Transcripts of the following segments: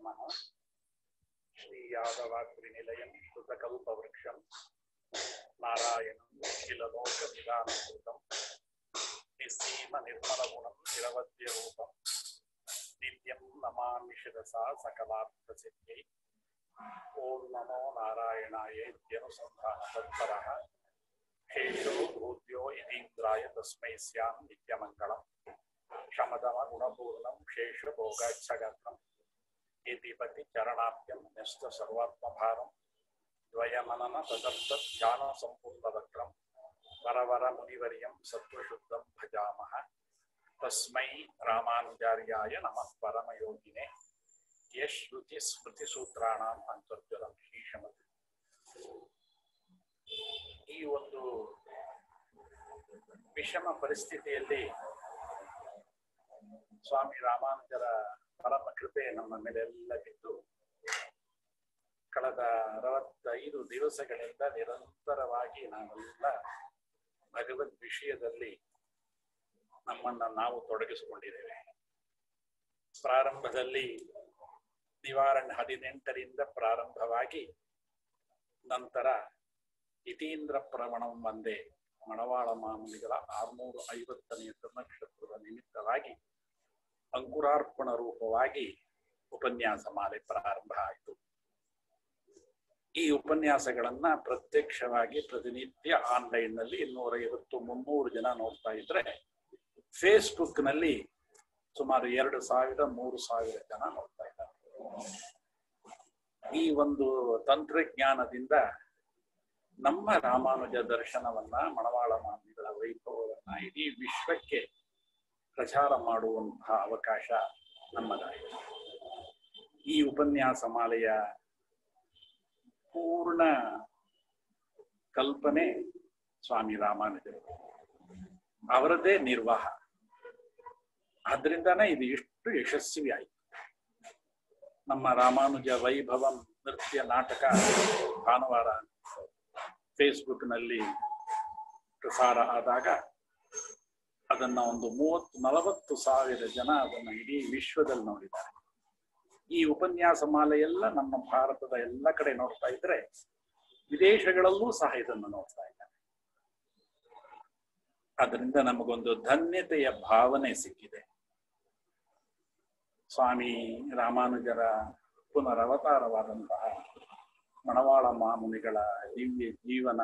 नमः श्रीयादवाग्निनिलयं कृतकल्पवृक्षं नारायणं निखिललोकविधानभूतं निस्सीमनिर्मलगुणं निरवध्यरूपं नित्यं नमामि शिरसा सकलार्थसिद्ध्यै ॐ नमो नारायणायेत्यनुसन्धानतत्परः शेषो भूत्यो यतीन्द्राय तस्मै स्यां नित्यमङ्गलम् शमदमगुणपूर्णं शेषभोगाच्छगत्रम् इतिपति चरणाभ्यं न्यस्त सर्वात्मभारं द्वयमनन तदर्थध्यानसम्पूर्णवक्रं वरवरमुनिवर्यं सत्त्वशुद्धं भजामः तस्मै रामानुजार्याय नमः परमयोगिने ಯಶ್ರುತಿಸ್ಮೃತಿಸೂತ್ರಾಣಾಂ ಅಂತರ್ಜಲಂ ಶ್ರೀಶಮತಿ ಈ ಒಂದು ವಿಷಮ ಪರಿಸ್ಥಿತಿಯಲ್ಲಿ ಸ್ವಾಮಿ ರಾಮಾನುಜರ ಪರಮ ಕೃಪೆ ನಮ್ಮ ಮೇಲೆಲ್ಲ ಬಿದ್ದು ಕಳೆದ ಅರವತ್ತೈದು ದಿವಸಗಳಿಂದ ನಿರಂತರವಾಗಿ ನಾವೆಲ್ಲ ಭಗವದ್ ವಿಷಯದಲ್ಲಿ ನಮ್ಮನ್ನ ನಾವು ತೊಡಗಿಸಿಕೊಂಡಿದ್ದೇವೆ ಪ್ರಾರಂಭದಲ್ಲಿ ನಿವಾರಣೆ ಹದಿನೆಂಟರಿಂದ ಪ್ರಾರಂಭವಾಗಿ ನಂತರ ಇತೀಂದ್ರ ಪ್ರವಣಂ ಒಂದೇ ಮಣವಾಳ ಮಾಮೂಲಿಗಳ ಆರ್ನೂರು ಐವತ್ತನೆಯ ನಕ್ಷತ್ರದ ನಿಮಿತ್ತವಾಗಿ ಅಂಕುರಾರ್ಪಣ ರೂಪವಾಗಿ ಉಪನ್ಯಾಸ ಮಾಲೆ ಪ್ರಾರಂಭ ಆಯಿತು ಈ ಉಪನ್ಯಾಸಗಳನ್ನ ಪ್ರತ್ಯಕ್ಷವಾಗಿ ಪ್ರತಿನಿತ್ಯ ಆನ್ಲೈನ್ ನಲ್ಲಿ ಇನ್ನೂರ ಐವತ್ತು ಮುನ್ನೂರು ಜನ ನೋಡ್ತಾ ಇದ್ರೆ ಫೇಸ್ಬುಕ್ ನಲ್ಲಿ ಸುಮಾರು ಎರಡು ಸಾವಿರ ಮೂರು ಸಾವಿರ ಜನ ನೋಡ್ತಾ ಇದ್ದಾರೆ ಈ ಒಂದು ತಂತ್ರಜ್ಞಾನದಿಂದ ನಮ್ಮ ರಾಮಾನುಜ ದರ್ಶನವನ್ನ ಮಣವಾಳ ಮಾಮಿಗಳ ವೈಭವವನ್ನ ಇಡೀ ವಿಶ್ವಕ್ಕೆ ಪ್ರಚಾರ ಮಾಡುವಂತಹ ಅವಕಾಶ ನಮ್ಮದಾಗಿದೆ ಈ ಉಪನ್ಯಾಸ ಮಾಲೆಯ ಪೂರ್ಣ ಕಲ್ಪನೆ ಸ್ವಾಮಿ ರಾಮಾನುಜರು ಅವರದೇ ನಿರ್ವಾಹ ಆದ್ರಿಂದಾನೇ ಇದು ಎಷ್ಟು ಯಶಸ್ವಿ ಆಯಿತು ನಮ್ಮ ರಾಮಾನುಜ ವೈಭವಂ ನೃತ್ಯ ನಾಟಕ ಭಾನುವಾರ ಫೇಸ್ಬುಕ್ ನಲ್ಲಿ ಪ್ರಸಾರ ಆದಾಗ ಅದನ್ನ ಒಂದು ಮೂವತ್ತು ನಲವತ್ತು ಸಾವಿರ ಜನ ಅದನ್ನ ಇಡೀ ವಿಶ್ವದಲ್ಲಿ ನೋಡಿದ್ದಾರೆ ಈ ಉಪನ್ಯಾಸ ಮಾಲೆಯೆಲ್ಲ ನಮ್ಮ ಭಾರತದ ಎಲ್ಲ ಕಡೆ ನೋಡ್ತಾ ಇದ್ರೆ ವಿದೇಶಗಳಲ್ಲೂ ಸಹ ಇದನ್ನು ನೋಡ್ತಾ ಇದ್ದಾರೆ ಅದರಿಂದ ನಮಗೊಂದು ಧನ್ಯತೆಯ ಭಾವನೆ ಸಿಕ್ಕಿದೆ ಸ್ವಾಮಿ ರಾಮಾನುಜರ ಪುನರವತಾರವಾದಂತಹ ಮಣವಾಳ ಮಾಮುನಿಗಳ ದಿವ್ಯ ಜೀವನ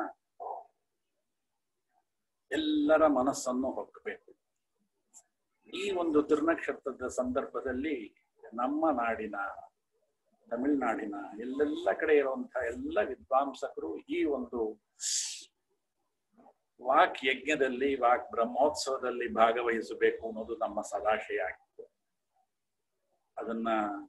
ಎಲ್ಲರ ಮನಸ್ಸನ್ನು ಹೊಕ್ಕಬೇಕು ಈ ಒಂದು ದುರ್ನಕ್ಷತ್ರದ ಸಂದರ್ಭದಲ್ಲಿ ನಮ್ಮ ನಾಡಿನ ತಮಿಳುನಾಡಿನ ಎಲ್ಲೆಲ್ಲ ಕಡೆ ಇರುವಂತಹ ಎಲ್ಲ ವಿದ್ವಾಂಸಕರು ಈ ಒಂದು ವಾಕ್ ಯಜ್ಞದಲ್ಲಿ ವಾಕ್ ಬ್ರಹ್ಮೋತ್ಸವದಲ್ಲಿ ಭಾಗವಹಿಸಬೇಕು ಅನ್ನೋದು ನಮ್ಮ ಸದಾಶಯ ಆಗಿತ್ತು ಅದನ್ನ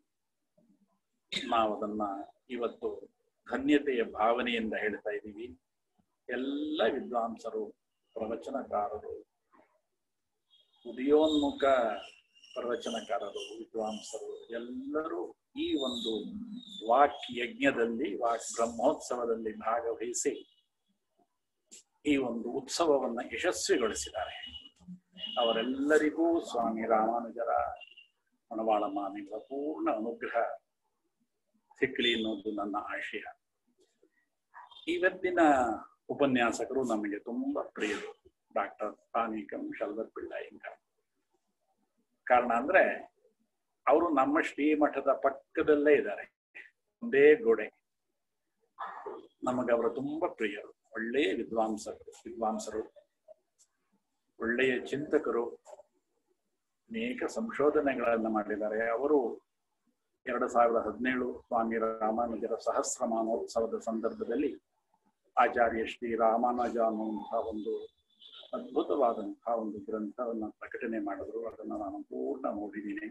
ನಾವು ಅದನ್ನ ಇವತ್ತು ಧನ್ಯತೆಯ ಭಾವನೆಯಿಂದ ಹೇಳ್ತಾ ಇದ್ದೀವಿ ಎಲ್ಲ ವಿದ್ವಾಂಸರು ಪ್ರವಚನಕಾರರು ಉದಯೋನ್ಮುಖ ಪ್ರವಚನಕಾರರು ವಿದ್ವಾಂಸರು ಎಲ್ಲರೂ ಈ ಒಂದು ವಾಕ್ ಯಜ್ಞದಲ್ಲಿ ವಾಕ್ ಬ್ರಹ್ಮೋತ್ಸವದಲ್ಲಿ ಭಾಗವಹಿಸಿ ಈ ಒಂದು ಉತ್ಸವವನ್ನ ಯಶಸ್ವಿಗೊಳಿಸಿದ್ದಾರೆ ಅವರೆಲ್ಲರಿಗೂ ಸ್ವಾಮಿ ರಾಮಾನುಜರ ಮಣವಾಳ ಮಾಮಿಗಳ ಪೂರ್ಣ ಅನುಗ್ರಹ ಸಿಕ್ಕಲಿ ಅನ್ನೋದು ನನ್ನ ಆಶಯ ಇವತ್ತಿನ ಉಪನ್ಯಾಸಕರು ನಮಗೆ ತುಂಬಾ ಪ್ರಿಯರು ಡಾಕ್ಟರ್ ಪಾನಿಕಂ ಶಲ್ವರ್ ಪಿಳ್ಳಾಯಿಂಗ ಕಾರಣ ಅಂದ್ರೆ ಅವರು ನಮ್ಮ ಶ್ರೀಮಠದ ಪಕ್ಕದಲ್ಲೇ ಇದ್ದಾರೆ ಒಂದೇ ಗೋಡೆ ನಮಗೆ ಅವರು ತುಂಬಾ ಪ್ರಿಯರು ಒಳ್ಳೆಯ ವಿದ್ವಾಂಸರು ವಿದ್ವಾಂಸರು ಒಳ್ಳೆಯ ಚಿಂತಕರು ಅನೇಕ ಸಂಶೋಧನೆಗಳನ್ನು ಮಾಡಿದ್ದಾರೆ ಅವರು ಎರಡು ಸಾವಿರದ ಹದಿನೇಳು ಸ್ವಾಮಿ ರಾಮಾನುಜರ ಸಹಸ್ರಮಾನೋತ್ಸವದ ಸಂದರ್ಭದಲ್ಲಿ ಆಚಾರ್ಯ ಶ್ರೀ ರಾಮಾನುಜ ಅನ್ನುವಂತಹ ಒಂದು ಅದ್ಭುತವಾದಂತಹ ಒಂದು ಗ್ರಂಥವನ್ನು ಪ್ರಕಟಣೆ ಮಾಡಿದ್ರು ಅದನ್ನು ನಾನು ಪೂರ್ಣ ನೋಡಿದ್ದೀನಿ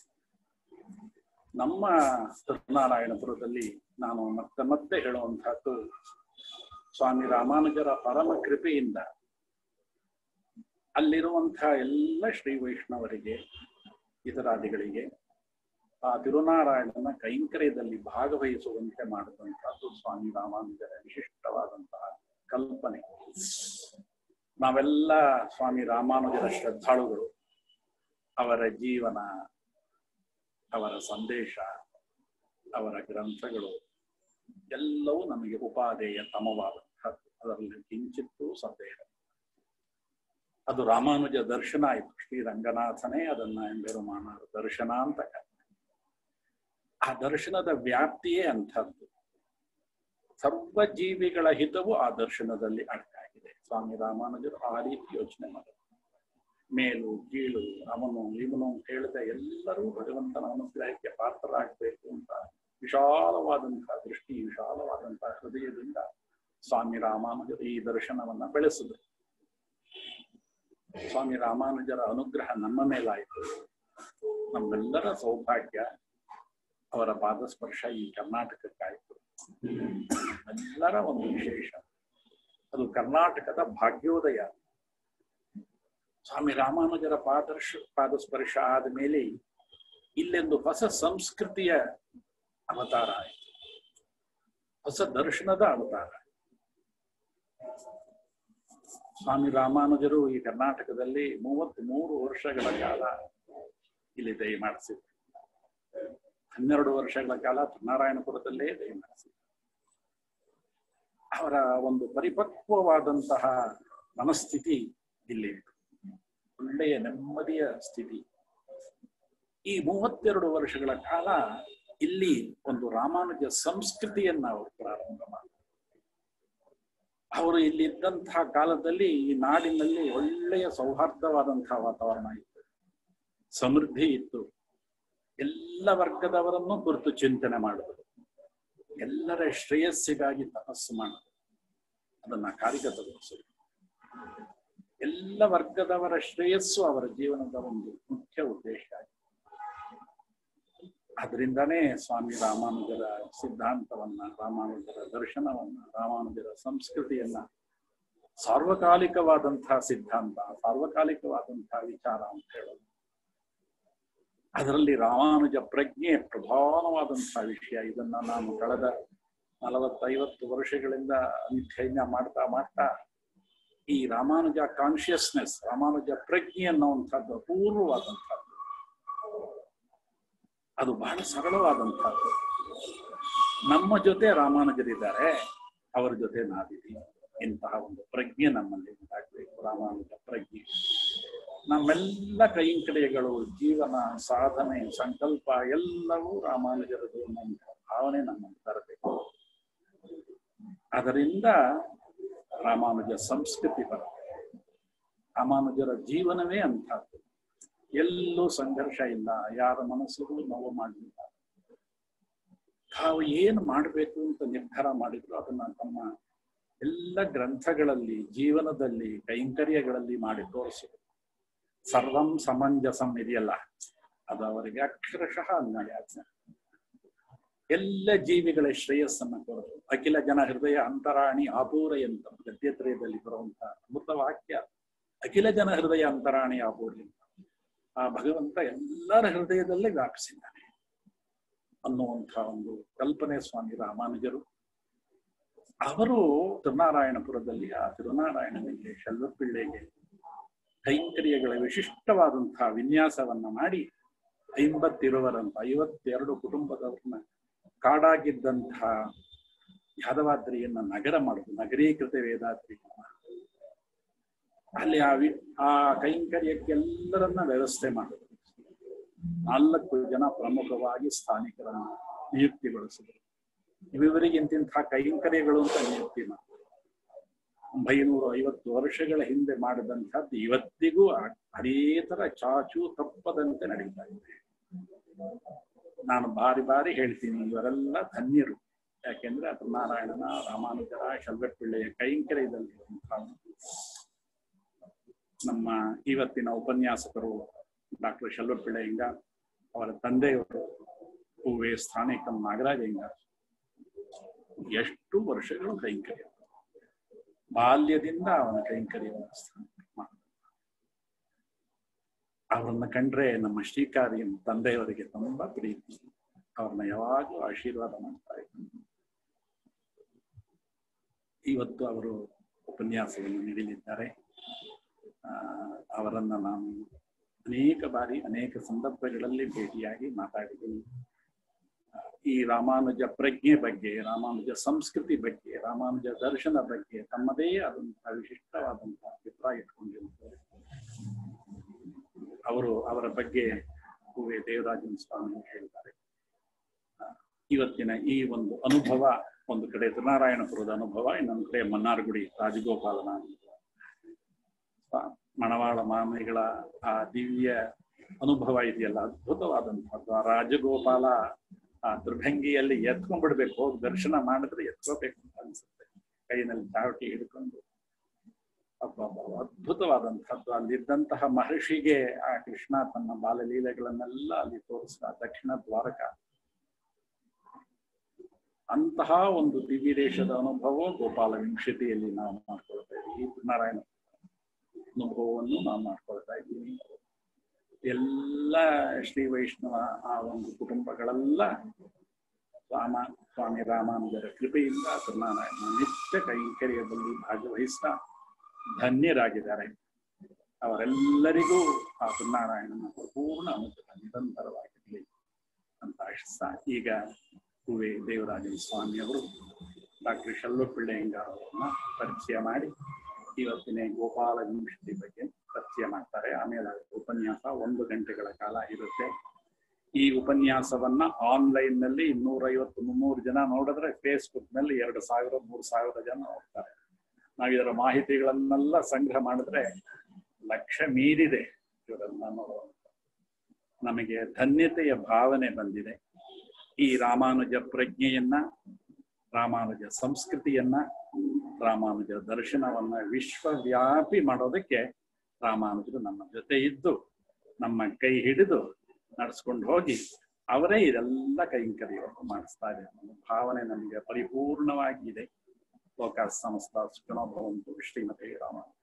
ನಮ್ಮ ಸತ್ಯನಾರಾಯಣಪುರದಲ್ಲಿ ನಾನು ಮತ್ತೆ ಮತ್ತೆ ಹೇಳುವಂತಹದ್ದು ಸ್ವಾಮಿ ರಾಮಾನುಜರ ಪರಮ ಕೃಪೆಯಿಂದ ಅಲ್ಲಿರುವಂತಹ ಎಲ್ಲ ಶ್ರೀ ವೈಷ್ಣವರಿಗೆ ಇತರಾದಿಗಳಿಗೆ ಆ ತಿರುನಾರಾಯಣನ ಕೈಂಕರ್ಯದಲ್ಲಿ ಭಾಗವಹಿಸುವಂತೆ ಮಾಡಿದಂತಹದ್ದು ಸ್ವಾಮಿ ರಾಮಾನುಜರ ವಿಶಿಷ್ಟವಾದಂತಹ ಕಲ್ಪನೆ ನಾವೆಲ್ಲ ಸ್ವಾಮಿ ರಾಮಾನುಜರ ಶ್ರದ್ಧಾಳುಗಳು ಅವರ ಜೀವನ ಅವರ ಸಂದೇಶ ಅವರ ಗ್ರಂಥಗಳು ಎಲ್ಲವೂ ನಮಗೆ ಉಪಾದೇಯ ತಮವಾದಂಥದ್ದು ಅದರಲ್ಲಿ ಕಿಂಚಿತ್ತೂ ಸಂದೇಹ ಅದು ರಾಮಾನುಜ ದರ್ಶನ ಆಯಿತು ಶ್ರೀರಂಗನಾಥನೇ ಅದನ್ನ ಎಂಬೆರುಮಾನ ದರ್ಶನ ಅಂತ ಕರೀತಾರೆ. ಆ ದರ್ಶನದ ವ್ಯಾಪ್ತಿಯೇ ಅಂಥದ್ದು ಸರ್ವ ಜೀವಿಗಳ ಹಿತವು ಆ ದರ್ಶನದಲ್ಲಿ ಅಡಕಾಗಿದೆ ಸ್ವಾಮಿ ರಾಮಾನುಜರು ಆ ರೀತಿ ಯೋಚನೆ ಮಾಡಿದರು ಮೇಲು ಕೀಳು ಅವನು ಇವನು ಅಂತ ಹೇಳಿದ ಎಲ್ಲರೂ ಭಗವಂತನ ಅನುಗ್ರಹಕ್ಕೆ ಪಾತ್ರರಾಗಬೇಕು ಅಂತ ವಿಶಾಲವಾದಂತಹ ದೃಷ್ಟಿ ವಿಶಾಲವಾದಂತಹ ಹೃದಯದಿಂದ ಸ್ವಾಮಿ ರಾಮಾನುಜರು ಈ ದರ್ಶನವನ್ನ ಬೆಳೆಸಿದರು ಸ್ವಾಮಿ ರಾಮಾನುಜರ ಅನುಗ್ರಹ ನಮ್ಮ ಮೇಲಾಯಿತು ನಮ್ಮೆಲ್ಲರ ಸೌಭಾಗ್ಯ ಅವರ ಪಾದಸ್ಪರ್ಶ ಈ ಕರ್ನಾಟಕಕ್ಕಾಯಿತು ಎಲ್ಲರ ಒಂದು ವಿಶೇಷ ಅದು ಕರ್ನಾಟಕದ ಭಾಗ್ಯೋದಯ ಸ್ವಾಮಿ ರಾಮಾನುಜರ ಪಾದರ್ಶ ಪಾದಸ್ಪರ್ಶ ಆದ ಮೇಲೆ ಇಲ್ಲೊಂದು ಹೊಸ ಸಂಸ್ಕೃತಿಯ ಅವತಾರ ಆಯಿತು ಹೊಸ ದರ್ಶನದ ಅವತಾರ ಸ್ವಾಮಿ ರಾಮಾನುಜರು ಈ ಕರ್ನಾಟಕದಲ್ಲಿ ಮೂವತ್ತ್ ಮೂರು ವರ್ಷಗಳ ಕಾಲ ಇಲ್ಲಿ ದಯ ಮಾಡಿಸಿದ್ರು ಹನ್ನೆರಡು ವರ್ಷಗಳ ಕಾಲ ನಾರಾಯಣಪುರದಲ್ಲೇ ದಯ ಮಾಡಿಸಿದ್ರು ಅವರ ಒಂದು ಪರಿಪಕ್ವವಾದಂತಹ ಮನಸ್ಥಿತಿ ಇಲ್ಲಿ ಇತ್ತು. ಒಳ್ಳೆಯ ನೆಮ್ಮದಿಯ ಸ್ಥಿತಿ ಈ ಮೂವತ್ತೆರಡು ವರ್ಷಗಳ ಕಾಲ ಇಲ್ಲಿ ಒಂದು ರಾಮಾನುಜ ಸಂಸ್ಕೃತಿಯನ್ನ ಅವರು ಪ್ರಾರಂಭ ಮಾಡಿದರು ಅವರು ಇಲ್ಲಿ ಇದ್ದಂತಹ ಕಾಲದಲ್ಲಿ ಈ ನಾಡಿನಲ್ಲಿ ಒಳ್ಳೆಯ ಸೌಹಾರ್ದವಾದಂತಹ ವಾತಾವರಣ ಇತ್ತು ಸಮೃದ್ಧಿ ಇತ್ತು ಎಲ್ಲ ವರ್ಗದವರನ್ನು ಕುರಿತು ಚಿಂತನೆ ಮಾಡಿದರು ಎಲ್ಲರ ಶ್ರೇಯಸ್ಸಿಗಾಗಿ ತಪಸ್ಸು ಮಾಡಿದರು ಅದನ್ನ ಕಾರ್ಯಗತಗೊಳಿಸಿದರು ಎಲ್ಲ ವರ್ಗದವರ ಶ್ರೇಯಸ್ಸು ಅವರ ಜೀವನದ ಒಂದು ಮುಖ್ಯ ಉದ್ದೇಶ ಆಗಿದೆ ಅದರಿಂದನೇ ಸ್ವಾಮಿ ರಾಮಾನುಜರ ಸಿದ್ಧಾಂತವನ್ನ ರಾಮಾನುಜರ ದರ್ಶನವನ್ನ ರಾಮಾನುಜರ ಸಂಸ್ಕೃತಿಯನ್ನ ಸಾರ್ವಕಾಲಿಕವಾದಂತಹ ಸಿದ್ಧಾಂತ ಸಾರ್ವಕಾಲಿಕವಾದಂತಹ ವಿಚಾರ ಅಂತ ಹೇಳೋದು ಅದರಲ್ಲಿ ರಾಮಾನುಜ ಪ್ರಜ್ಞೆ ಪ್ರಧಾನವಾದಂತಹ ವಿಷಯ ಇದನ್ನ ನಾನು ಕಳೆದ ನಲವತ್ತೈವತ್ತು ವರ್ಷಗಳಿಂದ ಅಧ್ಯಯನ ಮಾಡ್ತಾ ಮಾಡ್ತಾ ಈ ರಾಮಾನುಜ ಕಾನ್ಶಿಯಸ್ನೆಸ್ ರಾಮಾನುಜ ಪ್ರಜ್ಞೆ ಅನ್ನುವಂಥದ್ದು ಅಪೂರ್ವವಾದಂಥದ್ದು ಅದು ಬಹಳ ಸರಳವಾದಂಥದ್ದು ನಮ್ಮ ಜೊತೆ ರಾಮಾನುಜರಿದ್ದಾರೆ ಅವರ ಜೊತೆ ನಾವಿದ್ದೀವಿ ಇಂತಹ ಒಂದು ಪ್ರಜ್ಞೆ ನಮ್ಮಲ್ಲಿ ಉಂಟಾಗಬೇಕು ರಾಮಾನುಜ ಪ್ರಜ್ಞೆ ನಮ್ಮೆಲ್ಲ ಕೈಂಕರ್ಯಗಳು ಜೀವನ ಸಾಧನೆ ಸಂಕಲ್ಪ ಎಲ್ಲವೂ ರಾಮಾನುಜರದು ಅನ್ನುವಂಥ ಭಾವನೆ ನಮ್ಮಲ್ಲಿ ಬರಬೇಕು ಅದರಿಂದ ರಾಮಾನುಜ ಸಂಸ್ಕೃತಿ ಬರುತ್ತೆ ರಾಮಾನುಜರ ಜೀವನವೇ ಅಂತಹದ್ದು ಎಲ್ಲೂ ಸಂಘರ್ಷ ಇಲ್ಲ ಯಾರ ಮನಸ್ಸಿಗೂ ನೋವು ಮಾಡಲಿಲ್ಲ ತಾವು ಏನು ಮಾಡಬೇಕು ಅಂತ ನಿರ್ಧಾರ ಮಾಡಿದ್ರು ಅದನ್ನ ತಮ್ಮ ಎಲ್ಲ ಗ್ರಂಥಗಳಲ್ಲಿ ಜೀವನದಲ್ಲಿ ಕೈಂಕರ್ಯಗಳಲ್ಲಿ ಮಾಡಿ ತೋರಿಸಿದ್ರು ಸರ್ವಂ ಸಮಂಜಸಂ ಇದೆಯಲ್ಲ ಅದು ಅವರಿಗೆ ಅಕ್ಷರಶಃ ಅನ್ವಯ ಆಜ್ಞೆ. ಎಲ್ಲ ಜೀವಿಗಳ ಶ್ರೇಯಸ್ಸನ್ನ ಕೊಡೋದು ಅಖಿಲ ಜನ ಹೃದಯ ಅಂತರಾಣಿ ಆಪೂರಯಂತ ಗದ್ಯತ್ರಯದಲ್ಲಿ ಬರುವಂತಹ ಅಮೃತ ವಾಕ್ಯ ಅಖಿಲ ಜನ ಹೃದಯ ಅಂತರಾಣಿ ಆಪೂರಯಂತ ಆ ಭಗವಂತ ಎಲ್ಲರ ಹೃದಯದಲ್ಲೇ ವ್ಯಾಪಿಸಿದ್ದಾನೆ ಅನ್ನುವಂತಹ ಒಂದು ಕಲ್ಪನೆ ಸ್ವಾಮಿ ರಾಮಾನುಜರು ಅವರು ತಿರುನಾರಾಯಣಪುರದಲ್ಲಿ ಆ ತಿರುನಾರಾಯಣನಿಗೆ ಶೆಲ್ವಪಿಳ್ಳೆಗೆ ಕೈಂಕರ್ಯಗಳ ವಿಶಿಷ್ಟವಾದಂತಹ ವಿನ್ಯಾಸವನ್ನ ಮಾಡಿ ಐಂಬತ್ತಿರುವರಂತ ಐವತ್ತೆರಡು ಕುಟುಂಬದವ್ರನ್ನ ಕಾಡಾಗಿದ್ದಂತಹ ಯಾದವಾದ್ರಿಯನ್ನ ನಗರ ಮಾಡುದು ನಗರೀಕೃತ ವೇದಾದ್ರಿ ಅಲ್ಲಿ ಆ ವಿ ಆ ಕೈಂಕರ್ಯಕ್ಕೆಲ್ಲರನ್ನ ವ್ಯವಸ್ಥೆ ಮಾಡುದು ನಾಲ್ಕು ಜನ ಪ್ರಮುಖವಾಗಿ ಸ್ಥಾನಿಕರನ್ನ ನಿಯುಕ್ತಿಗೊಳಿಸಿದರು ಇವರಿಗೆ ಇಂತಿಂತಹ ಕೈಂಕರ್ಯಗಳು ಅಂತ ನಿಯುಕ್ತಿ ಮಾಡಿದ್ರು ಒಂಬೈನೂರ ಐವತ್ತು ವರ್ಷಗಳ ಹಿಂದೆ ಮಾಡಿದಂಥದ್ದು ಇವತ್ತಿಗೂ ಆ- ಅದೇ ತರ ಚಾಚು ತಪ್ಪದಂತೆ ನಡೀತಾ ಇದೆ ನಾನು ಬಾರಿ ಬಾರಿ ಹೇಳ್ತೀನಿ ಇವರೆಲ್ಲ ಧನ್ಯರು ಯಾಕೆಂದ್ರೆ ಅದು ನಾರಾಯಣನ ರಾಮಾನುಜರ ಶಲ್ವಪಿಳ್ಳೆಯ ಕೈಂಕರ್ಯದಲ್ಲಿ ನಮ್ಮ ಇವತ್ತಿನ ಉಪನ್ಯಾಸಕರು ಡಾಕ್ಟರ್ ಶಲ್ವಪಿಳ್ಳೆಯಿಂದ ಅವರ ತಂದೆಯವರು ಹೂವೆ ಸ್ಥಾನಿಕಂ ನಾಗರಾಜಯ್ಯ ಎಷ್ಟು ವರ್ಷಗಳು ಕೈಂಕರ್ಯ ಬಾಲ್ಯದಿಂದ ಅವನ ಕೈಂಕರ್ಯವನ್ನು ಸ್ಥಾಪನೆ ಮಾಡಿದ. ಅವರನ್ನ ಕಂಡ್ರೆ ನಮ್ಮ ಶ್ರೀಕಾರಿ ತಂದೆಯವರಿಗೆ ತುಂಬಾ ಪ್ರೀತಿ ಅವ್ರನ್ನ ಯಾವಾಗಲೂ ಆಶೀರ್ವಾದ ಮಾಡ್ತಾ ಇದ್ರು ಇವತ್ತು ಅವರು ಉಪನ್ಯಾಸವನ್ನು ನೀಡಲಿದ್ದಾರೆ ಆ, ಅವರನ್ನ ನಾನು ಅನೇಕ ಬಾರಿ ಅನೇಕ ಸಂದರ್ಭಗಳಲ್ಲಿ ಭೇಟಿಯಾಗಿ ಮಾತಾಡಿದ್ದೀನಿ ಆ, ಈ ರಾಮಾನುಜ ಪ್ರಜ್ಞೆ ಬಗ್ಗೆ ರಾಮಾನುಜ ಸಂಸ್ಕೃತಿ ಬಗ್ಗೆ ರಾಮಾನುಜ ದರ್ಶನ ಬಗ್ಗೆ ತಮ್ಮದೇ ಆದಂತಹ ವಿಶಿಷ್ಟವಾದಂತಹ ಅಭಿಪ್ರಾಯ ಇಟ್ಕೊಂಡಿರ್ತಾರೆ ಅವರು ಅವರ ಬಗ್ಗೆ ಹೂವೆ ದೇವರಾಜನ್ ಸ್ವಾಮಿ ಹೇಳಿದ್ದಾರೆ ಆ, ಇವತ್ತಿನ ಈ ಒಂದು ಅನುಭವ ಒಂದು ಕಡೆ ನಾರಾಯಣಪುರದ ಅನುಭವ ಇನ್ನೊಂದು ಕಡೆ ಮನ್ನಾರ್ಗುಡಿ ರಾಜಗೋಪಾಲನ ಅನುಭವ ಆ, ಮಣವಾಳ ಮಾಮಿಗಳ ಆ ದಿವ್ಯ ಅನುಭವ ಇದೆಯಲ್ಲ ಅದ್ಭುತವಾದಂಥದ್ದು ಆ ರಾಜಗೋಪಾಲ ಆ ದುರ್ಭಂಗಿಯಲ್ಲಿ ಎತ್ಕೊಂಡ್ಬಿಡ್ಬೇಕು ಹೋಗಿ ದರ್ಶನ ಮಾಡಿದ್ರೆ ಎತ್ಕೋಬೇಕು ಅಂತ ಅನ್ಸುತ್ತೆ ಕೈನಲ್ಲಿ ಚಾವಟಿ ಹಿಡ್ಕೊಂಡು ಅಬ್ಬಬ್ಬ, ಅದ್ಭುತವಾದಂಥದ್ದು ಅಲ್ಲಿದ್ದಂತಹ ಮಹರ್ಷಿಗೆ ಆ ಕೃಷ್ಣ ತನ್ನ ಬಾಲಲೀಲೆಗಳನ್ನೆಲ್ಲ ಅಲ್ಲಿ ತೋರಿಸಿದ ದಕ್ಷಿಣ ದ್ವಾರಕ ಅಂತಹ ಒಂದು ದಿವ್ಯ ದೇಶದ ಅನುಭವ ಗೋಪಾಲ ವಿಂಶತಿಯಲ್ಲಿ ನಾವು ಮಾಡ್ಕೊಳ್ತಾ ಇದ್ದೀವಿ ಈ ನಾರಾಯಣ ಅನುಭವವನ್ನು ನಾವು ಮಾಡ್ಕೊಳ್ತಾ ಇದ್ದೀವಿ ಎಲ್ಲ ಶ್ರೀ ವೈಷ್ಣವ ಆ ಒಂದು ಕುಟುಂಬಗಳೆಲ್ಲ ರಾಮ ಸ್ವಾಮಿ ರಾಮಾನುಜರ ಕೃಪೆಯಿಂದ ನಾರಾಯಣ ನಿತ್ಯ ಕೈಂಕರ್ಯದಲ್ಲಿ ಭಾಗವಹಿಸ್ತಾ ಧನ್ಯರಾಗಿದ್ದಾರೆ ಅವರೆಲ್ಲರಿಗೂ ಆ ನಾರಾಯಣನ ಪೂರ್ಣ ಅನುಗ್ರಹ ನಿರಂತರವಾಗಿರಲಿ ಅಂತ ಆಶಿಸ್ತಾ ಈಗ ಹೂವೆ ದೇವರಾಜನ ಸ್ವಾಮಿ ಅವರು ಡಾಕ್ಟರ್ ಶಲ್ಲುಪಿಳ್ಳೆಯಂಗ ಅವರನ್ನ ಪರಿಚಯ ಮಾಡಿ ಇವತ್ತಿನ ಗೋಪಾಲ ವಿಂಶತಿ ಬಗ್ಗೆ ಪರಿಚಯ ಮಾಡ್ತಾರೆ ಆಮೇಲೆ ಉಪನ್ಯಾಸ ಒಂದು ಗಂಟೆಗಳ ಕಾಲ ಇರುತ್ತೆ ಈ ಉಪನ್ಯಾಸವನ್ನ ಆನ್ಲೈನ್ ನಲ್ಲಿ ಇನ್ನೂರೈವತ್ತು ಮುನ್ನೂರು ಜನ ನೋಡಿದ್ರೆ ಫೇಸ್ಬುಕ್ ನಲ್ಲಿ ಎರಡು ಸಾವಿರ ಮೂರು ಸಾವಿರ ಜನ ನೋಡ್ತಾರೆ ನಾವು ಇದರ ಮಾಹಿತಿಗಳನ್ನೆಲ್ಲ ಸಂಗ್ರಹ ಮಾಡಿದ್ರೆ ಲಕ್ಷ ಮೀರಿದೆ ಇವರನ್ನ ನೋಡುವಂತ ನಮಗೆ ಧನ್ಯತೆಯ ಭಾವನೆ ಬಂದಿದೆ ಈ ರಾಮಾನುಜ ಪ್ರಜ್ಞೆಯನ್ನ ರಾಮಾನುಜ ಸಂಸ್ಕೃತಿಯನ್ನ ರಾಮಾನುಜ ದರ್ಶನವನ್ನ ವಿಶ್ವವ್ಯಾಪಿ ಮಾಡೋದಕ್ಕೆ ರಾಮಾನುಜರು ನಮ್ಮ ಜೊತೆ ಇದ್ದು ನಮ್ಮ ಕೈ ಹಿಡಿದು ನಡೆಸ್ಕೊಂಡು ಹೋಗಿ ಅವರೇ ಇದೆಲ್ಲ ಕೈಂಕರ್ಯವನ್ನು ಮಾಡಿಸ್ತಾರೆ ಅನ್ನೋ ಭಾವನೆ ನಮಗೆ ಪರಿಪೂರ್ಣವಾಗಿದೆ ಲೋಕ ಸಂಸ್ಥಾ ಸುಖನೋ ಭವಂತು ಶ್ರೀಮತಿ ರಾಮಾನುಜ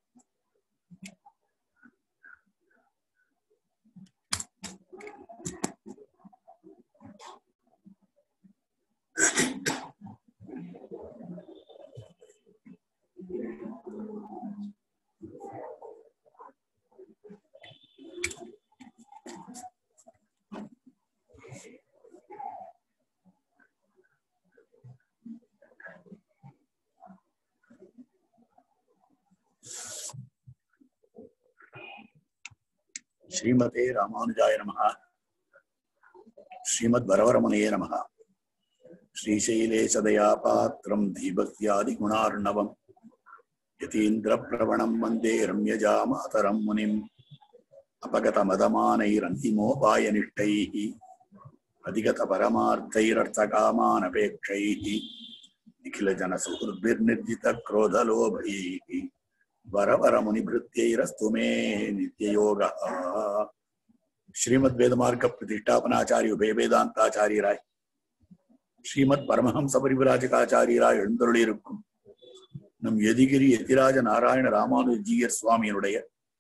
ಶ್ರೀಮತೆ ರಾಮಾನುಜಾಯ ನಮಃ ಶ್ರೀಮದ್ ವರವರಮುನೆಯೇ ನಮಃ ಶ್ರೀಶೈಲೇ ಸದಯಾ ಪಾತ್ರಂ ಧೀಭಕ್ತ್ಯಾದಿಗುಣಾರ್ಣವಂ ಯತೀಂದ್ರ ಪ್ರವಣಂ ವಂದೇ ರಮ್ಯಜಾ ಮಾತರಂ ಮುನಿಂ ಅಪಗತ ಮದಮಾನೈರಂತಿಮೋಪಾಯ ನಿಷ್ಠೈಃ ಅಧಿಗತ ಪರಮಾರ್ಥೈರರ್ಥಕಾಮಾನಪೇಕ್ಷೈಃ ನಿಖಿಲ ಜನ ಸುಹೃದ್ಭಿರ್ನಿರ್ಜಿತ ಕ್ರೋಧಲೋಭೈಃ ವರವರ ಮುನಿಭೃತ್ಯೈರಸ್ತು ಮೇ ನಿತ್ಯಯೋಗ ಶ್ರೀಮದ್ ವೇದಮಾರ್ಗ ಪ್ರತಿಷ್ಠಾಪನಾಚಾರ್ಯ ಉಭಯ ವೇದಾಂತಾಚಾரியராய் ஸ்ரீமத் பரமஹம்ச பரிவிராஜகாச்சாரியராய் எழுந்தருளியிருக்கும் நம் எதிகிரி எதிராஜ நாராயண ராமானுஜீயர் சுவாமியினுடைய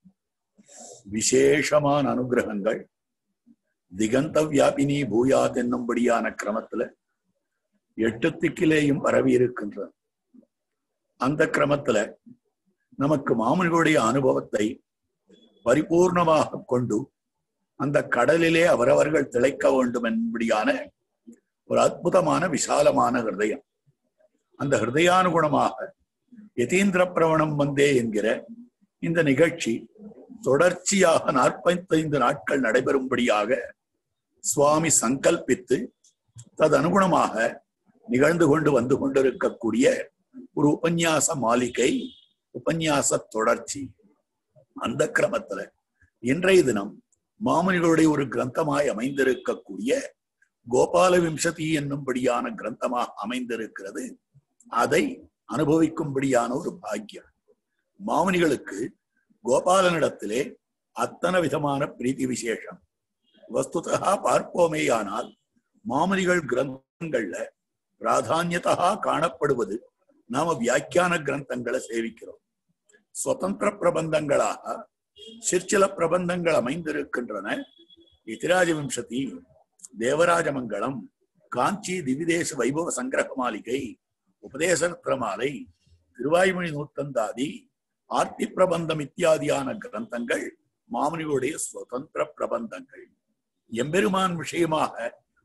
விசேஷமான அனுகிரகங்கள் திகந்த வியாபினி பூயாத் என்னும்படியான கிரமத்துல எட்டு திக்கிலேயும் பரவி இருக்கின்றன அந்த கிரமத்துல நமக்கு மாமனிகளுடைய அனுபவத்தை பரிபூர்ணமாக கொண்டு அந்த கடலிலே அவரவர்கள் திளைக்க வேண்டும் என்படியான ஒரு அற்புதமான விசாலமான ஹிருதயம் அந்த ஹிருதயானுகுணமாக யதீந்திர பிரவணம் வந்தே என்கிற இந்த நிகழ்ச்சி தொடர்ச்சியாக நாற்பத்தைந்து நாட்கள் நடைபெறும்படியாக சுவாமி சங்கல்பித்து ததனுகுணமாக நிகழ்ந்து கொண்டு வந்து கொண்டிருக்கக்கூடிய ஒரு உபன்யாச மாளிகை உபன்யாச தொடர்ச்சி அந்த கிரமத்துல இன்றைய தினம் மாமனிகளுடைய ஒரு கிரந்தமாய் அமைந்திருக்கக்கூடிய கோபால விம்சதி என்னும்படியான கிரந்தமாக அமைந்திருக்கிறது அதை அனுபவிக்கும்படியான ஒரு பாக்கியம் மாமனிகளுக்கு கோபாலனிடத்திலே அத்தனை விதமான பிரீத்தி விசேஷம் வஸ்துதா பார்ப்போமேயானால் மாமனிகள் கிரந்தங்கள்ல பிராதான்யதா காணப்படுவது நாம வியாக்கியான கிரந்தங்களை சேவிக்கிறோம் சுதந்திர பிரபந்தங்களாக சிற்சில பிரபந்தங்கள் அமைந்திருக்கின்றன இத்திராஜ விம்சதி தேவராஜமங்கலம் காஞ்சி திவிதேச வைபவ சங்கிரக மாளிகை உபதேசரத்ன மாலை திருவாய்மொழி நூத்தந்தாதி ஆர்த்தி பிரபந்தம் இத்தியாதியான கிரந்தங்கள் மாமுனிகளுடைய சுதந்திர பிரபந்தங்கள் எம்பெருமான் விஷயமாக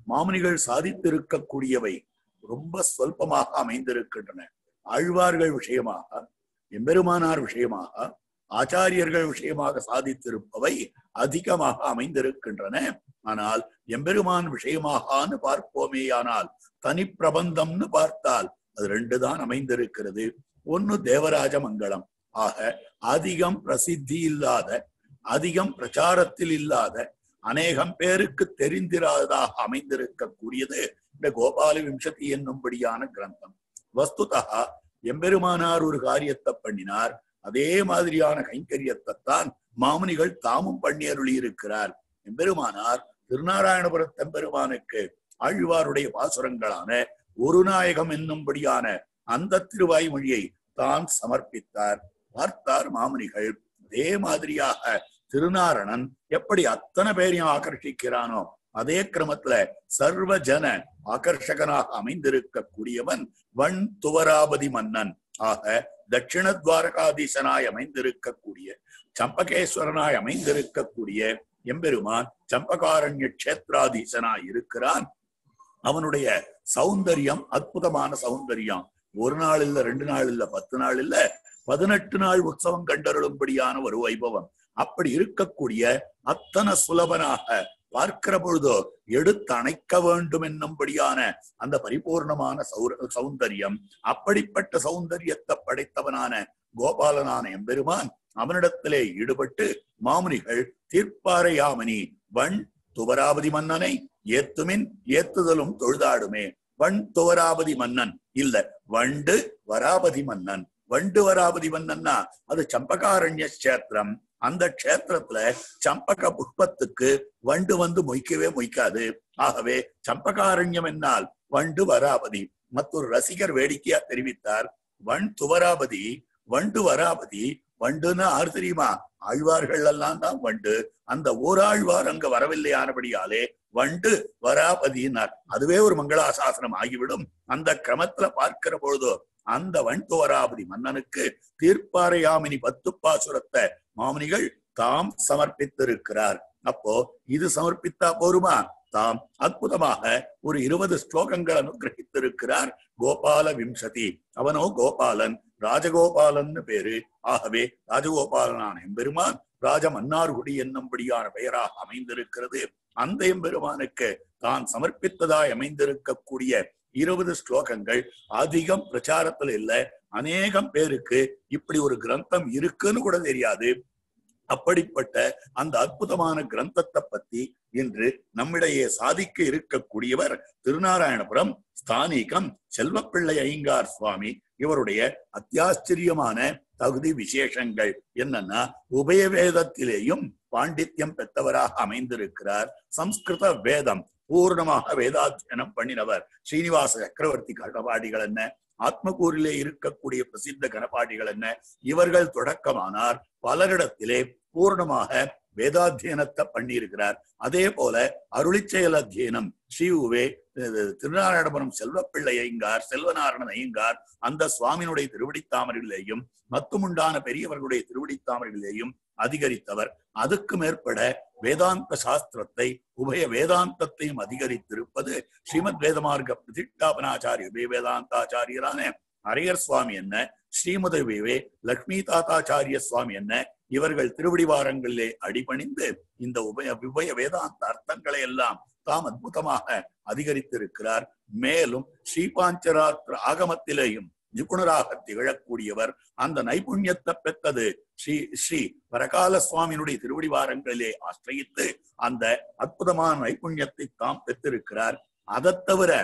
மாமுனிகள் சாதித்திருக்கக்கூடியவை ரொம்ப சொல்பமாக அமைந்திருக்கின்றன ஆழ்வார்கள் விஷயமாக எம்பெருமானார் விஷயமாக ஆச்சாரியர்கள் விஷயமாக சாதித்திருப்பவை அதிகமாக அமைந்திருக்கின்றன ஆனால் எம்பெருமான் விஷயமாகான்னு பார்ப்போமேயானால் தனி பிரபந்தம்னு பார்த்தால் அது ரெண்டு தான் அமைந்திருக்கிறது ஒன்னு தேவராஜ மங்களம் ஆக அதிகம் பிரசித்தி இல்லாத அதிகம் பிரச்சாரத்தில் இல்லாத அநேகம் பேருக்கு தெரிந்திராததாக அமைந்திருக்கக்கூடியது இந்த கோபால விம்சதி என்னும்படியான கிரந்தம் வஸ்துதா எம்பெருமானார் ஒரு காரியத்தை பண்ணினார் அதே மாதிரியான கைங்கரியத்தை தான் மாமுனிகள் தாமும் பண்ணி அருளி இருக்கிறார் எம்பெருமானார் திருநாராயணபுரத் எம்பெருமானுக்கு ஆழ்வாருடைய பாசுரங்களான ஒரு நாயகம் என்னும்படியான அந்த திருவாய்மொழியை தான் சமர்ப்பித்தார் பார்த்தார் மாமுனிகள் அதே மாதிரியாக திருநாரணன் எப்படி அத்தனை பேரையும் ஆகர்ஷிக்கிறானோ அதே கிரமத்துல சர்வ ஜன ஆகர்ஷகனாக அமைந்திருக்க கூடியவன் வன் துவராபதி மன்னன் ஆக தட்சிண துவாரகாதீசனாய் அமைந்திருக்கக்கூடிய சம்பகேஸ்வரனாய் அமைந்திருக்கக்கூடிய எம்பெருமான் சம்பகாரண்ய கஷேத்ராதீசனாய் இருக்கிறான் அவனுடைய சௌந்தரியம் அற்புதமான சௌந்தரியம் ஒரு நாள் இல்ல ரெண்டு நாள் இல்ல பத்து நாள் இல்ல பதினெட்டு நாள் உற்சவம் கண்டருளும்படியான ஒரு வைபவம் அப்படி இருக்கக்கூடிய அத்தனை சுலபனாக பார்க்கிற பொழுதோ எடுத்து அணைக்க வேண்டும் என்னும்படியான அந்த பரிபூர்ணமான சௌர சௌந்தரியம் அப்படிப்பட்ட சௌந்தரியத்தை படைத்தவனான கோபாலனான எம்பெருமான் அவனிடத்திலே ஈடுபட்டு மாமுனிகள் தீர்ப்பாரையாமணி வன் துவராபதி மன்னனை ஏத்துமின் ஏத்துதலும் தொழுதாடுமே வன் துவராபதி மன்னன் இல்ல வண்டு வராபதி மன்னன் வண்டு வராபதி மன்னன்னா அது சம்பகாரண்ய கஷேத்திரம் அந்த க்ஷேத்திரத்துல சம்பக புஷ்பத்துக்கு வண்டு வந்து மொய்க்கவே மொய்க்காது ஆகவே சம்பகாரண்யம் என்னால் வண்டு வராபதி மற்றொரு ரசிகர் வேடிக்கையா தெரிவித்தார் வன் துவராபதி வண்டு வராபதி வண்டுன்னா ஆறு தெரியுமா ஆழ்வார்கள் எல்லாம் தான் வண்டு அந்த ஓராழ்வார் அங்க வரவில்லையானபடியாலே வண்டு வராபதினார் அதுவே ஒரு மங்களாசாசனம் ஆகிவிடும் அந்த கிரமத்துல பார்க்கிற பொழுதோ அந்த வன்துவராபதி மன்னனுக்கு தீர்ப்பாரையாமினி பத்து பாசுரத்தை மாமுனிகள் தாம் சமர்ப்பித்திருக்கிறார் அப்போ இது சமர்ப்பித்தா போருமா தாம் அற்புதமாக ஒரு இருபது ஸ்லோகங்கள் அனுகிரகித்திருக்கிறார் கோபால விம்சதி அவனோ கோபாலன் ராஜகோபாலன்னு பேரு ஆகவே ராஜகோபாலனான எம்பெருமான் ராஜ மன்னார்குடி என்னும்படியான பெயராக அமைந்திருக்கிறது அந்த எம்பெருமானுக்கு தான் சமர்ப்பித்ததாய் அமைந்திருக்கக்கூடிய இருபது ஸ்லோகங்கள் அதிகம் பிரச்சாரத்துல இல்ல அநேகம் பேருக்கு இப்படி ஒரு கிரந்தம் இருக்குன்னு கூட தெரியாது அப்படிப்பட்ட அந்த அற்புதமான கிரந்தத்தை பத்தி இன்று நம்மிடையே சாதிக்க இருக்கக்கூடியவர் திருநாராயணபுரம் ஸ்தானிகம் செல்வப்பிள்ளை ஐங்கார் சுவாமி இவருடைய அத்தியாச்சரியமான தகுதி விசேஷங்கள் என்னன்னா உபய வேதத்திலேயும் பாண்டித்யம் பெற்றவராக அமைந்திருக்கிறார் சம்ஸ்கிருத வேதம் பூர்ணமாக வேதாத்தியனம் பண்ணினவர் ஸ்ரீனிவாச சக்கரவர்த்தி கணபாடிகள் என்ன ஆத்மகூரிலே இருக்கக்கூடிய பிரசித்த கணபாடிகள் என்ன இவர்கள் தொடக்கமானார் பலரிடத்திலே பூர்ணமாக வேதாத்தியனத்தை பண்ணியிருக்கிறார் அதே போல அருளிச்செயல் அத்தியனம் ஸ்ரீ திருநாராயணபுரம் செல்வப்பிள்ளை ஐயங்கார் செல்வநாராயணன் ஐயங்கார் அந்த சுவாமியினுடைய திருவடித்தாமரிலேயும் மத்துமுண்டான பெரியவர்களுடைய திருவடித்தாமரிலேயும் அதிகரித்தவர் அதுக்கு மேற்பட வேதாந்த சாஸ்திரத்தை உபய வேதாந்தத்தையும் அதிகரித்திருப்பது ஸ்ரீமத் வேதமார்க்க பிரதிஷ்டாபனாச்சாரிய உபய வேதாந்தாச்சாரியரான அரையர் சுவாமி என்ன ஸ்ரீமத விவே லக்ஷ்மி தாத்தாச்சாரிய சுவாமி என்ன இவர்கள் திருவடிவாரங்களிலே அடிபணிந்து இந்த உபய உபய வேதாந்த அர்த்தங்களை எல்லாம் தாம் அற்புதமாக அதிகரித்திருக்கிறார் மேலும் ஸ்ரீபாஞ்சராத்திர ஆகமத்திலேயும் நிபுணராக திகழக்கூடியவர் அந்த நைபுண்யத்தை பெற்றது ஸ்ரீ ஸ்ரீ பரகால சுவாமியினுடைய திருவடிவாரங்களிலே ஆசிரயித்து அந்த அற்புதமான நைபுண்யத்தை தாம் பெற்றிருக்கிறார் அதை தவிர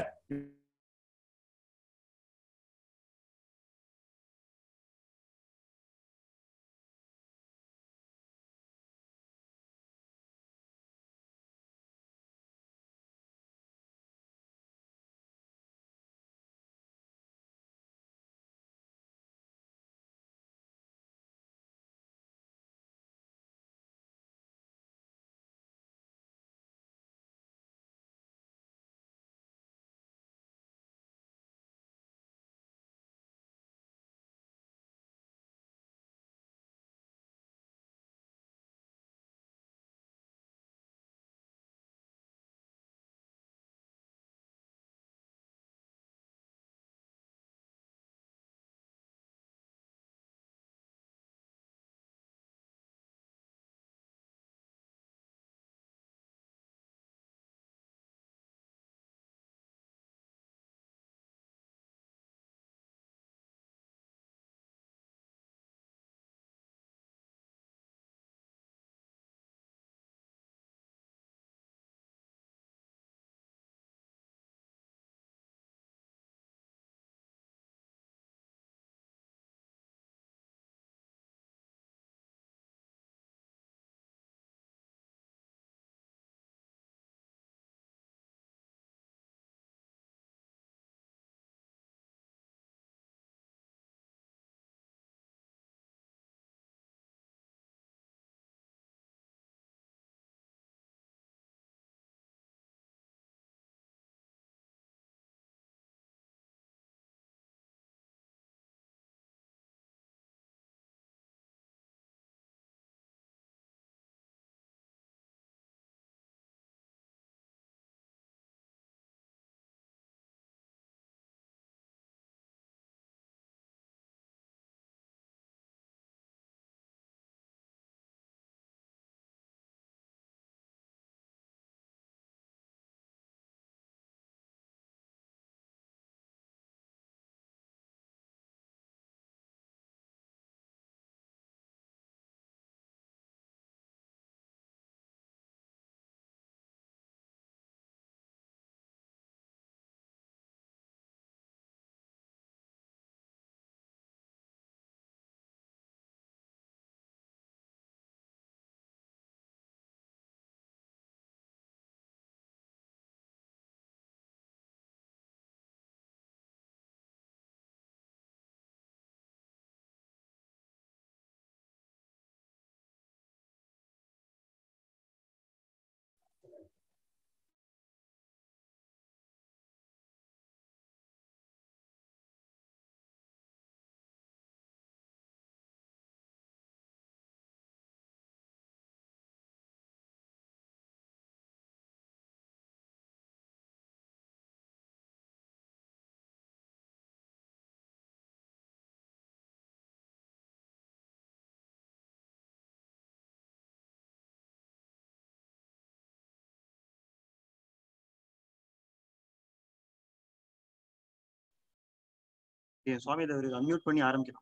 ஏ, சுவாமி தேவர் இது அன்மியூட் பண்ணி ஆரம்பிக்கலாம்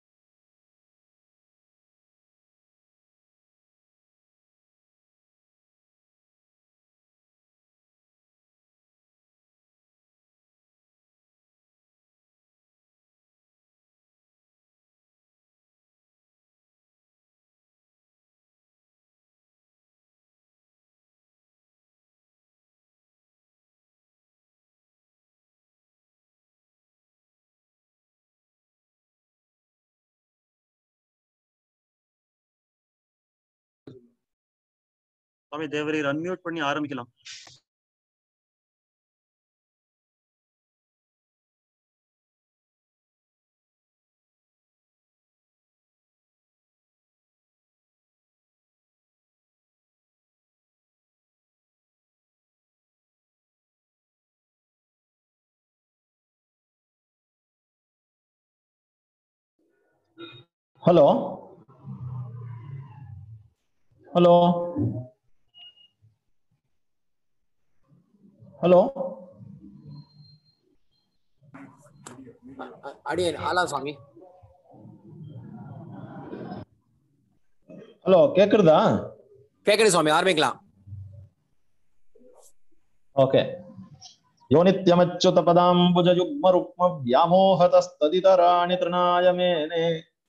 சுவாமி தேவரீர் அன்மியூட் பண்ணி ஆரம்பிக்கலாம் ಹಲೋ ಹಲೋ ಹಲೋ அ- அடியேன் ஆலா சுவாமி ಹಲೋ ಕೇಕ್ರದಾ கேக்குது சுவாமி ஆரம்பிக்கலாம் ಓಕೆ ಯೋನಿತ್ಯಮಚ್ಯುತ ಪದಾಂಬುಜ ಯುಗ್ಮ ರುಕ್ಮ ವ್ಯಾಮೋಹತಸ್ತದಿತರಾಣಿ ತೃಣಾಯ ಮೇನೆ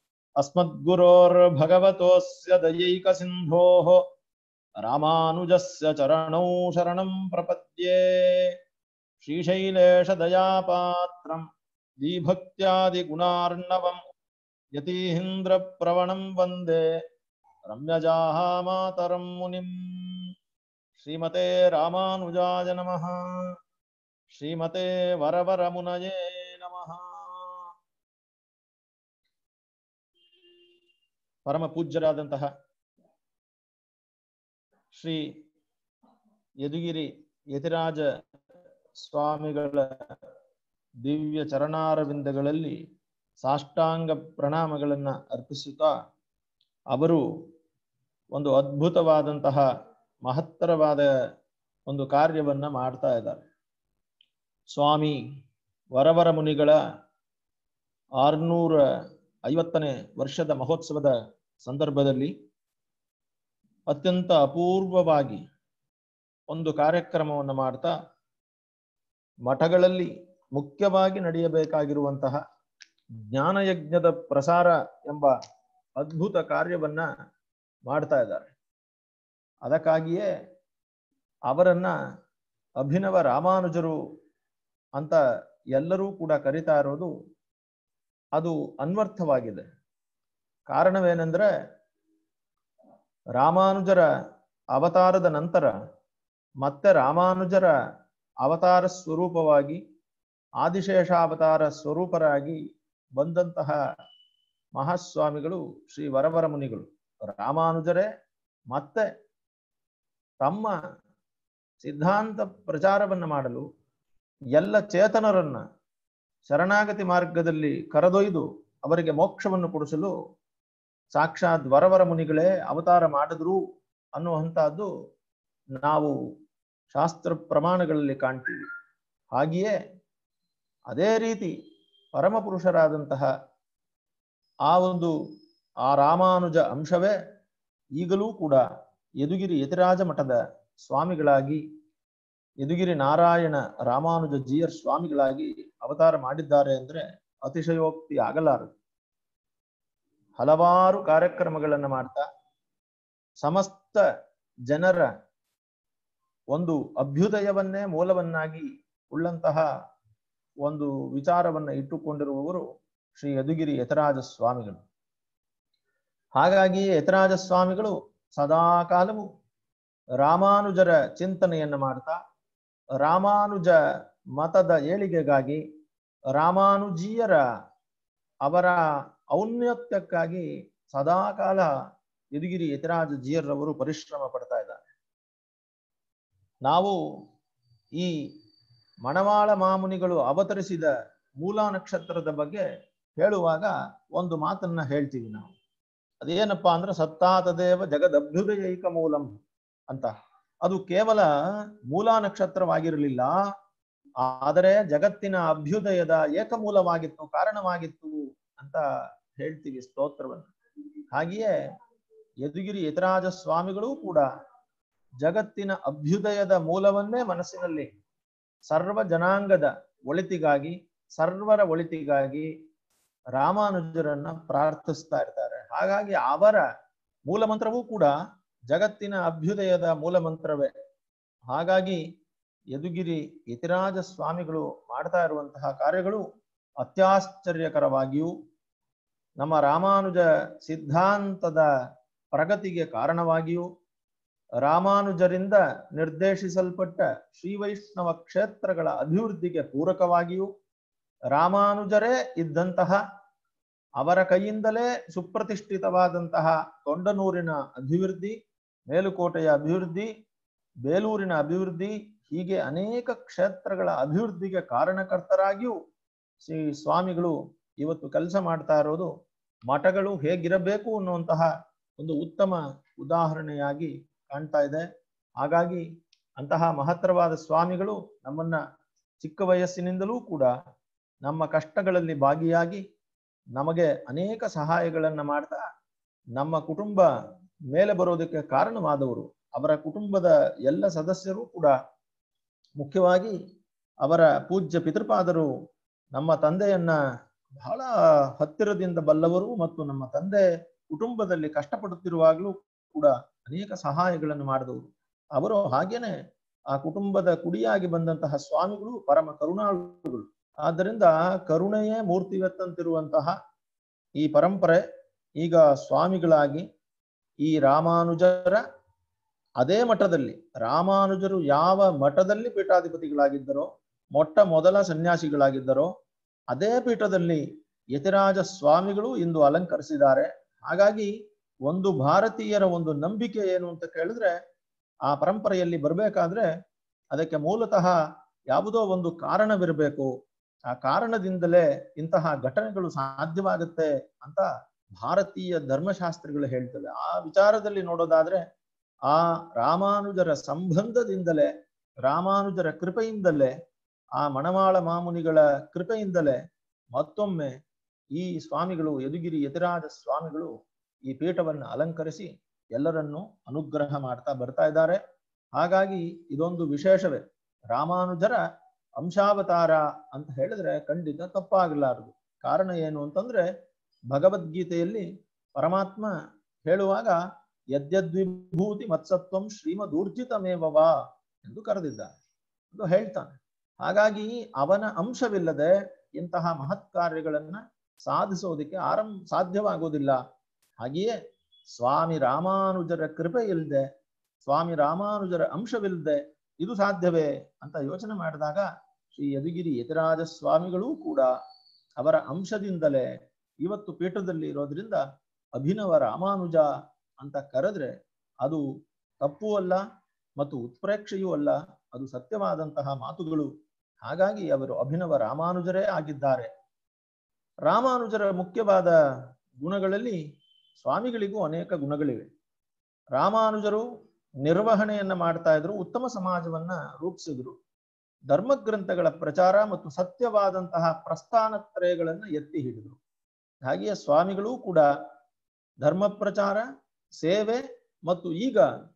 ಅಸ್ಮದ್ಗುರೋರ್ಭಗವತೋಸ್ಯ ದಯೈಕ ಸಿಂಧೋಃ ರಾಮಾನುಜಸ್ಯ ಚರಣೌ ಶರಣಂ ಪ್ರಪದ್ಯೆ ಶ್ರೀಶೈಲೇಶ ದಯಾಪಾತ್ರಂ ದೀಭಕ್ತ್ಯಾದಿಗುಣಾರ್ಣವಂ ಯತೀಂದ್ರ ಪ್ರವಣಂ ವಂದೇ ರಮ್ಯಜಾಹ ಮಾತರಂ ಮುನಿಂ ಶ್ರೀಮತೆ ರಾಮಾನುಜಾಯ ನಮಃ ಶ್ರೀಮತೆ ವರವರ ಮುನಯೇ ನಮಃ ಪರಮ ಪೂಜ್ಯರಾದಂತಹ ಶ್ರೀ ಯದುಗಿರಿ ಯತಿರಾಜ ಸ್ವಾಮಿಗಳ ದಿವ್ಯ ಚರಣಾರವಿಂದಗಳಲ್ಲಿ ಸಾಷ್ಟಾಂಗ ಪ್ರಣಾಮಗಳನ್ನ ಅರ್ಪಿಸುತ್ತಾ ಅವರು ಒಂದು ಅದ್ಭುತವಾದಂತಹ ಮಹತ್ತರವಾದ ಒಂದು ಕಾರ್ಯವನ್ನ ಮಾಡ್ತಾ ಇದ್ದಾರೆ ಸ್ವಾಮಿ ವರವರ ಮುನಿಗಳ ಆರ್ನೂರ ಐವತ್ತನೇ ವರ್ಷದ ಮಹೋತ್ಸವದ ಸಂದರ್ಭದಲ್ಲಿ ಅತ್ಯಂತ ಅಪೂರ್ವವಾಗಿ ಒಂದು ಕಾರ್ಯಕ್ರಮವನ್ನು ಮಾಡ್ತಾ ಮಠಗಳಲ್ಲಿ ಮುಖ್ಯವಾಗಿ ನಡೆಯಬೇಕಾಗಿರುವಂತಹ ಜ್ಞಾನಯಜ್ಞದ ಪ್ರಸಾರ ಎಂಬ ಅದ್ಭುತ ಕಾರ್ಯವನ್ನ ಮಾಡ್ತಾ ಇದ್ದಾರೆ ಅದಕ್ಕಾಗಿಯೇ ಅವರನ್ನ ಅಭಿನವ ರಾಮಾನುಜರು ಅಂತ ಎಲ್ಲರೂ ಕೂಡ ಕರಿತಾ ಇರೋದು ಅದು ಅನ್ವರ್ಥವಾಗಿದೆ ಕಾರಣವೇನೆಂದ್ರೆ ರಾಮಾನುಜರ ಅವತಾರದ ನಂತರ ಮತ್ತೆ ರಾಮಾನುಜರ ಅವತಾರ ಸ್ವರೂಪವಾಗಿ ಆದಿಶೇಷಾವತಾರ ಸ್ವರೂಪರಾಗಿ ಬಂದಂತಹ ಮಹಾಸ್ವಾಮಿಗಳು ಶ್ರೀ ವರವರ ಮುನಿಗಳು ರಾಮಾನುಜರೇ ಮತ್ತೆ ತಮ್ಮ ಸಿದ್ಧಾಂತ ಪ್ರಚಾರವನ್ನ ಮಾಡಲು ಎಲ್ಲ ಚೇತನರನ್ನ ಶರಣಾಗತಿ ಮಾರ್ಗದಲ್ಲಿ ಕರೆದೊಯ್ದು ಅವರಿಗೆ ಮೋಕ್ಷವನ್ನು ಕೊಡಿಸಲು ಸಾಕ್ಷಾತ್ ವರವರ ಮುನಿಗಳೇ ಅವತಾರ ಮಾಡಿದ್ರು ಅನ್ನುವಂತಹದ್ದು ನಾವು ಶಾಸ್ತ್ರ ಪ್ರಮಾಣಗಳಲ್ಲಿ ಕಾಣ್ತೀವಿ ಹಾಗೆಯೇ ಅದೇ ರೀತಿ ಪರಮ ಪುರುಷರಾದಂತಹ ಆ ಒಂದು ಆ ರಾಮಾನುಜ ಅಂಶವೇ ಈಗಲೂ ಕೂಡ ಯದುಗಿರಿ ಯತಿರಾಜ ಮಠದ ಸ್ವಾಮಿಗಳಾಗಿ ಯದುಗಿರಿ ನಾರಾಯಣ ರಾಮಾನುಜ ಜೀಯರ್ ಸ್ವಾಮಿಗಳಾಗಿ ಅವತಾರ ಮಾಡಿದ್ದಾರೆ ಅಂದ್ರೆ ಅತಿಶಯೋಕ್ತಿ ಆಗಲಾರದು ಹಲವಾರು ಕಾರ್ಯಕ್ರಮಗಳನ್ನು ಮಾಡ್ತಾ ಸಮಸ್ತ ಜನರ ಒಂದು ಅಭ್ಯುದಯವನ್ನೇ ಮೂಲವನ್ನಾಗಿ ಉಳ್ಳಂತಹ ಒಂದು ವಿಚಾರವನ್ನ ಇಟ್ಟುಕೊಂಡಿರುವವರು ಶ್ರೀ ಯದುಗಿರಿ ಯತರಾಜ ಸ್ವಾಮಿಗಳು ಹಾಗಾಗಿ ಯತರಾಜ ಸ್ವಾಮಿಗಳು ಸದಾ ಕಾಲವು ರಾಮಾನುಜರ ಚಿಂತನೆಯನ್ನ ಮಾಡ್ತಾ ರಾಮಾನುಜ ಮತದ ಏಳಿಗೆಗಾಗಿ ರಾಮಾನುಜೀಯರ ಅವರ ಔನ್ನತ್ಯಕ್ಕಾಗಿ ಸದಾಕಾಲ ಯದುಗಿರಿ ಯತಿರಾಜ ಜೀಯರ್ರವರು ಪರಿಶ್ರಮ ಪಡ್ತಾ ಇದ್ದಾರೆ ನಾವು ಈ ಮಣವಾಳ ಮಾಮುನಿಗಳು ಅವತರಿಸಿದ ಮೂಲ ನಕ್ಷತ್ರದ ಬಗ್ಗೆ ಹೇಳುವಾಗ ಒಂದು ಮಾತನ್ನ ಹೇಳ್ತೀವಿ ನಾವು ಅದೇನಪ್ಪಾ ಅಂದ್ರೆ ಸತ್ತಾತದೇವ ಜಗದಭ್ಯುದಯೈಕ ಮೂಲಂ ಅಂತ ಅದು ಕೇವಲ ಮೂಲ ನಕ್ಷತ್ರವಾಗಿರಲಿಲ್ಲ ಆದರೆ ಜಗತ್ತಿನ ಅಭ್ಯುದಯದ ಏಕಮೂಲವಾಗಿತ್ತು ಕಾರಣವಾಗಿತ್ತು ಅಂತ ಹೇಳ್ತೀವಿ ಸ್ತೋತ್ರವನ್ನು ಹಾಗೆಯೇ ಯದುಗಿರಿ ಯತಿರಾಜ ಸ್ವಾಮಿಗಳು ಕೂಡ ಜಗತ್ತಿನ ಅಭ್ಯುದಯದ ಮೂಲವನ್ನೇ ಮನಸ್ಸಿನಲ್ಲಿ ಸರ್ವ ಜನಾಂಗದ ಒಳಿತಿಗಾಗಿ ಸರ್ವರ ಒಳಿತಿಗಾಗಿ ರಾಮಾನುಜರನ್ನ ಪ್ರಾರ್ಥಿಸ್ತಾ ಇರ್ತಾರೆ ಹಾಗಾಗಿ ಅವರ ಮೂಲಮಂತ್ರವೂ ಕೂಡ ಜಗತ್ತಿನ ಅಭ್ಯುದಯದ ಮೂಲಮಂತ್ರವೇ ಹಾಗಾಗಿ ಯದುಗಿರಿ ಯತಿರಾಜ ಸ್ವಾಮಿಗಳು ಮಾಡ್ತಾ ಇರುವಂತಹ ಕಾರ್ಯಗಳು ಅತ್ಯಾಶ್ಚರ್ಯಕರವಾಗಿಯೂ ನಮ್ಮ ರಾಮಾನುಜ ಸಿದ್ಧಾಂತದ ಪ್ರಗತಿಗೆ ಕಾರಣವಾಗಿಯೂ ರಾಮಾನುಜರಿಂದ ನಿರ್ದೇಶಿಸಲ್ಪಟ್ಟ ಶ್ರೀ ವೈಷ್ಣವ ಕ್ಷೇತ್ರಗಳ ಅಭಿವೃದ್ಧಿಗೆ ಪೂರಕವಾಗಿಯೂ ರಾಮಾನುಜರೇ ಇದ್ದಂತಹ ಅವರ ಕೈಯಿಂದಲೇ ಸುಪ್ರತಿಷ್ಠಿತವಾದಂತಹ ತೊಂಡನೂರಿನ ಅಭಿವೃದ್ಧಿ ಮೇಲುಕೋಟೆಯ ಅಭಿವೃದ್ಧಿ ಬೇಲೂರಿನ ಅಭಿವೃದ್ಧಿ ಹೀಗೆ ಅನೇಕ ಕ್ಷೇತ್ರಗಳ ಅಭಿವೃದ್ಧಿಗೆ ಕಾರಣಕರ್ತರಾಗಿಯೂ ಶ್ರೀ ಸ್ವಾಮಿಗಳು ಇವತ್ತು ಕೆಲಸ ಮಾಡ್ತಾ ಇರೋದು ಮಠಗಳು ಹೇಗಿರಬೇಕು ಅನ್ನುವಂತಹ ಒಂದು ಉತ್ತಮ ಉದಾಹರಣೆಯಾಗಿ ಕಾಣ್ತಾ ಇದೆ ಹಾಗಾಗಿ ಅಂತಹ ಮಹತ್ತರವಾದ ಸ್ವಾಮಿಗಳು ನಮ್ಮನ್ನ ಚಿಕ್ಕ ವಯಸ್ಸಿನಿಂದಲೂ ಕೂಡ ನಮ್ಮ ಕಷ್ಟಗಳಲ್ಲಿ ಭಾಗಿಯಾಗಿ ನಮಗೆ ಅನೇಕ ಸಹಾಯಗಳನ್ನ ಮಾಡ್ತಾ ನಮ್ಮ ಕುಟುಂಬ ಮೇಲೆ ಬರೋದಕ್ಕೆ ಕಾರಣವಾದವರು ಅವರ ಕುಟುಂಬದ ಎಲ್ಲ ಸದಸ್ಯರು ಕೂಡ ಮುಖ್ಯವಾಗಿ ಅವರ ಪೂಜ್ಯ ಪಿತೃಪಾದರು ನಮ್ಮ ತಂದೆಯನ್ನ ಬಹಳ ಹತ್ತಿರದಿಂದ ಬಲ್ಲವರು ಮತ್ತು ನಮ್ಮ ತಂದೆ ಕುಟುಂಬದಲ್ಲಿ ಕಷ್ಟಪಡುತ್ತಿರುವಾಗಲೂ ಕೂಡ ಅನೇಕ ಸಹಾಯಗಳನ್ನು ಮಾಡಿದವರು ಅವರು ಹಾಗೇನೆ ಆ ಕುಟುಂಬದ ಕುಡಿಯಾಗಿ ಬಂದಂತಹ ಸ್ವಾಮಿಗಳು ಪರಮ ಕರುಣಾಳುಗಳು ಆದ್ದರಿಂದ ಕರುಣೆಯೇ ಮೂರ್ತಿವೆತ್ತಂತಿರುವಂತಹ ಈ ಪರಂಪರೆ ಈಗ ಸ್ವಾಮಿಗಳಾಗಿ ಈ ರಾಮಾನುಜರ ಅದೇ ಮಠದಲ್ಲಿ ರಾಮಾನುಜರು ಯಾವ ಮಠದಲ್ಲಿ ಪೀಠಾಧಿಪತಿಗಳಾಗಿದ್ದರೋ ಮೊಟ್ಟ ಮೊದಲ ಸನ್ಯಾಸಿಗಳಾಗಿದ್ದರೋ ಅದೇ ಪೀಠದಲ್ಲಿ ಯತಿರಾಜ ಸ್ವಾಮಿಗಳು ಇಂದು ಅಲಂಕರಿಸಿದ್ದಾರೆ ಹಾಗಾಗಿ ಒಂದು ಭಾರತೀಯರ ಒಂದು ನಂಬಿಕೆ ಏನು ಅಂತ ಕೇಳಿದ್ರೆ ಆ ಪರಂಪರೆಯಲ್ಲಿ ಬರಬೇಕಾದ್ರೆ ಅದಕ್ಕೆ ಮೂಲತಃ ಯಾವುದೋ ಒಂದು ಕಾರಣವಿರಬೇಕು ಆ ಕಾರಣದಿಂದಲೇ ಇಂತಹ ಘಟನೆಗಳು ಸಾಧ್ಯವಾಗುತ್ತೆ ಅಂತ ಭಾರತೀಯ ಧರ್ಮಶಾಸ್ತ್ರಗಳು ಹೇಳ್ತವೆ ಆ ವಿಚಾರದಲ್ಲಿ ನೋಡೋದಾದ್ರೆ ಆ ರಾಮಾನುಜರ ಸಂಬಂಧದಿಂದಲೇ ರಾಮಾನುಜರ ಕೃಪೆಯಿಂದಲೇ ಆ ಮಣವಾಳ ಮಾಮುನಿಗಳ ಕೃಪೆಯಿಂದಲೇ ಮತ್ತೊಮ್ಮೆ ಈ ಸ್ವಾಮಿಗಳು ಯದುಗಿರಿ ಯತಿರಾಜ ಸ್ವಾಮಿಗಳು ಈ ಪೀಠವನ್ನು ಅಲಂಕರಿಸಿ ಎಲ್ಲರನ್ನೂ ಅನುಗ್ರಹ ಮಾಡ್ತಾ ಬರ್ತಾ ಇದ್ದಾರೆ ಹಾಗಾಗಿ ಇದೊಂದು ವಿಶೇಷವೇ ರಾಮಾನುಜರ ಅಂಶಾವತಾರ ಅಂತ ಹೇಳಿದ್ರೆ ಖಂಡಿತ ತಪ್ಪಾಗಲಾರದು ಕಾರಣ ಏನು ಅಂತಂದ್ರೆ ಭಗವದ್ಗೀತೆಯಲ್ಲಿ ಪರಮಾತ್ಮ ಹೇಳುವಾಗ ಯದ್ಯದ್ವಿಭೂತಿ ಮತ್ಸತ್ವಂ ಶ್ರೀಮದೂರ್ಜಿತಮೇವವಾ ಎಂದು ಕರೆದಿದ್ದಾನೆ ಎಂದು ಹೇಳ್ತಾನೆ ಹಾಗಾಗಿ ಅವನ ಅಂಶವಿಲ್ಲದೆ ಇಂತಹ ಮಹತ್ ಕಾರ್ಯಗಳನ್ನ ಸಾಧಿಸೋದಕ್ಕೆ ಆರಂಭ ಸಾಧ್ಯವಾಗುವುದಿಲ್ಲ ಹಾಗೆಯೇ ಸ್ವಾಮಿ ರಾಮಾನುಜರ ಕೃಪೆ ಇಲ್ಲದೆ ಸ್ವಾಮಿ ರಾಮಾನುಜರ ಅಂಶವಿಲ್ಲದೆ ಇದು ಸಾಧ್ಯವೇ ಅಂತ ಯೋಚನೆ ಮಾಡಿದಾಗ ಶ್ರೀ ಯದುಗಿರಿ ಯತಿರಾಜ ಸ್ವಾಮಿಗಳೂ ಕೂಡ ಅವರ ಅಂಶದಿಂದಲೇ ಇವತ್ತು ಪೀಠದಲ್ಲಿ ಇರೋದ್ರಿಂದ ಅಭಿನವ ರಾಮಾನುಜ ಅಂತ ಕರೆದ್ರೆ ಅದು ತಪ್ಪು ಅಲ್ಲ ಮತ್ತು ಉತ್ಪ್ರೇಕ್ಷೆಯೂ ಅಲ್ಲ ಅದು ಸತ್ಯವಾದಂತಹ ಮಾತುಗಳು ಹಾಗಾಗಿ ಅವರು ಅಭಿನವ ರಾಮಾನುಜರೇ ಆಗಿದ್ದಾರೆ ರಾಮಾನುಜರ ಮುಖ್ಯವಾದ ಗುಣಗಳಲ್ಲಿ ಸ್ವಾಮಿಗಳಿಗೂ ಅನೇಕ ಗುಣಗಳಿವೆ ರಾಮಾನುಜರು ನಿರ್ವಹಣೆಯನ್ನ ಮಾಡ್ತಾ ಇದ್ರು ಉತ್ತಮ ಸಮಾಜವನ್ನ ರೂಪಿಸಿದ್ರು ಧರ್ಮಗ್ರಂಥಗಳ ಪ್ರಚಾರ ಮತ್ತು ಸತ್ಯವಾದಂತಹ ಪ್ರಸ್ಥಾನತ್ರಯಗಳನ್ನ ಎತ್ತಿ ಹಿಡಿದ್ರು ಹಾಗೆಯೇ ಸ್ವಾಮಿಗಳೂ ಕೂಡ ಧರ್ಮ ಪ್ರಚಾರ ಸೇವೆ ಮತ್ತು ಈಗ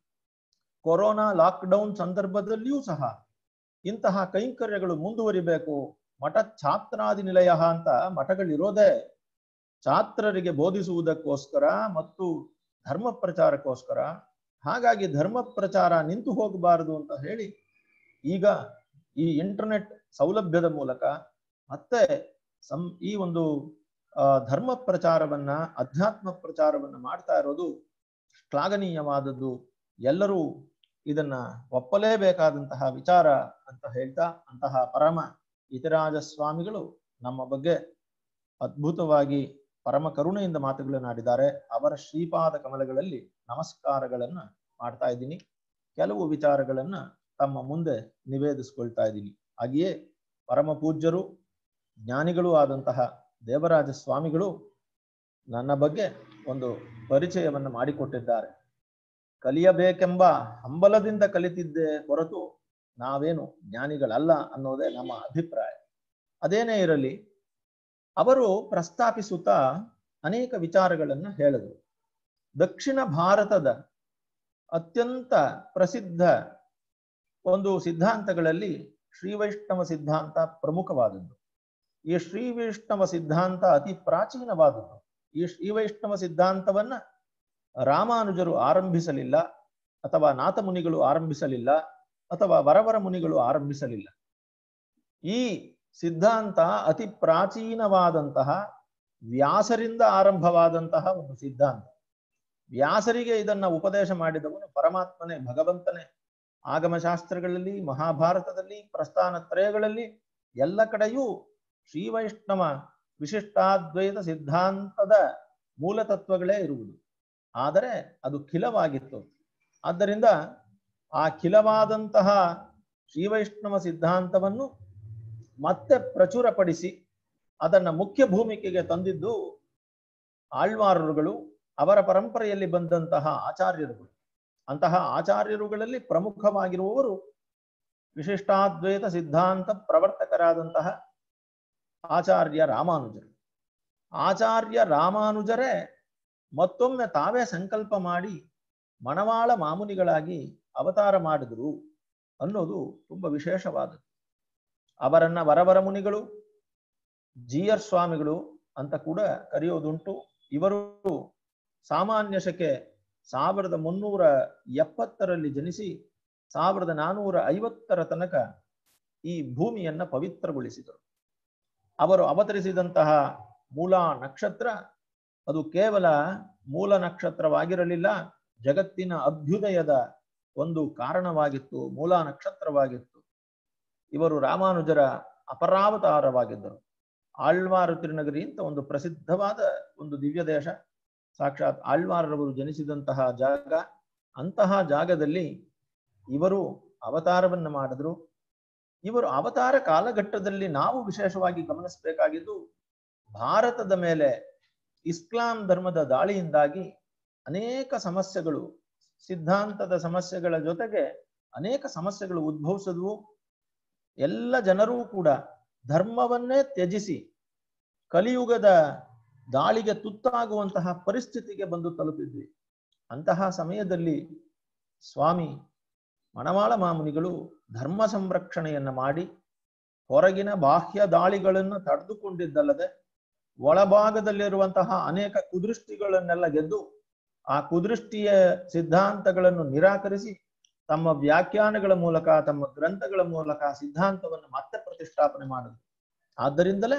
ಕೊರೋನಾ ಲಾಕ್ಡೌನ್ ಸಂದರ್ಭದಲ್ಲಿಯೂ ಸಹ ಇಂತಹ ಕೈಂಕರ್ಯಗಳು ಮುಂದುವರಿಬೇಕು ಮಠ ಛಾತ್ರಾದಿ ನಿಲಯ ಅಂತ ಮಠಗಳಿರೋದೇ ಛಾತ್ರರಿಗೆ ಬೋಧಿಸುವುದಕ್ಕೋಸ್ಕರ ಮತ್ತು ಧರ್ಮ ಪ್ರಚಾರಕ್ಕೋಸ್ಕರ ಹಾಗಾಗಿ ಧರ್ಮ ಪ್ರಚಾರ ನಿಂತು ಹೋಗಬಾರದು ಅಂತ ಹೇಳಿ ಈಗ ಈ ಇಂಟರ್ನೆಟ್ ಸೌಲಭ್ಯದ ಮೂಲಕ ಮತ್ತೆ ಸಂ ಈ ಒಂದು ಆ, ಧರ್ಮ ಪ್ರಚಾರವನ್ನ ಅಧ್ಯಾತ್ಮ ಪ್ರಚಾರವನ್ನ ಮಾಡ್ತಾ ಇರೋದು ಶ್ಲಾಘನೀಯವಾದದ್ದು ಎಲ್ಲರೂ ಇದನ್ನ ಒಪ್ಪಲೇಬೇಕಾದಂತಹ ವಿಚಾರ ಅಂತ ಹೇಳ್ತಾ ಅಂತಹ ಪರಮ ಇತಿರಾಜ ಸ್ವಾಮಿಗಳು ನಮ್ಮ ಬಗ್ಗೆ ಅದ್ಭುತವಾಗಿ ಪರಮ ಕರುಣೆಯಿಂದ ಮಾತುಗಳನ್ನಾಡಿದ್ದಾರೆ ಅವರ ಶ್ರೀಪಾದ ಕಮಲಗಳಲ್ಲಿ ನಮಸ್ಕಾರಗಳನ್ನ ಮಾಡ್ತಾ ಇದ್ದೀನಿ ಕೆಲವು ವಿಚಾರಗಳನ್ನ ತಮ್ಮ ಮುಂದೆ ನಿವೇದಿಸ್ಕೊಳ್ತಾ ಇದ್ದೀನಿ ಹಾಗೆಯೇ ಪರಮ ಪೂಜ್ಯರು ಜ್ಞಾನಿಗಳೂ ಆದಂತಹ ದೇವರಾಜ ಸ್ವಾಮಿಗಳು ನನ್ನ ಬಗ್ಗೆ ಒಂದು ಪರಿಚಯವನ್ನು ಮಾಡಿಕೊಟ್ಟಿದ್ದಾರೆ ಕಲಿಯಬೇಕೆಂಬ ಹಂಬಲದಿಂದ ಕಲಿತಿದ್ದೆ ಹೊರತು ನಾವೇನು ಜ್ಞಾನಿಗಳಲ್ಲ ಅನ್ನೋದೇ ನಮ್ಮ ಅಭಿಪ್ರಾಯ ಅದೇನೇ ಇರಲಿ ಅವರು ಪ್ರಸ್ತಾಪಿಸುತ್ತಾ ಅನೇಕ ವಿಚಾರಗಳನ್ನು ಹೇಳಿದರು ದಕ್ಷಿಣ ಭಾರತದ ಅತ್ಯಂತ ಪ್ರಸಿದ್ಧ ಒಂದು ಸಿದ್ಧಾಂತಗಳಲ್ಲಿ ಶ್ರೀ ವೈಷ್ಣವ ಸಿದ್ಧಾಂತ ಪ್ರಮುಖವಾದದ್ದು ಈ ಶ್ರೀ ವೈಷ್ಣವ ಸಿದ್ಧಾಂತ ಅತಿ ಪ್ರಾಚೀನವಾದದ್ದು ಈ ಶ್ರೀ ವೈಷ್ಣವ ಸಿದ್ಧಾಂತವನ್ನ ರಾಮಾನುಜರು ಆರಂಭಿಸಲಿಲ್ಲ ಅಥವಾ ನಾಥಮುನಿಗಳು ಆರಂಭಿಸಲಿಲ್ಲ ಅಥವಾ ವರವರ ಮುನಿಗಳು ಆರಂಭಿಸಲಿಲ್ಲ ಈ ಸಿದ್ಧಾಂತ ಅತಿ ಪ್ರಾಚೀನವಾದಂತಹ ವ್ಯಾಸರಿಂದ ಆರಂಭವಾದಂತಹ ಒಂದು ಸಿದ್ಧಾಂತ ವ್ಯಾಸರಿಗೆ ಇದನ್ನ ಉಪದೇಶ ಮಾಡಿದವನು ಪರಮಾತ್ಮನೇ ಭಗವಂತನೇ ಆಗಮಶಾಸ್ತ್ರಗಳಲ್ಲಿ ಮಹಾಭಾರತದಲ್ಲಿ ಪ್ರಸ್ಥಾನತ್ರಯಗಳಲ್ಲಿ ಎಲ್ಲ ಕಡೆಯೂ ಶ್ರೀ ವೈಷ್ಣವ ವಿಶಿಷ್ಟಾದ್ವೈತ ಸಿದ್ಧಾಂತದ ಮೂಲ ತತ್ವಗಳೇ ಇರುವುದು ಆದರೆ ಅದು ಖಿಲವಾಗಿತ್ತು ಆದ್ದರಿಂದ ಆ ಖಿಲವಾದಂತಹ ಶ್ರೀ ವೈಷ್ಣವ ಸಿದ್ಧಾಂತವನ್ನು ಮತ್ತೆ ಪ್ರಚುರಪಡಿಸಿ ಅದನ್ನ ಮುಖ್ಯ ಭೂಮಿಕೆಗೆ ತಂದಿದ್ದು ಆಳ್ವಾರರುಗಳು ಅವರ ಪರಂಪರೆಯಲ್ಲಿ ಬಂದಂತಹ ಆಚಾರ್ಯರುಗಳು ಅಂತಹ ಆಚಾರ್ಯರುಗಳಲ್ಲಿ ಪ್ರಮುಖವಾಗಿರುವವರು ವಿಶಿಷ್ಟಾದ್ವೈತ ಸಿದ್ಧಾಂತ ಪ್ರವರ್ತಕರಾದಂತಹ ಆಚಾರ್ಯ ರಾಮಾನುಜರು ಆಚಾರ್ಯ ರಾಮಾನುಜರೇ ಮತ್ತೊಮ್ಮೆ ತಾವೇ ಸಂಕಲ್ಪ ಮಾಡಿ ಮಣವಾಳ ಮಾಮುನಿಗಳಾಗಿ ಅವತಾರ ಮಾಡಿದರು ಅನ್ನೋದು ತುಂಬಾ ವಿಶೇಷವಾದದ್ದು ಅವರನ್ನ ವರವರ ಮುನಿಗಳು ಜಿಯರ್ ಸ್ವಾಮಿಗಳು ಅಂತ ಕೂಡ ಕರೆಯೋದುಂಟು ಇವರು ಸಾಮಾನ್ಯ ಶಕೆ ಸಾವಿರದ ಮುನ್ನೂರ ಎಪ್ಪತ್ತರಲ್ಲಿ ಜನಿಸಿ ಸಾವಿರದ ನಾನೂರ ಐವತ್ತರ ತನಕ ಈ ಭೂಮಿಯನ್ನ ಪವಿತ್ರಗೊಳಿಸಿದರು ಅವರು ಅವತರಿಸಿದಂತಹ ಮೂಲ ನಕ್ಷತ್ರ ಅದು ಕೇವಲ ಮೂಲ ನಕ್ಷತ್ರವಾಗಿರಲಿಲ್ಲ ಜಗತ್ತಿನ ಅಭ್ಯುದಯದ ಒಂದು ಕಾರಣವಾಗಿತ್ತು ಮೂಲ ನಕ್ಷತ್ರವಾಗಿತ್ತು ಇವರು ರಾಮಾನುಜರ ಅಪರಾವತಾರವಾಗಿದ್ದರು ಆಳ್ವಾರು ತಿರುನಗರಿ ಅಂತ ಒಂದು ಪ್ರಸಿದ್ಧವಾದ ಒಂದು ದಿವ್ಯ ದೇಶ ಸಾಕ್ಷಾತ್ ಆಳ್ವಾರರವರು ಜನಿಸಿದಂತಹ ಜಾಗ ಅಂತಹ ಜಾಗದಲ್ಲಿ ಇವರು ಅವತಾರವನ್ನು ಮಾಡಿದ್ರು ಇವರು ಅವತಾರ ಕಾಲಘಟ್ಟದಲ್ಲಿ ನಾವು ವಿಶೇಷವಾಗಿ ಗಮನಿಸಬೇಕಾಗಿದ್ದು ಭಾರತದ ಮೇಲೆ ಇಸ್ಲಾಂ ಧರ್ಮದ ದಾಳಿಯಿಂದಾಗಿ ಅನೇಕ ಸಮಸ್ಯೆಗಳು ಸಿದ್ಧಾಂತದ ಸಮಸ್ಯೆಗಳ ಜೊತೆಗೆ ಅನೇಕ ಸಮಸ್ಯೆಗಳು ಉದ್ಭವಿಸಿದ್ವು ಎಲ್ಲ ಜನರೂ ಕೂಡ ಧರ್ಮವನ್ನೇ ತ್ಯಜಿಸಿ ಕಲಿಯುಗದ ದಾಳಿಗೆ ತುತ್ತಾಗುವಂತಹ ಪರಿಸ್ಥಿತಿಗೆ ಬಂದು ತಲುಪಿದ್ವಿ ಅಂತಹ ಸಮಯದಲ್ಲಿ ಸ್ವಾಮಿ ಮಣವಾಳ ಮಾಮುನಿಗಳು ಧರ್ಮ ಸಂರಕ್ಷಣೆಯನ್ನ ಮಾಡಿ ಹೊರಗಿನ ಬಾಹ್ಯ ದಾಳಿಗಳನ್ನು ತಡೆದುಕೊಂಡಿದ್ದಲ್ಲದೆ ಒಳಭಾಗದಲ್ಲಿರುವಂತಹ ಅನೇಕ ಕುದೃಷ್ಟಿಗಳನ್ನೆಲ್ಲ ಗೆದ್ದು ಆ ಕುದೃಷ್ಟಿಯ ಸಿದ್ಧಾಂತಗಳನ್ನು ನಿರಾಕರಿಸಿ ತಮ್ಮ ವ್ಯಾಖ್ಯಾನಗಳ ಮೂಲಕ ತಮ್ಮ ಗ್ರಂಥಗಳ ಮೂಲಕ ಸಿದ್ಧಾಂತವನ್ನು ಮತ್ತೆ ಪ್ರತಿಷ್ಠಾಪನೆ ಮಾಡಿದ್ರು ಆದ್ದರಿಂದಲೇ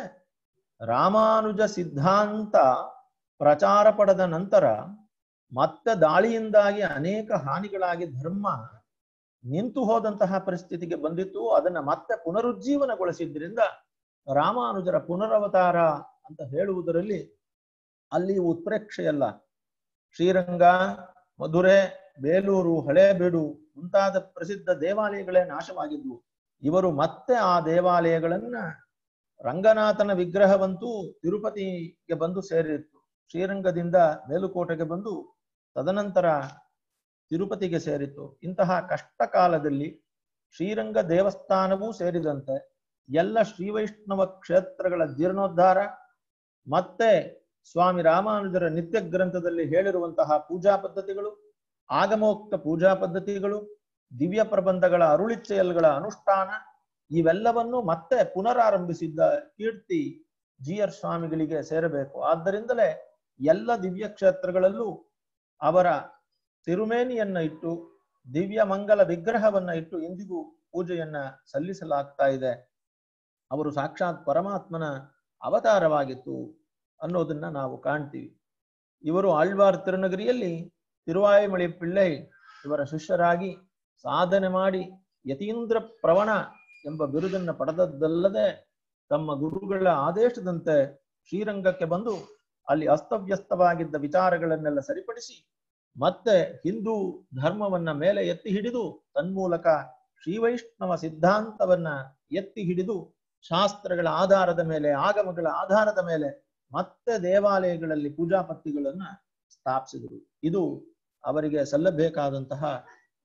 ರಾಮಾನುಜ ಸಿದ್ಧಾಂತ ಪ್ರಚಾರ ಪಡೆದ ನಂತರ ಮತ್ತೆ ದಾಳಿಯಿಂದಾಗಿ ಅನೇಕ ಹಾನಿಗಳಾಗಿ ಧರ್ಮ ನಿಂತು ಹೋದಂತಹ ಪರಿಸ್ಥಿತಿಗೆ ಬಂದಿತ್ತು ಅದನ್ನ ಮತ್ತೆ ಪುನರುಜ್ಜೀವನಗೊಳಿಸಿದ್ರಿಂದ ರಾಮಾನುಜರ ಪುನರವತಾರ ಅಂತ ಹೇಳುವುದರಲ್ಲಿ ಅಲ್ಲಿ ಉತ್ಪ್ರೇಕ್ಷೆಯಲ್ಲ ಶ್ರೀರಂಗ ಮಧುರೆ ಬೇಲೂರು ಹಳೇಬೀಡು ಮುಂತಾದ ಪ್ರಸಿದ್ಧ ದೇವಾಲಯಗಳೇ ನಾಶವಾಗಿದ್ವು ಇವರು ಮತ್ತೆ ಆ ದೇವಾಲಯಗಳನ್ನ ರಂಗನಾಥನ ವಿಗ್ರಹವಂತೂ ತಿರುಪತಿಗೆ ಬಂದು ಸೇರಿತ್ತು ಶ್ರೀರಂಗದಿಂದ ಮೇಲುಕೋಟೆಗೆ ಬಂದು ತದನಂತರ ತಿರುಪತಿಗೆ ಸೇರಿತ್ತು ಇಂತಹ ಕಷ್ಟ ಕಾಲದಲ್ಲಿ ಶ್ರೀರಂಗ ದೇವಸ್ಥಾನವೂ ಸೇರಿದಂತೆ ಎಲ್ಲ ಶ್ರೀವೈಷ್ಣವ ಕ್ಷೇತ್ರಗಳ ಜೀರ್ಣೋದ್ಧಾರ ಮತ್ತೆ ಸ್ವಾಮಿ ರಾಮಾನುಜರ ನಿತ್ಯ ಗ್ರಂಥದಲ್ಲಿ ಹೇಳಿರುವಂತಹ ಪೂಜಾ ಪದ್ಧತಿಗಳು ಆಗಮೋಕ್ತ ಪೂಜಾ ಪದ್ಧತಿಗಳು ದಿವ್ಯ ಪ್ರಬಂಧಗಳ ಅರುಳಿಚ್ಚೆಯಲ್ಗಳ ಅನುಷ್ಠಾನ ಇವೆಲ್ಲವನ್ನು ಮತ್ತೆ ಪುನರಾರಂಭಿಸಿದ್ದ ಕೀರ್ತಿ ಜಿ ಆರ್ ಸ್ವಾಮಿಗಳಿಗೆ ಸೇರಬೇಕು ಆದ್ದರಿಂದಲೇ ಎಲ್ಲ ದಿವ್ಯ ಕ್ಷೇತ್ರಗಳಲ್ಲೂ ಅವರ ತಿರುಮೇನಿಯನ್ನ ಇಟ್ಟು ದಿವ್ಯ ಮಂಗಲ ವಿಗ್ರಹವನ್ನ ಇಟ್ಟು ಇಂದಿಗೂ ಪೂಜೆಯನ್ನ ಸಲ್ಲಿಸಲಾಗ್ತಾ ಇದೆ ಅವರು ಸಾಕ್ಷಾತ್ ಪರಮಾತ್ಮನ ಅವತಾರವಾಗಿತ್ತು ಅನ್ನೋದನ್ನ ನಾವು ಕಾಣ್ತೀವಿ ಇವರು ಆಳ್ವಾರ್ ತಿರುನಗರಿಯಲ್ಲಿ ತಿರುವಾಯಿಮಳಿ ಪಿಳ್ಳೈ ಇವರ ಶಿಷ್ಯರಾಗಿ ಸಾಧನೆ ಮಾಡಿ ಯತೀಂದ್ರ ಪ್ರವಣ ಎಂಬ ಬಿರುದನ್ನ ಪಡೆದದ್ದಲ್ಲದೆ ತಮ್ಮ ಗುರುಗಳ ಆದೇಶದಂತೆ ಶ್ರೀರಂಗಕ್ಕೆ ಬಂದು ಅಲ್ಲಿ ಅಸ್ತವ್ಯಸ್ತವಾಗಿದ್ದ ವಿಚಾರಗಳನ್ನೆಲ್ಲ ಸರಿಪಡಿಸಿ ಮತ್ತೆ ಹಿಂದೂ ಧರ್ಮವನ್ನ ಮೇಲೆ ಎತ್ತಿ ಹಿಡಿದು ತನ್ಮೂಲಕ ಶ್ರೀವೈಷ್ಣವ ಸಿದ್ಧಾಂತವನ್ನ ಎತ್ತಿ ಹಿಡಿದು ಶಾಸ್ತ್ರಗಳ ಆಧಾರದ ಮೇಲೆ ಆಗಮಗಳ ಆಧಾರದ ಮೇಲೆ ಮತ್ತೆ ದೇವಾಲಯಗಳಲ್ಲಿ ಪೂಜಾ ಪತ್ತಿಗಳನ್ನ ಸ್ಥಾಪಿಸಿದರು ಇದು ಅವರಿಗೆ ಸಲ್ಲಬೇಕಾದಂತಹ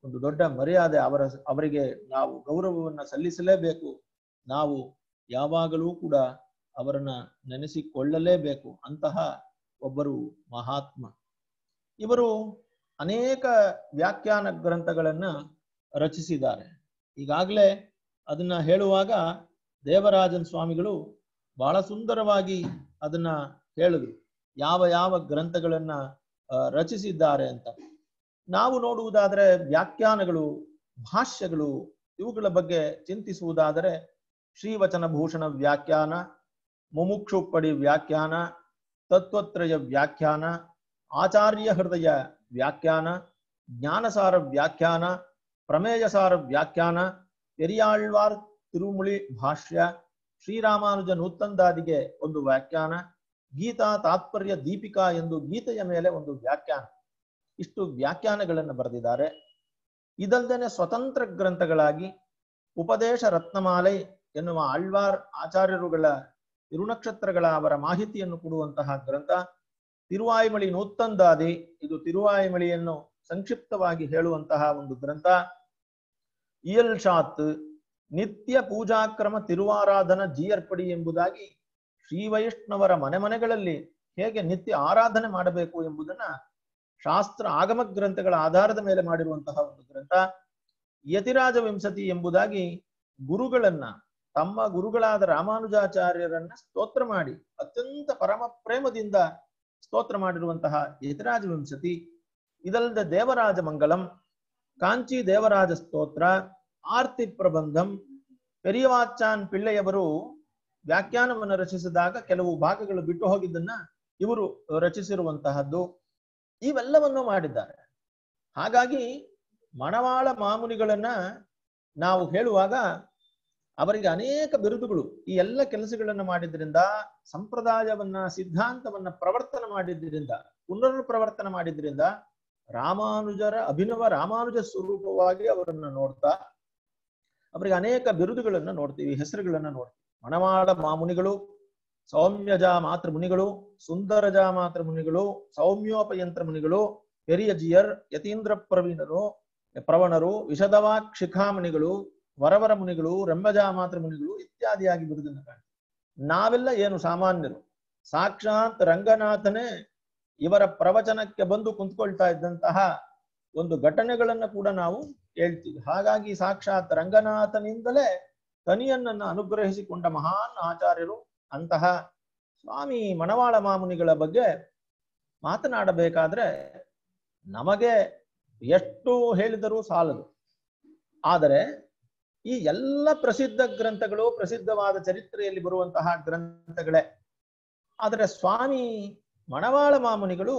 ಒಂದು ದೊಡ್ಡ ಮರ್ಯಾದೆ ಅವರ ಅವರಿಗೆ ನಾವು ಗೌರವವನ್ನ ಸಲ್ಲಿಸಲೇಬೇಕು ನಾವು ಯಾವಾಗಲೂ ಕೂಡ ಅವರನ್ನ ನೆನೆಸಿಕೊಳ್ಳಲೇಬೇಕು ಅಂತಹ ಒಬ್ಬರು ಮಹಾತ್ಮ ಇವರು ಅನೇಕ ವ್ಯಾಖ್ಯಾನ ಗ್ರಂಥಗಳನ್ನ ರಚಿಸಿದ್ದಾರೆ ಈಗಾಗಲೇ ಅದನ್ನ ಹೇಳುವಾಗ ದೇವರಾಜನ್ ಸ್ವಾಮಿಗಳು ಬಹಳ ಸುಂದರವಾಗಿ ಅದನ್ನ ಹೇಳಿದ್ರು ಯಾವ ಯಾವ ಗ್ರಂಥಗಳನ್ನ ಆ, ರಚಿಸಿದ್ದಾರೆ ಅಂತ ನಾವು ನೋಡುವುದಾದರೆ ವ್ಯಾಖ್ಯಾನಗಳು ಭಾಷ್ಯಗಳು ಇವುಗಳ ಬಗ್ಗೆ ಚಿಂತಿಸುವುದಾದರೆ ಶ್ರೀವಚನ ಭೂಷಣ ವ್ಯಾಖ್ಯಾನ ಮುಮುಕ್ಷುಪ್ಪಡಿ ವ್ಯಾಖ್ಯಾನ ತತ್ವತ್ರಯ ವ್ಯಾಖ್ಯಾನ ಆಚಾರ್ಯ ಹೃದಯ ವ್ಯಾಖ್ಯಾನ ಜ್ಞಾನಸಾರ ವ್ಯಾಖ್ಯಾನ ಪ್ರಮೇಯಸಾರ ವ್ಯಾಖ್ಯಾನ ಪೆರಿಯಾಳ್ವಾರ್ ತಿರುಮುಳಿ ಭಾಷ್ಯ ಶ್ರೀರಾಮಾನುಜ ನೂತಂದಾದಿಗೆ ಒಂದು ವ್ಯಾಖ್ಯಾನ ಗೀತಾ ತಾತ್ಪರ್ಯ ದೀಪಿಕಾ ಎಂದು ಗೀತೆಯ ಮೇಲೆ ಒಂದು ವ್ಯಾಖ್ಯಾನ ಇಷ್ಟು ವ್ಯಾಖ್ಯಾನಗಳನ್ನು ಬರೆದಿದ್ದಾರೆ ಇದಲ್ದೇನೆ ಸ್ವತಂತ್ರ ಗ್ರಂಥಗಳಾಗಿ ಉಪದೇಶ ರತ್ನಮಾಲೆ ಎನ್ನುವ ಆಳ್ವಾರ್ ಆಚಾರ್ಯರುಗಳ ತಿರುನಕ್ಷತ್ರಗಳ ಅವರ ಮಾಹಿತಿಯನ್ನು ಕೊಡುವಂತಹ ಗ್ರಂಥ ತಿರುವಾಯಿಮಳಿ ನೂತ್ತಂದಾದಿ ಇದು ತಿರುವಾಯಿಮಳಿಯನ್ನು ಸಂಕ್ಷಿಪ್ತವಾಗಿ ಹೇಳುವಂತಹ ಒಂದು ಗ್ರಂಥ ಇಯಲ್ ಶಾತ್ ನಿತ್ಯ ಪೂಜಾಕ್ರಮ ತಿರುವಾರಾಧನ ಜೀಯರ್ಪಡಿ ಎಂಬುದಾಗಿ ಶ್ರೀ ವೈಷ್ಣವರ ಮನೆ ಮನೆಗಳಲ್ಲಿ ಹೇಗೆ ನಿತ್ಯ ಆರಾಧನೆ ಮಾಡಬೇಕು ಎಂಬುದನ್ನ ಶಾಸ್ತ್ರ ಆಗಮ ಗ್ರಂಥಗಳ ಆಧಾರದ ಮೇಲೆ ಮಾಡಿರುವಂತಹ ಒಂದು ಗ್ರಂಥ ಯತಿರಾಜ ವಿಂಶತಿ ಎಂಬುದಾಗಿ ಗುರುಗಳನ್ನ ತಮ್ಮ ಗುರುಗಳಾದ ರಾಮಾನುಜಾಚಾರ್ಯರನ್ನ ಸ್ತೋತ್ರ ಮಾಡಿ ಅತ್ಯಂತ ಪರಮ ಪ್ರೇಮದಿಂದ ಸ್ತೋತ್ರ ಮಾಡಿರುವಂತಹ ಯತಿರಾಜ ವಿಂಶತಿ ಇದಲ್ಲದೆ ದೇವರಾಜ ಮಂಗಲಂ ಕಾಂಚಿ ದೇವರಾಜ ಸ್ತೋತ್ರ ಆರ್ತಿ ಪ್ರಬಂಧಂ ಪೆರಿಯವಾಚಾನ್ ಪಿಳ್ಳೆಯವರು ವ್ಯಾಖ್ಯಾನವನ್ನು ರಚಿಸಿದಾಗ ಕೆಲವು ಭಾಗಗಳು ಬಿಟ್ಟು ಹೋಗಿದ್ದನ್ನ ಇವರು ರಚಿಸಿರುವಂತಹದ್ದು ಇವೆಲ್ಲವನ್ನು ಮಾಡಿದ್ದಾರೆ ಹಾಗಾಗಿ ಮಣವಾಳ ಮಾಮುನಿಗಳನ್ನ ನಾವು ಹೇಳುವಾಗ ಅವರಿಗೆ ಅನೇಕ ಬಿರುದುಗಳು ಈ ಎಲ್ಲ ಕೆಲಸಗಳನ್ನ ಮಾಡಿದ್ರಿಂದ ಸಂಪ್ರದಾಯವನ್ನ ಸಿದ್ಧಾಂತವನ್ನ ಪ್ರವರ್ತನ ಮಾಡಿದ್ರಿಂದ ಪುನರ್ ಪ್ರವರ್ತನ ಮಾಡಿದ್ರಿಂದ ರಾಮಾನುಜರ ಅಭಿನವ ರಾಮಾನುಜ ಸ್ವರೂಪವಾಗಿ ಅವರನ್ನ ನೋಡ್ತಾ ಅವರಿಗೆ ಅನೇಕ ಬಿರುದುಗಳನ್ನ ನೋಡ್ತೀವಿ ಹೆಸರುಗಳನ್ನ ನೋಡ್ತೀವಿ ಮಣವಾಳ ಮಾಮುನಿಗಳು ಸೌಮ್ಯಜ ಮಾತೃ ಮುನಿಗಳು ಸುಂದರಜ ಮಾತೃ ಮುನಿಗಳು ಸೌಮ್ಯೋಪಯಂತ್ರ ಮುನಿಗಳು ಪೆರಿಯಜಿಯರ್ ಯತೀಂದ್ರ ಪ್ರವೀಣರು ಪ್ರವಣರು ವಿಶದವಾಕ್ ಶಿಖಾಮಣಿಗಳು ವರವರ ಮುನಿಗಳು ರಂಬಜಾ ಮಾತೃ ಮುನಿಗಳು ಇತ್ಯಾದಿಯಾಗಿ ಬಿರುದನ್ನ ಕಾಣ್ತೀವಿ ನಾವೆಲ್ಲ ಏನು ಸಾಮಾನ್ಯರು ಸಾಕ್ಷಾತ್ ರಂಗನಾಥನೇ ಇವರ ಪ್ರವಚನಕ್ಕೆ ಬಂದು ಕುಂತ್ಕೊಳ್ತಾ ಇದ್ದಂತಹ ಒಂದು ಘಟನೆಗಳನ್ನ ಕೂಡ ನಾವು ಹೇಳ್ತೀವಿ ಹಾಗಾಗಿ ಸಾಕ್ಷಾತ್ ರಂಗನಾಥನಿಂದಲೇ ತನಿಯನ್ನನ್ನು ಅನುಗ್ರಹಿಸಿಕೊಂಡ ಮಹಾನ್ ಆಚಾರ್ಯರು ಅಂತಹ ಸ್ವಾಮಿ ಮಣವಾಳ ಮಾಮುನಿಗಳ ಬಗ್ಗೆ ಮಾತನಾಡಬೇಕಾದ್ರೆ ನಮಗೆ ಎಷ್ಟು ಹೇಳಿದರೂ ಸಾಲದು ಆದರೆ ಈ ಎಲ್ಲ ಪ್ರಸಿದ್ಧ ಗ್ರಂಥಗಳು ಪ್ರಸಿದ್ಧವಾದ ಚರಿತ್ರೆಯಲ್ಲಿ ಬರುವಂತಹ ಗ್ರಂಥಗಳೇ ಆದರೆ ಸ್ವಾಮಿ ಮಣವಾಳ ಮಾಮುನಿಗಳು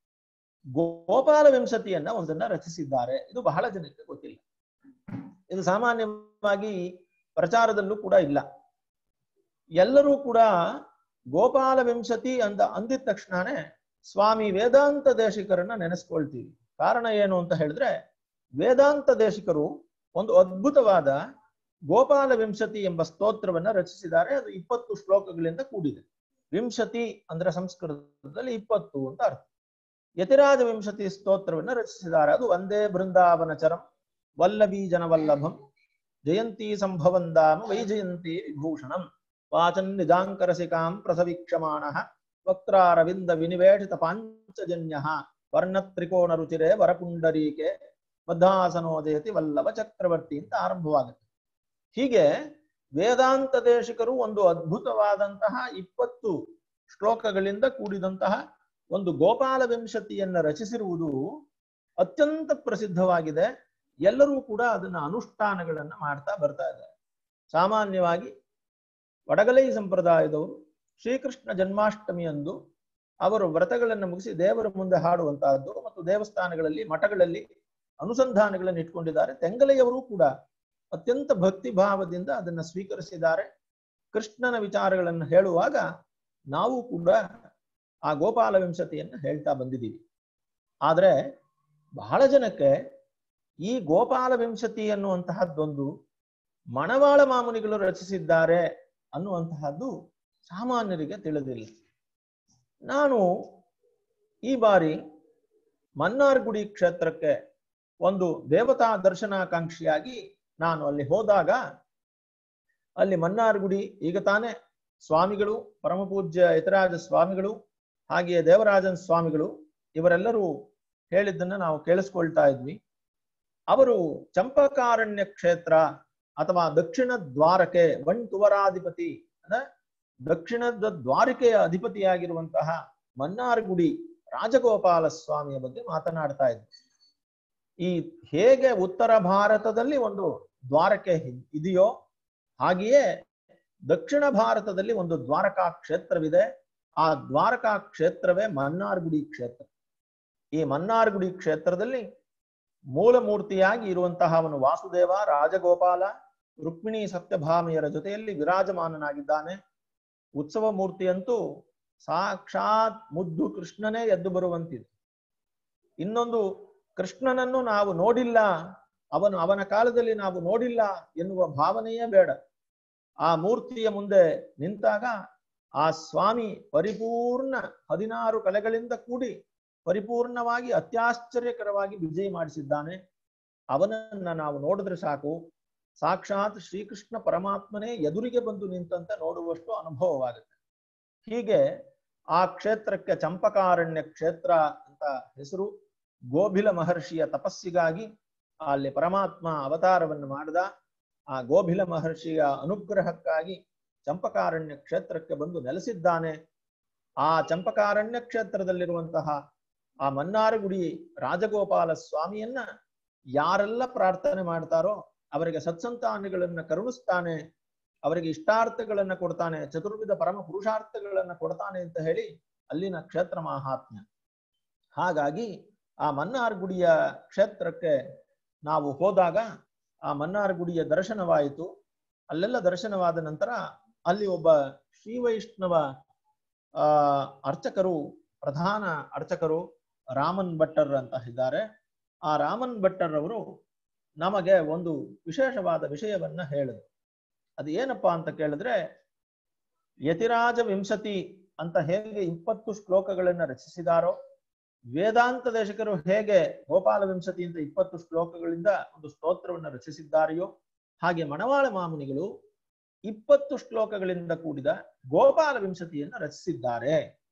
ಗೋಪಾಲ ವಿಂಶತಿಯನ್ನ ಒಂದನ್ನ ರಚಿಸಿದ್ದಾರೆ ಇದು ಬಹಳ ಜನಕ್ಕೆ ಗೊತ್ತಿಲ್ಲ ಇದು ಸಾಮಾನ್ಯವಾಗಿ ಪ್ರಚಾರದಲ್ಲೂ ಕೂಡ ಇಲ್ಲ ಎಲ್ಲರೂ ಕೂಡ ಗೋಪಾಲ ವಿಂಶತಿ ಅಂತ ಅಂದಿದ ತಕ್ಷಣನೇ ಸ್ವಾಮಿ ವೇದಾಂತ ದೇಶಿಕರನ್ನ ನೆನೆಸ್ಕೊಳ್ತೀವಿ ಕಾರಣ ಏನು ಅಂತ ಹೇಳಿದ್ರೆ ವೇದಾಂತ ದೇಶಿಕರು ಒಂದು ಅದ್ಭುತವಾದ ಗೋಪಾಲ ವಿಂಶತಿ ಎಂಬ ಸ್ತೋತ್ರವನ್ನ ರಚಿಸಿದ್ದಾರೆ ಅದು ಇಪ್ಪತ್ತು ಶ್ಲೋಕಗಳಿಂದ ಕೂಡಿದೆ ವಿಂಶತಿ ಅಂದ್ರೆ ಸಂಸ್ಕೃತದಲ್ಲಿ ಇಪ್ಪತ್ತು ಅಂತ ಅರ್ಥ ಯತಿರಾಜ ವಿಂಶತಿ ಸ್ತೋತ್ರವನ್ನ ರಚಿಸಿದ್ದಾರೆ ಅದು ಒಂದೇ ಬೃಂದಾವನ ಚರಂ ವಲ್ಲಭೀ ಜನವಲ್ಲಭಂ ಜಯಂತಿ ಸಂಭವಂದಾಮ ವೈಜಯಂತಿ ವಿಭೂಷಣಂ ವಾಚನ್ ನಿಜಾಂಕರಸಿಕಾಂ ಪ್ರಸವೀಕ್ಷಮಾಣ ವಕ್ರಾರವಿಂದ ವಿನಿವೇಶಿತ ಪಾಂಚಜನ್ಯ ವರ್ಣತ್ರಿಕೋಣ ರುಚಿರೆ ವರಪುಂಡರೀಕೆ ಬದ್ಧಾಸನೋದಯತಿ ವಲ್ಲಭ ಚಕ್ರವರ್ತಿ ಅಂತ ಆರಂಭವಾಗುತ್ತೆ ಹೀಗೆ ವೇದಾಂತ ದೇಶಿಕರು ಒಂದು ಅದ್ಭುತವಾದಂತಹ ಇಪ್ಪತ್ತು ಶ್ಲೋಕಗಳಿಂದ ಕೂಡಿದಂತಹ ಒಂದು ಗೋಪಾಲ ವಿಂಶತಿಯನ್ನ ರಚಿಸಿರುವುದು ಅತ್ಯಂತ ಪ್ರಸಿದ್ಧವಾಗಿದೆ ಎಲ್ಲರೂ ಕೂಡ ಅದನ್ನ ಅನುಷ್ಠಾನಗಳನ್ನ ಮಾಡ್ತಾ ಬರ್ತಾ ಇದ್ದಾರೆ ಸಾಮಾನ್ಯವಾಗಿ ವಡಗಲೈ ಸಂಪ್ರದಾಯದವರು ಶ್ರೀಕೃಷ್ಣ ಜನ್ಮಾಷ್ಟಮಿಯಂದು ಅವರು ವ್ರತಗಳನ್ನು ಮುಗಿಸಿ ದೇವರ ಮುಂದೆ ಹಾಡುವಂತಹದ್ದು ಮತ್ತು ದೇವಸ್ಥಾನಗಳಲ್ಲಿ ಮಠಗಳಲ್ಲಿ ಅನುಸಂಧಾನಗಳನ್ನು ಇಟ್ಕೊಂಡಿದ್ದಾರೆ ತೆಂಗಲೆಯವರು ಕೂಡ ಅತ್ಯಂತ ಭಕ್ತಿ ಭಾವದಿಂದ ಅದನ್ನ ಸ್ವೀಕರಿಸಿದ್ದಾರೆ ಕೃಷ್ಣನ ವಿಚಾರಗಳನ್ನು ಹೇಳುವಾಗ ನಾವು ಕೂಡ ಆ ಗೋಪಾಲ ವಿಂಶತಿಯನ್ನು ಹೇಳ್ತಾ ಬಂದಿದ್ದೀವಿ ಆದ್ರೆ ಬಹಳ ಜನಕ್ಕೆ ಈ ಗೋಪಾಲ ವಿಂಶತಿ ಅನ್ನುವಂತಹದ್ದೊಂದು ಮಣವಾಳ ಮಾಮುನಿಗಳು ರಚಿಸಿದ್ದಾರೆ ಅನ್ನುವಂತಹದ್ದು ಸಾಮಾನ್ಯರಿಗೆ ತಿಳಿದಿಲ್ಲ ನಾನು ಈ ಬಾರಿ ಮನ್ನಾರ್ಗುಡಿ ಕ್ಷೇತ್ರಕ್ಕೆ ಒಂದು ದೇವತಾ ದರ್ಶನಾಕಾಂಕ್ಷಿಯಾಗಿ ನಾನು ಅಲ್ಲಿ ಹೋದಾಗ ಅಲ್ಲಿ ಮನ್ನಾರ್ಗುಡಿ ಈಗ ತಾನೇ ಸ್ವಾಮಿಗಳು ಪರಮಪೂಜ್ಯ ಯತಿರಾಜ ಸ್ವಾಮಿಗಳು ಹಾಗೆಯೇ ದೇವರಾಜನ್ ಸ್ವಾಮಿಗಳು ಇವರೆಲ್ಲರೂ ಹೇಳಿದ್ದನ್ನ ನಾವು ಕೇಳಿಸ್ಕೊಳ್ತಾ ಇದ್ವಿ ಅವರು ಚಂಪಕಾರಣ್ಯ ಕ್ಷೇತ್ರ ಅಥವಾ ದಕ್ಷಿಣ ದ್ವಾರಕೆ ಬಂಟುವರಾಧಿಪತಿ ಅಂದ್ರೆ ದಕ್ಷಿಣದ ದ್ವಾರಕೆಯ ಅಧಿಪತಿಯಾಗಿರುವಂತಹ ಮನ್ನಾರ್ಗುಡಿ ರಾಜಗೋಪಾಲ ಸ್ವಾಮಿಯ ಬಗ್ಗೆ ಮಾತನಾಡ್ತಾ ಇದ್ವಿ ಈ ಹೇಗೆ ಉತ್ತರ ಭಾರತದಲ್ಲಿ ಒಂದು ದ್ವಾರಕೆ ಹಿ- ಇದೆಯೋ ಹಾಗೆಯೇ ದಕ್ಷಿಣ ಭಾರತದಲ್ಲಿ ಒಂದು ದ್ವಾರಕಾ ಕ್ಷೇತ್ರವಿದೆ ಆ ದ್ವಾರಕಾ ಕ್ಷೇತ್ರವೇ ಮನ್ನಾರ್ಗುಡಿ ಕ್ಷೇತ್ರ ಈ ಮನ್ನಾರ್ಗುಡಿ ಕ್ಷೇತ್ರದಲ್ಲಿ ಮೂಲ ಮೂರ್ತಿಯಾಗಿ ಇರುವಂತಹ ಅವನು ವಾಸುದೇವ ರಾಜಗೋಪಾಲ ರುಕ್ಮಿಣಿ ಸತ್ಯಭಾಮಿಯರ ಜೊತೆಯಲ್ಲಿ ವಿರಾಜಮಾನನಾಗಿದ್ದಾನೆ ಉತ್ಸವ ಮೂರ್ತಿಯಂತೂ ಸಾಕ್ಷಾತ್ ಮುದ್ದು ಕೃಷ್ಣನೇ ಎದ್ದು ಬರುವಂತಿದೆ ಇನ್ನೊಂದು ಕೃಷ್ಣನನ್ನು ನಾವು ನೋಡಿಲ್ಲ ಅವನು ಅವನ ಕಾಲದಲ್ಲಿ ನಾವು ನೋಡಿಲ್ಲ ಎನ್ನುವ ಭಾವನೆಯೇ ಬೇಡ ಆ ಮೂರ್ತಿಯ ಮುಂದೆ ನಿಂತಾಗ ಆ ಸ್ವಾಮಿ ಪರಿಪೂರ್ಣ ಹದಿನಾರು ಕಲೆಗಳಿಂದ ಕೂಡಿ ಪರಿಪೂರ್ಣವಾಗಿ ಅತ್ಯಾಶ್ಚರ್ಯಕರವಾಗಿ ವಿಜಯ ಮಾಡಿಸಿದ್ದಾನೆ ಅವನನ್ನ ನಾವು ನೋಡಿದ್ರೆ ಸಾಕು ಸಾಕ್ಷಾತ್ ಶ್ರೀಕೃಷ್ಣ ಪರಮಾತ್ಮನೇ ಎದುರಿಗೆ ಬಂದು ನಿಂತಂತೆ ನೋಡುವಷ್ಟು ಅನುಭವವಾಗುತ್ತೆ ಹೀಗೆ ಆ ಕ್ಷೇತ್ರಕ್ಕೆ ಚಂಪಕಾರಣ್ಯ ಕ್ಷೇತ್ರ ಅಂತ ಹೆಸರು ಗೋಭಿಲ ಮಹರ್ಷಿಯ ತಪಸ್ಸಿಗಾಗಿ ಅಲ್ಲಿ ಪರಮಾತ್ಮ ಅವತಾರವನ್ನು ಮಾಡಿದ ಆ ಗೋಭಿಲ ಮಹರ್ಷಿಯ ಅನುಗ್ರಹಕ್ಕಾಗಿ ಚಂಪಕಾರಣ್ಯ ಕ್ಷೇತ್ರಕ್ಕೆ ಬಂದು ನೆಲೆಸಿದ್ದಾನೆ ಆ ಚಂಪಕಾರಣ್ಯ ಕ್ಷೇತ್ರದಲ್ಲಿರುವಂತಹ ಆ ಮನ್ನಾರಗುಡಿ ರಾಜಗೋಪಾಲ ಸ್ವಾಮಿಯನ್ನ ಯಾರೆಲ್ಲ ಪ್ರಾರ್ಥನೆ ಮಾಡ್ತಾರೋ ಅವರಿಗೆ ಸತ್ಸಂತಾನಗಳನ್ನ ಕರುಣಿಸ್ತಾನೆ ಅವರಿಗೆ ಇಷ್ಟಾರ್ಥಗಳನ್ನ ಕೊಡ್ತಾನೆ ಚತುರ್ವಿಧ ಪರಮ ಪುರುಷಾರ್ಥಗಳನ್ನ ಕೊಡ್ತಾನೆ ಅಂತ ಹೇಳಿ ಅಲ್ಲಿನ ಕ್ಷೇತ್ರ ಮಹಾತ್ಮ್ಯ ಹಾಗಾಗಿ ಆ ಮನ್ನಾರ್ಗುಡಿಯ ಕ್ಷೇತ್ರಕ್ಕೆ ನಾವು ಹೋದಾಗ ಆ ಮನ್ನಾರ್ಗುಡಿಯ ದರ್ಶನವಾಯಿತು ಅಲ್ಲೆಲ್ಲ ದರ್ಶನವಾದ ನಂತರ ಅಲ್ಲಿ ಒಬ್ಬ ಶ್ರೀ ವೈಷ್ಣವ ಆ ಅರ್ಚಕರು ಪ್ರಧಾನ ಅರ್ಚಕರು ರಾಮನ್ ಭಟ್ಟರ್ ಅಂತ ಇದ್ದಾರೆ ಆ ರಾಮನ್ ಭಟ್ಟರ್ ಅವರು ನಮಗೆ ಒಂದು ವಿಶೇಷವಾದ ವಿಷಯವನ್ನ ಹೇಳಿದ್ರು ಅದು ಏನಪ್ಪಾ ಅಂತ ಕೇಳಿದ್ರೆ ಯತಿರಾಜ ವಿಂಶತಿ ಅಂತ ಹೇಗೆ ಇಪ್ಪತ್ತು ಶ್ಲೋಕಗಳನ್ನ ರಚಿಸಿದಾರೋ ವೇದಾಂತ ದೇಶಕರು ಹೇಗೆ ಗೋಪಾಲ ವಿಂಶತಿ ಅಂತ ಇಪ್ಪತ್ತು ಶ್ಲೋಕಗಳಿಂದ ಒಂದು ಸ್ತೋತ್ರವನ್ನು ರಚಿಸಿದ್ದಾರೆಯೋ ಹಾಗೆ ಮಣವಾಳ ಮಾಮುನಿಗಳು ಇಪ್ಪತ್ತು ಶ್ಲೋಕಗಳಿಂದ ಕೂಡಿದ ಗೋಪಾಲ ವಿಂಶತಿಯನ್ನ ರಚಿಸಿದ್ದಾರೆ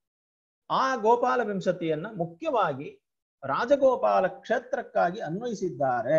ಆ ಗೋಪಾಲ ವಿಂಶತಿಯನ್ನ ಮುಖ್ಯವಾಗಿ ರಾಜಗೋಪಾಲ ಕ್ಷೇತ್ರಕ್ಕಾಗಿ ಅನ್ವಯಿಸಿದ್ದಾರೆ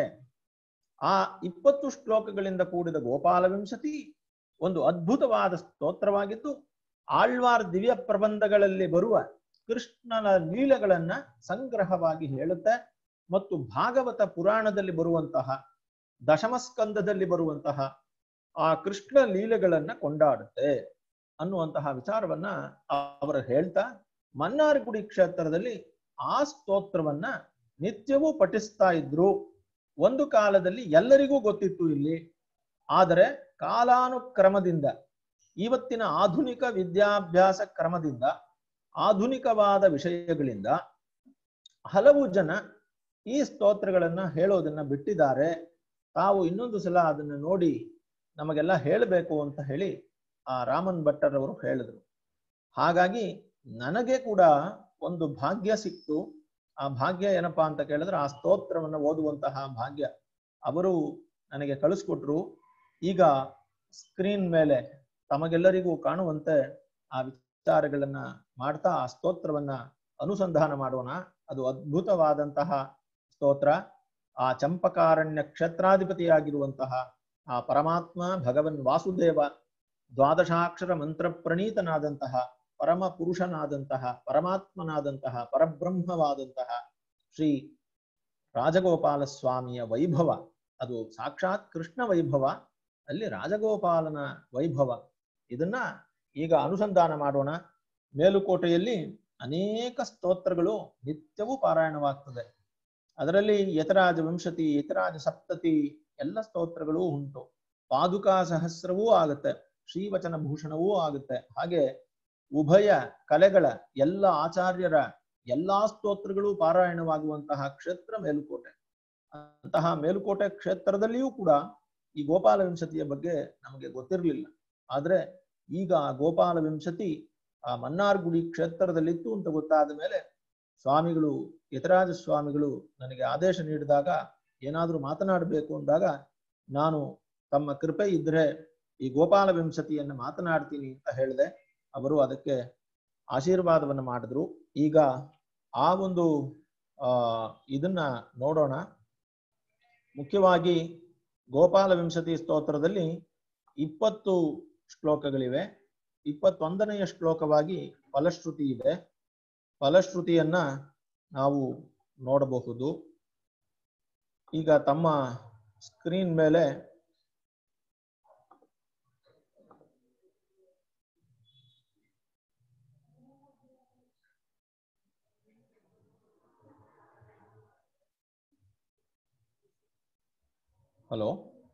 ಆ ಇಪ್ಪತ್ತು ಶ್ಲೋಕಗಳಿಂದ ಕೂಡಿದ ಗೋಪಾಲ ವಿಂಶತಿ ಒಂದು ಅದ್ಭುತವಾದ ಸ್ತೋತ್ರವಾಗಿದ್ದು ಆಳ್ವಾರ್ ದಿವ್ಯ ಪ್ರಬಂಧಗಳಲ್ಲಿ ಬರುವ ಕೃಷ್ಣನ ಲೀಲೆಗಳನ್ನ ಸಂಗ್ರಹವಾಗಿ ಹೇಳುತ್ತೆ ಮತ್ತು ಭಾಗವತ ಪುರಾಣದಲ್ಲಿ ಬರುವಂತಹ ದಶಮಸ್ಕಂದದಲ್ಲಿ ಬರುವಂತಹ ಆ ಕೃಷ್ಣ ಲೀಲೆಗಳನ್ನ ಕೊಂಡಾಡುತ್ತೆ ಅನ್ನುವಂತಹ ವಿಚಾರವನ್ನ ಅವರು ಹೇಳ್ತಾ ಮನ್ನಾರ್ಗುಡಿ ಕ್ಷೇತ್ರದಲ್ಲಿ ಆ ಸ್ತೋತ್ರವನ್ನ ನಿತ್ಯವೂ ಪಠಿಸ್ತಾ ಇದ್ರು ಒಂದು ಕಾಲದಲ್ಲಿ ಎಲ್ಲರಿಗೂ ಗೊತ್ತಿತ್ತು ಇಲ್ಲಿ ಆದರೆ ಕಾಲಾನುಕ್ರಮದಿಂದ ಇವತ್ತಿನ ಆಧುನಿಕ ವಿದ್ಯಾಭ್ಯಾಸ ಕ್ರಮದಿಂದ ಆಧುನಿಕವಾದ ವಿಷಯಗಳಿಂದ ಹಲವು ಜನ ಈ ಸ್ತೋತ್ರಗಳನ್ನ ಹೇಳೋದನ್ನ ಬಿಟ್ಟಿದ್ದಾರೆ ತಾವು ಇನ್ನೊಂದು ಸಲ ಅದನ್ನ ನೋಡಿ ನಮಗೆಲ್ಲ ಹೇಳಬೇಕು ಅಂತ ಹೇಳಿ ಆ ರಾಮನ್ ಭಟ್ಟರ್ ಅವರು ಹೇಳಿದ್ರು ಹಾಗಾಗಿ ನನಗೆ ಕೂಡ ಒಂದು ಭಾಗ್ಯ ಸಿಕ್ತು ಆ ಭಾಗ್ಯ ಏನಪ್ಪಾ ಅಂತ ಕೇಳಿದ್ರೆ ಆ ಸ್ತೋತ್ರವನ್ನ ಓದುವಂತಹ ಭಾಗ್ಯ ಅವರು ನನಗೆ ಕಳಿಸ್ಕೊಟ್ರು ಈಗ ಸ್ಕ್ರೀನ್ ಮೇಲೆ ತಮಗೆಲ್ಲರಿಗೂ ಕಾಣುವಂತೆ ಆ ವಿಚಾರಗಳನ್ನ ಮಾಡ್ತಾ ಆ ಸ್ತೋತ್ರವನ್ನ ಅನುಸಂಧಾನ ಮಾಡೋಣ ಅದು ಅದ್ಭುತವಾದಂತಹ ಸ್ತೋತ್ರ ಆ ಚಂಪಕಾರಣ್ಯ ಕ್ಷೇತ್ರಾಧಿಪತಿಯಾಗಿರುವಂತಹ ಆ ಪರಮಾತ್ಮ ಭಗವನ್ ವಾಸುದೇವ ದ್ವಾದಶಾಕ್ಷರ ಮಂತ್ರ ಪ್ರಣೀತನಾದಂತಹ ಪರಮ ಪುರುಷನಾದಂತಹ ಪರಮಾತ್ಮನಾದಂತಹ ಪರಬ್ರಹ್ಮವಾದಂತಹ ಶ್ರೀ ರಾಜಗೋಪಾಲ ಸ್ವಾಮಿಯ ವೈಭವ ಅದು ಸಾಕ್ಷಾತ್ ಕೃಷ್ಣ ವೈಭವ ಅಲ್ಲಿ ರಾಜಗೋಪಾಲನ ವೈಭವ ಇದನ್ನ ಈಗ ಅನುಸಂಧಾನ ಮಾಡೋಣ ಮೇಲುಕೋಟೆಯಲ್ಲಿ ಅನೇಕ ಸ್ತೋತ್ರಗಳು ನಿತ್ಯವೂ ಪಾರಾಯಣವಾಗ್ತದೆ ಅದರಲ್ಲಿ ಯತರಾಜ ವಂಶತಿ ಯತರಾಜ ಸಪ್ತತಿ ಎಲ್ಲ ಸ್ತೋತ್ರಗಳೂ ಉಂಟು ಪಾದುಕಾ ಸಹಸ್ರವೂ ಆಗುತ್ತೆ ಶ್ರೀವಚನ ಭೂಷಣವೂ ಆಗುತ್ತೆ ಹಾಗೆ ಉಭಯ ಕಲೆಗಳ ಎಲ್ಲ ಆಚಾರ್ಯರ ಎಲ್ಲಾ ಸ್ತೋತ್ರಗಳು ಪಾರಾಯಣವಾಗುವಂತಹ ಕ್ಷೇತ್ರ ಮೇಲುಕೋಟೆ ಅಂತಹ ಮೇಲುಕೋಟೆ ಕ್ಷೇತ್ರದಲ್ಲಿಯೂ ಕೂಡ ಈ ಗೋಪಾಲ ವಿಂಶತಿಯ ಬಗ್ಗೆ ನಮಗೆ ಗೊತ್ತಿರಲಿಲ್ಲ ಆದ್ರೆ ಈಗ ಆ ಗೋಪಾಲ ವಿಂಶತಿ ಆ ಮನ್ನಾರ್ಗುಡಿ ಕ್ಷೇತ್ರದಲ್ಲಿತ್ತು ಅಂತ ಗೊತ್ತಾದ ಮೇಲೆ ಸ್ವಾಮಿಗಳು ಯತರಾಜ ಸ್ವಾಮಿಗಳು ನನಗೆ ಆದೇಶ ನೀಡಿದಾಗ ಏನಾದ್ರೂ ಮಾತನಾಡಬೇಕು ಅಂದಾಗ ನಾನು ತಮ್ಮ ಕೃಪೆ ಇದ್ರೆ ಈ ಗೋಪಾಲ ವಿಂಶತಿಯನ್ನು ಮಾತನಾಡ್ತೀನಿ ಅಂತ ಹೇಳಿದೆ ಅವರು ಅದಕ್ಕೆ ಆಶೀರ್ವಾದವನ್ನು ಮಾಡಿದ್ರು ಈಗ ಆ ಒಂದು ಆ ಇದನ್ನ ನೋಡೋಣ ಮುಖ್ಯವಾಗಿ ಗೋಪಾಲ ವಿಂಶತಿ ಸ್ತೋತ್ರದಲ್ಲಿ ಇಪ್ಪತ್ತು ಶ್ಲೋಕಗಳಿವೆ ಇಪ್ಪತ್ತೊಂದನೆಯ ಶ್ಲೋಕವಾಗಿ ಫಲಶ್ರುತಿ ಇದೆ ಫಲಶ್ರುತಿಯನ್ನ ನಾವು ನೋಡಬಹುದು ಈಗ ತಮ್ಮ ಸ್ಕ್ರೀನ್ ಮೇಲೆ ಹಲೋ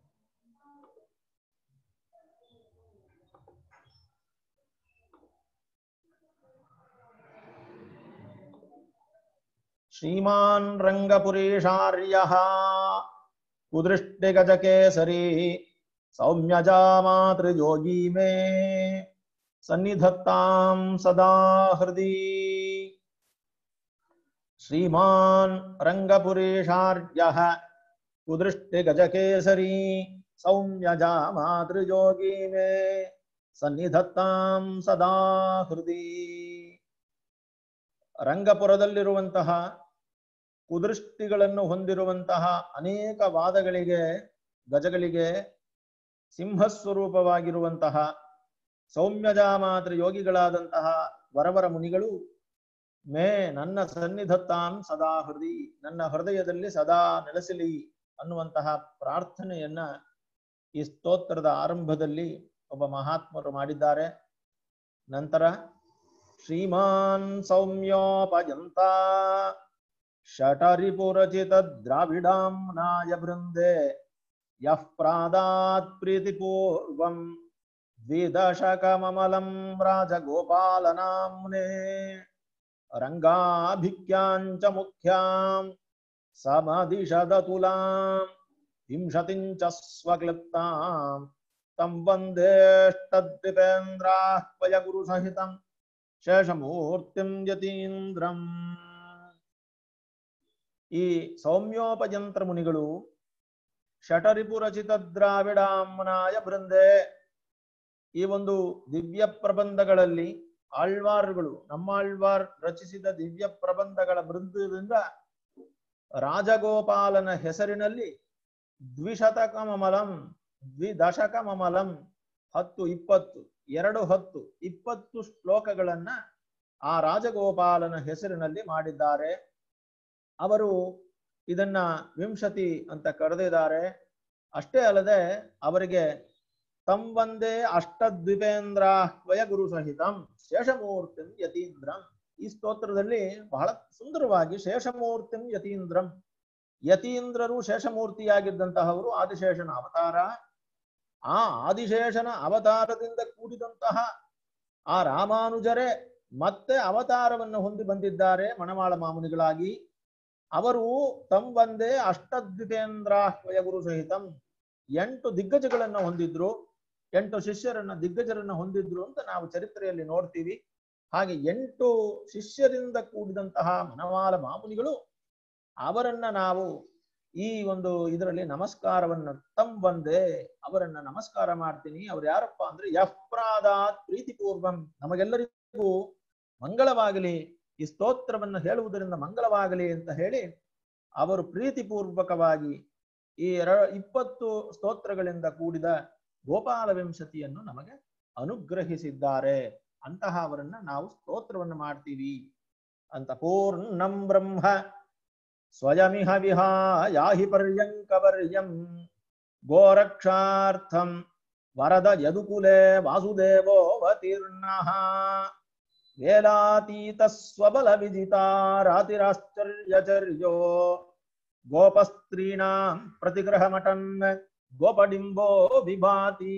श्रीमान् रङ्गपुरीशार्यः कुदृष्टिगजकेसरी सौम्यजामातृयोगी मे सन्निधत्तां सदा हृदि श्रीमान् रङ्गपुरीशार्यः कुदृष्टिगजकेसरी सौम्यजामातृयोगी मे सन्निधत्तां सदा हृदि ರಂಗಪುರದಲ್ಲಿರುವಂತಹ ಕುದೃಷ್ಟಿಗಳನ್ನು ಹೊಂದಿರುವಂತಹ ಅನೇಕ ವಾದಗಳಿಗೆ ಗಜಗಳಿಗೆ ಸಿಂಹಸ್ವರೂಪವಾಗಿರುವಂತಹ ಸೌಮ್ಯಜಾಮಾತ್ರ ಯೋಗಿಗಳಾದಂತಹ ವರವರ ಮುನಿಗಳು ಮೇ ನನ್ನ ಸನ್ನಿಧತ್ತಾಂ ಸದಾ ಹೃದಯ ನನ್ನ ಹೃದಯದಲ್ಲಿ ಸದಾ ನೆಲೆಸಲಿ ಅನ್ನುವಂತಹ ಪ್ರಾರ್ಥನೆಯನ್ನ ಈ ಸ್ತೋತ್ರದ ಆರಂಭದಲ್ಲಿ ಒಬ್ಬ ಮಹಾತ್ಮರು ಮಾಡಿದ್ದಾರೆ ನಂತರ श्रीमान् सौम्योपयन्ता षटरिपुरचितद्राविडाम्नाय वृन्दे यः प्रादात् प्रीतिपूर्वम् द्विदशकममलं राजगोपालनाम्ने रङ्गाभिख्याम् च मुख्याम् समदिशदतुलाम् विंशतिं च स्वक्लिप्ताम् तं वन्देष्टद्विपेन्द्राह्वयगुरुसहितम् ಶೇಷಮೂರ್ತಿಂ ಯತೀಂದ್ರಂ ಈ ಸೌಮ್ಯೋಪಯಂತ್ರ ಮುನಿಗಳು ಷಟರಿಪು ರಚಿತ ದ್ರಾವಿಡಾಮ್ನಾಯ ಬೃಂದೆ ಈ ಒಂದು ದಿವ್ಯ ಪ್ರಬಂಧಗಳಲ್ಲಿ ಆಳ್ವಾರ್ಗಳು ನಮ್ಮಾಳ್ವಾರ್ ರಚಿಸಿದ ದಿವ್ಯ ಪ್ರಬಂಧಗಳ ಬೃಂದದಿಂದ ರಾಜಗೋಪಾಲನ ಹೆಸರಿನಲ್ಲಿ ದ್ವಿಶತಕಮಮಲಂ ದ್ವಿದಶಕಮಮಲಂ ಹತ್ತು ಇಪ್ಪತ್ತು ಎರಡು ಹತ್ತು ಇಪ್ಪತ್ತು ಶ್ಲೋಕಗಳನ್ನ ಆ ರಾಜಗೋಪಾಲನ ಹೆಸರಿನಲ್ಲಿ ಮಾಡಿದ್ದಾರೆ ಅವರು ಇದನ್ನ ವಿಂಶತಿ ಅಂತ ಕರೆದಿದ್ದಾರೆ ಅಷ್ಟೇ ಅಲ್ಲದೆ ಅವರಿಗೆ ತಂವಂದೇ ಅಷ್ಟದ್ವಿಪೇಂದ್ರಾಹ್ವಯ ಗುರು ಸಹಿತಂ ಶೇಷಮೂರ್ತಿಂ ಯತೀಂದ್ರಂ ಈ ಸ್ತೋತ್ರದಲ್ಲಿ ಬಹಳ ಸುಂದರವಾಗಿ ಶೇಷಮೂರ್ತಿಂ ಯತೀಂದ್ರಂ ಯತೀಂದ್ರರು ಶೇಷಮೂರ್ತಿಯಾಗಿದ್ದಂತಹವರು ಆದಿಶೇಷನ ಅವತಾರ ಆ ಆದಿಶೇಷನ ಅವತಾರದಿಂದ ಕೂಡಿದಂತಹ ಆ ರಾಮಾನುಜರೇ ಮತ್ತೆ ಅವತಾರವನ್ನು ಹೊಂದಿ ಬಂದಿದ್ದಾರೆ ಮಣವಾಳ ಮಾಮುನಿಗಳಾಗಿ ಅವರು ತಂವಂದೇ ಅಷ್ಟದ್ವಿತೇಂದ್ರಾಹ್ವಯ ಗುರು ಸಹಿತಂ ಎಂಟು ದಿಗ್ಗಜಗಳನ್ನ ಹೊಂದಿದ್ರು ಎಂಟು ಶಿಷ್ಯರನ್ನ ದಿಗ್ಗಜರನ್ನ ಹೊಂದಿದ್ರು ಅಂತ ನಾವು ಚರಿತ್ರೆಯಲ್ಲಿ ನೋಡ್ತೀವಿ ಹಾಗೆ ಎಂಟು ಶಿಷ್ಯರಿಂದ ಕೂಡಿದಂತಹ ಮನವಾಳ ಮಾಮುನಿಗಳು ಅವರನ್ನ ನಾವು ಈ ಒಂದು ಇದರಲ್ಲಿ ನಮಸ್ಕಾರವನ್ನ ತಮ್ ಬಂದೆ ಅವರನ್ನ ನಮಸ್ಕಾರ ಮಾಡ್ತೀನಿ ಅವ್ರು ಯಾರಪ್ಪ ಅಂದ್ರೆ ಯಫ್ರಾದಾತ್ ಪ್ರೀತಿಪೂರ್ವಂ ನಮಗೆಲ್ಲರಿಗೂ ಮಂಗಳವಾಗಲಿ ಈ ಸ್ತೋತ್ರವನ್ನು ಹೇಳುವುದರಿಂದ ಮಂಗಳವಾಗಲಿ ಅಂತ ಹೇಳಿ ಅವರು ಪ್ರೀತಿಪೂರ್ವಕವಾಗಿ ಈ ಎರ ಇಪ್ಪತ್ತು ಸ್ತೋತ್ರಗಳಿಂದ ಕೂಡಿದ ಗೋಪಾಲ ವಿಂಶತಿಯನ್ನು ನಮಗೆ ಅನುಗ್ರಹಿಸಿದ್ದಾರೆ ಅಂತಹ ಅವರನ್ನ ನಾವು ಸ್ತೋತ್ರವನ್ನು ಮಾಡ್ತೀವಿ ಅಂತ ಪೂರ್ಣಂ ಬ್ರಹ್ಮ ಸ್ವಯಮಿಹ ವಿಹಾಯಾಹಿ ಪರ್ಯಂಕವರ್ಯಂ ಗೋರಕ್ಷಾರ್ಥಂ ವರದ ಯದುಕುಲೆ ವಾಸುದೇವೋವತೀರ್ಣಃ ವೇಲಾತೀತ ಸ್ವಬಲ ವಿಜಿತಾರಾತಿರಾಶ್ಚರ್ಯಚರ್ಯೋ ಗೋಪಸ್ತ್ರೀಣಾಂ ಪ್ರತಿಗ್ರಹಮಟನ್ ಗೋಪಡಿಂಬೋ ವಿಭಾತಿ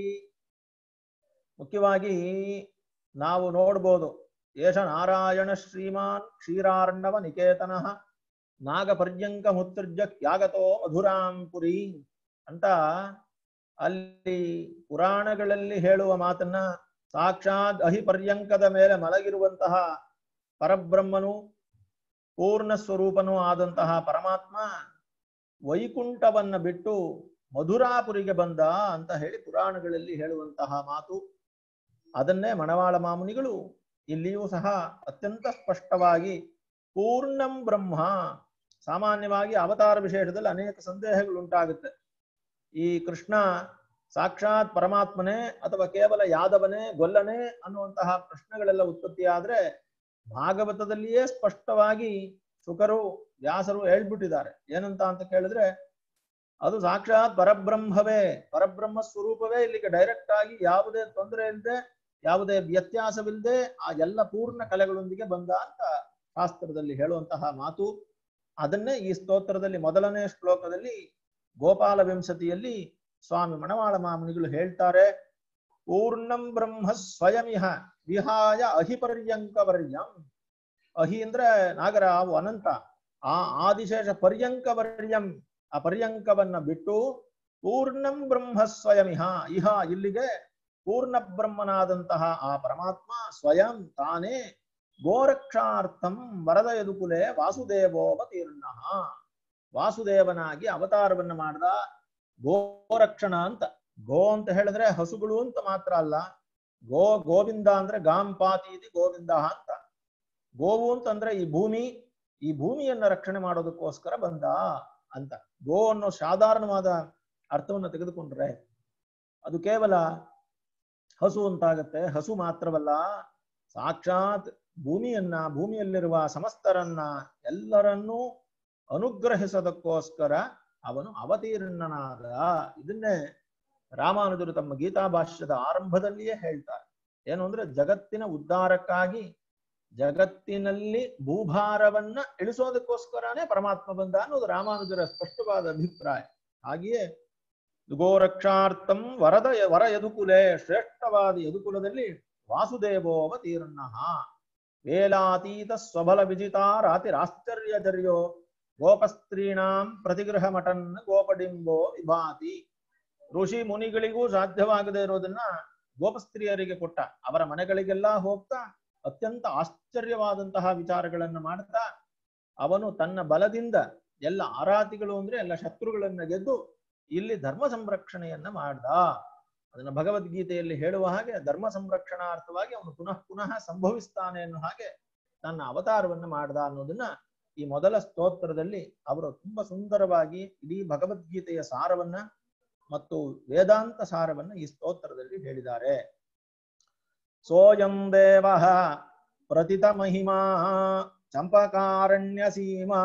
ಮುಖ್ಯವಾಗಿ ನಾವು ನೋಡ್ಬೋದು ಏಷ ನಾರಾಯಣ ಶ್ರೀಮಾನ್ ಕ್ಷೀರಾರ್ಣವ ನಿಕೇತನಃ ನಾಗಪರ್ಯಂಕ ಮುತ್ಸರ್ಜ ತ್ಯಾಗತೋ ಮಧುರಾಂ ಪುರಿ ಅಂತ ಅಲ್ಲಿ ಪುರಾಣಗಳಲ್ಲಿ ಹೇಳುವ ಮಾತನ್ನ ಸಾಕ್ಷಾತ್ ಅಹಿಪರ್ಯಂಕದ ಮೇಲೆ ಮಲಗಿರುವಂತಹ ಪರಬ್ರಹ್ಮನು ಪೂರ್ಣ ಸ್ವರೂಪನೂ ಆದಂತಹ ಪರಮಾತ್ಮ ವೈಕುಂಠವನ್ನ ಬಿಟ್ಟು ಮಧುರಾಪುರಿಗೆ ಬಂದ ಅಂತ ಹೇಳಿ ಪುರಾಣಗಳಲ್ಲಿ ಹೇಳುವಂತಹ ಮಾತು ಅದನ್ನೇ ಮಣವಾಳ ಮಾಮುನಿಗಳು ಇಲ್ಲಿಯೂ ಸಹ ಅತ್ಯಂತ ಸ್ಪಷ್ಟವಾಗಿ ಪೂರ್ಣಂ ಬ್ರಹ್ಮ ಸಾಮಾನ್ಯವಾಗಿ ಅವತಾರ ವಿಶೇಷದಲ್ಲಿ ಅನೇಕ ಸಂದೇಹಗಳು ಉಂಟಾಗುತ್ತೆ ಈ ಕೃಷ್ಣ ಸಾಕ್ಷಾತ್ ಪರಮಾತ್ಮನೇ ಅಥವಾ ಕೇವಲ ಯಾದವನೇ ಗೊಲ್ಲನೇ ಅನ್ನುವಂತಹ ಪ್ರಶ್ನೆಗಳೆಲ್ಲ ಉತ್ಪತ್ತಿಯಾದ್ರೆ ಭಾಗವತದಲ್ಲಿಯೇ ಸ್ಪಷ್ಟವಾಗಿ ಶುಕರು ವ್ಯಾಸರು ಹೇಳ್ಬಿಟ್ಟಿದ್ದಾರೆ ಏನಂತ ಅಂತ ಕೇಳಿದ್ರೆ ಅದು ಸಾಕ್ಷಾತ್ ಪರಬ್ರಹ್ಮವೇ ಪರಬ್ರಹ್ಮ ಸ್ವರೂಪವೇ ಇಲ್ಲಿಗೆ ಡೈರೆಕ್ಟ್ ಆಗಿ ಯಾವುದೇ ತೊಂದರೆ ಇಲ್ಲದೆ ಯಾವುದೇ ವ್ಯತ್ಯಾಸವಿಲ್ಲದೆ ಆ ಎಲ್ಲ ಪೂರ್ಣ ಕಲೆಗಳೊಂದಿಗೆ ಬಂದ ಅಂತ ಶಾಸ್ತ್ರದಲ್ಲಿ ಹೇಳುವಂತಹ ಮಾತು ಅದನ್ನೇ ಈ ಸ್ತೋತ್ರದಲ್ಲಿ ಮೊದಲನೇ ಶ್ಲೋಕದಲ್ಲಿ ಗೋಪಾಲ ವಿಂಶತಿಯಲ್ಲಿ ಸ್ವಾಮಿ ಮಣವಾಳ ಮಾಮುನಿಗಳು ಹೇಳ್ತಾರೆ ಪೂರ್ಣಂ ಬ್ರಹ್ಮ ಸ್ವಯಮಿಹ ವಿಹಾಯ ಅಹಿಪರ್ಯಂಕವರ್ಯಂ ಅಹಿ ಅಂದ್ರೆ ನಾಗರ ಅವು ಅನಂತ ಆ ಆದಿಶೇಷ ಪರ್ಯಂಕವರ್ಯಂ ಆ ಪರ್ಯಂಕವನ್ನ ಬಿಟ್ಟು ಪೂರ್ಣಂ ಬ್ರಹ್ಮ ಸ್ವಯಮಿಹ ಇಹ ಇಲ್ಲಿಗೆ ಪೂರ್ಣ ಬ್ರಹ್ಮನಾದಂತಹ ಆ ಪರಮಾತ್ಮ ಸ್ವಯಂ ತಾನೇ ಗೋರಕ್ಷಾರ್ಥಂ ವರದ ಯದುಕುಲೆ ವಾಸುದೇವೋಪತೀರ್ಣ ವಾಸುದೇವನಾಗಿ ಅವತಾರವನ್ನ ಮಾಡ್ದ ಗೋರಕ್ಷಣ ಅಂತ ಗೋ ಅಂತ ಹೇಳಿದ್ರೆ ಹಸುಗಳು ಅಂತ ಮಾತ್ರ ಅಲ್ಲ ಗೋ ಗೋವಿಂದ ಅಂದ್ರೆ ಗಾಂಪಾತಿ ಇದೆ ಗೋವಿಂದ ಅಂತ ಗೋವು ಅಂತಂದ್ರೆ ಈ ಭೂಮಿ ಈ ಭೂಮಿಯನ್ನ ರಕ್ಷಣೆ ಮಾಡೋದಕ್ಕೋಸ್ಕರ ಬಂದ ಅಂತ ಗೋ ಅನ್ನೋ ಸಾಧಾರಣವಾದ ಅರ್ಥವನ್ನ ತೆಗೆದುಕೊಂಡ್ರೆ ಅದು ಕೇವಲ ಹಸು ಅಂತಾಗತ್ತೆ ಹಸು ಮಾತ್ರವಲ್ಲ ಸಾಕ್ಷಾತ್ ಭೂಮಿಯನ್ನ ಭೂಮಿಯಲ್ಲಿರುವ ಸಮಸ್ತರನ್ನ ಎಲ್ಲರನ್ನೂ ಅನುಗ್ರಹಿಸೋದಕ್ಕೋಸ್ಕರ ಅವನು ಅವತೀರ್ಣನಾದ ಇದನ್ನೇ ರಾಮಾನುಜರು ತಮ್ಮ ಗೀತಾ ಭಾಷ್ಯದ ಆರಂಭದಲ್ಲಿಯೇ ಹೇಳ್ತಾರೆ ಏನು ಅಂದ್ರೆ ಜಗತ್ತಿನ ಉದ್ಧಾರಕ್ಕಾಗಿ ಜಗತ್ತಿನಲ್ಲಿ ಭೂಭಾರವನ್ನ ಇಳಿಸೋದಕ್ಕೋಸ್ಕರನೇ ಪರಮಾತ್ಮ ಬಂದ ಅನ್ನೋದು ರಾಮಾನುಜರ ಸ್ಪಷ್ಟವಾದ ಅಭಿಪ್ರಾಯ ಹಾಗೆಯೇ ಗೋರಕ್ಷಾರ್ಥಂ ವರದ ವರ ಯದುಕುಲೆ ಶ್ರೇಷ್ಠವಾದ ಯದುಕುಲದಲ್ಲಿ ವಾಸುದೇವೋವತೀರ್ಣ ವೇಲಾತೀತ ಸ್ವಬಲ ವಿಜಿತಾರಾತಿರಾಶ್ಚರ್ಯಚರ್ಯೋ ಗೋಪಸ್ತ್ರೀಣಾಂ ಪ್ರತಿಗೃಹ ಮಟನ್ ಗೋಪಡಿಂಬೋ ವಿಭಾತಿ ಋಷಿ ಮುನಿಗಳಿಗೂ ಸಾಧ್ಯವಾಗದೇ ಇರೋದನ್ನ ಗೋಪಸ್ತ್ರೀಯರಿಗೆ ಕೊಟ್ಟ ಅವರ ಮನೆಗಳಿಗೆಲ್ಲ ಹೋಗ್ತಾ ಅತ್ಯಂತ ಆಶ್ಚರ್ಯವಾದಂತಹ ವಿಚಾರಗಳನ್ನ ಮಾಡ್ತಾ ಅವನು ತನ್ನ ಬಲದಿಂದ ಎಲ್ಲ ಆರಾತಿಗಳು ಅಂದ್ರೆ ಎಲ್ಲ ಶತ್ರುಗಳನ್ನ ಗೆದ್ದು ಇಲ್ಲಿ ಧರ್ಮ ಸಂರಕ್ಷಣೆಯನ್ನ ಮಾಡ್ದ ಅದನ್ನ ಭಗವದ್ಗೀತೆಯಲ್ಲಿ ಹೇಳುವ ಹಾಗೆ ಧರ್ಮ ಸಂರಕ್ಷಣಾರ್ಥವಾಗಿ ಅವನು ಪುನಃ ಪುನಃ ಸಂಭವಿಸ್ತಾನೆ ಅನ್ನೋ ಹಾಗೆ ತನ್ನ ಅವತಾರವನ್ನ ಮಾಡ್ದ ಅನ್ನೋದನ್ನ ಈ ಮೊದಲ ಸ್ತೋತ್ರದಲ್ಲಿ ಅವರು ತುಂಬಾ ಸುಂದರವಾಗಿ ಇಡೀ ಭಗವದ್ಗೀತೆಯ ಸಾರವನ್ನ ಮತ್ತು ವೇದಾಂತ ಸಾರವನ್ನ ಈ ಸ್ತೋತ್ರದಲ್ಲಿ ಹೇಳಿದ್ದಾರೆ ಸೋಯಂ ದೇವ ಪ್ರತಿತ ಮಹಿಮಾ ಚಂಪಕಾರಣ್ಯ ಸೀಮಾ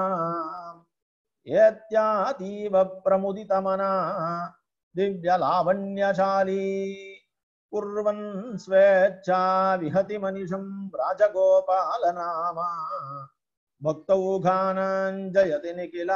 ಏತ್ಯಾತೀವ ಪ್ರಮುದಿತ ಮನ ದಿವ್ಯ ಲಾವಣ್ಯಶಾಲಿ ಕುರ್ವನ್ ಸ್ವೇಚ್ಛಾ ವಿಹತಿ ಮನಿಷಂ ರಾಜಗೋಪಾಲ ನಾಮ ಭಕ್ತೌಘಾನಂಜಯತಿ ನಿಖಿಲ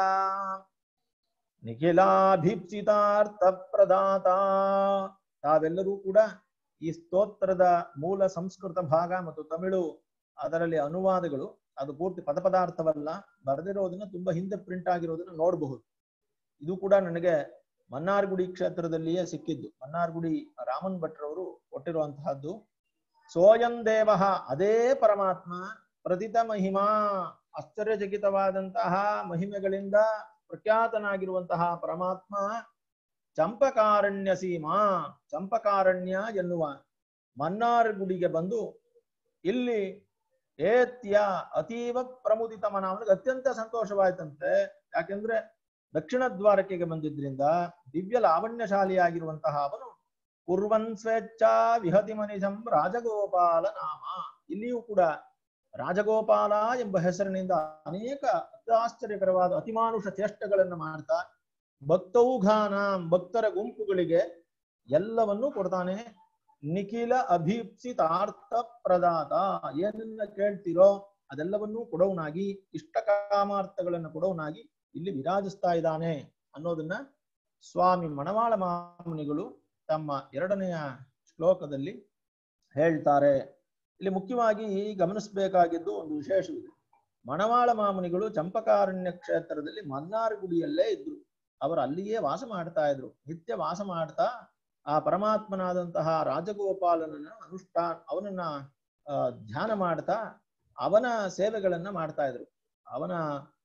ನಿಖಿಲಾಭೀಪ್ಸಿತಾರ್ಥ ಪ್ರದಾತ ತಾವೆಲ್ಲರೂ ಕೂಡ ಈ ಸ್ತೋತ್ರದ ಮೂಲ ಸಂಸ್ಕೃತ ಭಾಗ ಮತ್ತು ತಮಿಳು ಅದರಲ್ಲಿ ಅನುವಾದಗಳು ಅದು ಪೂರ್ತಿ ಪದ ಪದಾರ್ಥವಲ್ಲ ಬರೆದಿರೋದನ್ನ ತುಂಬಾ ಹಿಂದೆ ಪ್ರಿಂಟ್ ಆಗಿರೋದನ್ನ ನೋಡಬಹುದು ಇದು ಕೂಡ ನನಗೆ ಮನ್ನಾರ್ಗುಡಿ ಕ್ಷೇತ್ರದಲ್ಲಿಯೇ ಸಿಕ್ಕಿದ್ದು ಮನ್ನಾರ್ಗುಡಿ ರಾಮನ್ ಭಟ್ರವರು ಕೊಟ್ಟಿರುವಂತಹದ್ದು ಸೋಯಂ ದೇವ ಅದೇ ಪರಮಾತ್ಮ ಪ್ರತಿತ ಮಹಿಮಾ ಆಶ್ಚರ್ಯಚಕಿತವಾದಂತಹ ಮಹಿಮೆಗಳಿಂದ ಪ್ರಖ್ಯಾತನಾಗಿರುವಂತಹ ಪರಮಾತ್ಮ ಚಂಪಕಾರಣ್ಯ ಸೀಮಾ ಚಂಪಕಾರಣ್ಯ ಎನ್ನುವ ಮನ್ನಾರ್ಗುಡಿಗೆ ಬಂದು ಇಲ್ಲಿ ಏತ್ಯ ಅತೀವ ಪ್ರಮುದಿತ ಮನ ಅವನಿಗೆ ಅತ್ಯಂತ ಸಂತೋಷವಾಯ್ತಂತೆ ಯಾಕೆಂದ್ರೆ ದಕ್ಷಿಣ ದ್ವಾರಕೆಗೆ ಬಂದಿದ್ರಿಂದ ದಿವ್ಯ ಲಾವಣ್ಯಶಾಲಿಯಾಗಿರುವಂತಹ ಅವನು ಕುರ್ವನ್ ಸ್ವೇಚ್ಛಾ ವಿಹತಿ ಮನಿಷಂ ರಾಜಗೋಪಾಲ ನಾಮ ಇಲ್ಲಿಯೂ ಕೂಡ ರಾಜಗೋಪಾಲ ಎಂಬ ಹೆಸರಿನಿಂದ ಅನೇಕ ಅತ್ಯಾಶ್ಚರ್ಯಕರವಾದ ಅತಿಮಾನುಷ ಚೇಷ್ಟೆಗಳನ್ನು ಮಾಡ್ತಾ ಭಕ್ತೌಘಾನ ಭಕ್ತರ ಗುಂಪುಗಳಿಗೆ ಎಲ್ಲವನ್ನೂ ಕೊಡ್ತಾನೆ ನಿಖಿಲ ಅಭೀಪ್ಸಿತಾರ್ಥ ಪ್ರದಾತ ಏನನ್ನ ಕೇಳ್ತಿರೋ ಅದೆಲ್ಲವನ್ನೂ ಕೊಡೋನಾಗಿ ಇಷ್ಟ ಕಾಮಾರ್ಥಗಳನ್ನು ಕೊಡೋನಾಗಿ ಇಲ್ಲಿ ವಿರಾಜಿಸ್ತಾ ಇದ್ದಾನೆ ಅನ್ನೋದನ್ನ ಸ್ವಾಮಿ ಮಣವಾಳ ಮಾಮುನಿಗಳು ತಮ್ಮ ಎರಡನೆಯ ಶ್ಲೋಕದಲ್ಲಿ ಹೇಳ್ತಾರೆ ಇಲ್ಲಿ ಮುಖ್ಯವಾಗಿ ಗಮನಿಸಬೇಕಾಗಿದ್ದು ಒಂದು ವಿಶೇಷವಿದೆ ಮಣವಾಳ ಮಾಮುನಿಗಳು ಚಂಪಕಾರಣ್ಯ ಕ್ಷೇತ್ರದಲ್ಲಿ ಮನ್ನಾರ್ಗುಡಿಯಲ್ಲೇ ಇದ್ರು ಅವರು ಅಲ್ಲಿಯೇ ವಾಸ ಮಾಡ್ತಾ ಇದ್ರು ನಿತ್ಯ ವಾಸ ಮಾಡ್ತಾ ಆ ಪರಮಾತ್ಮನಾದಂತಹ ರಾಜಗೋಪಾಲನನ್ನ ಅನುಷ್ಠಾನ ಅವನನ್ನ ಆ, ಧ್ಯಾನ ಮಾಡ್ತಾ ಅವನ ಸೇವೆಗಳನ್ನ ಮಾಡ್ತಾ ಇದ್ರು ಅವನ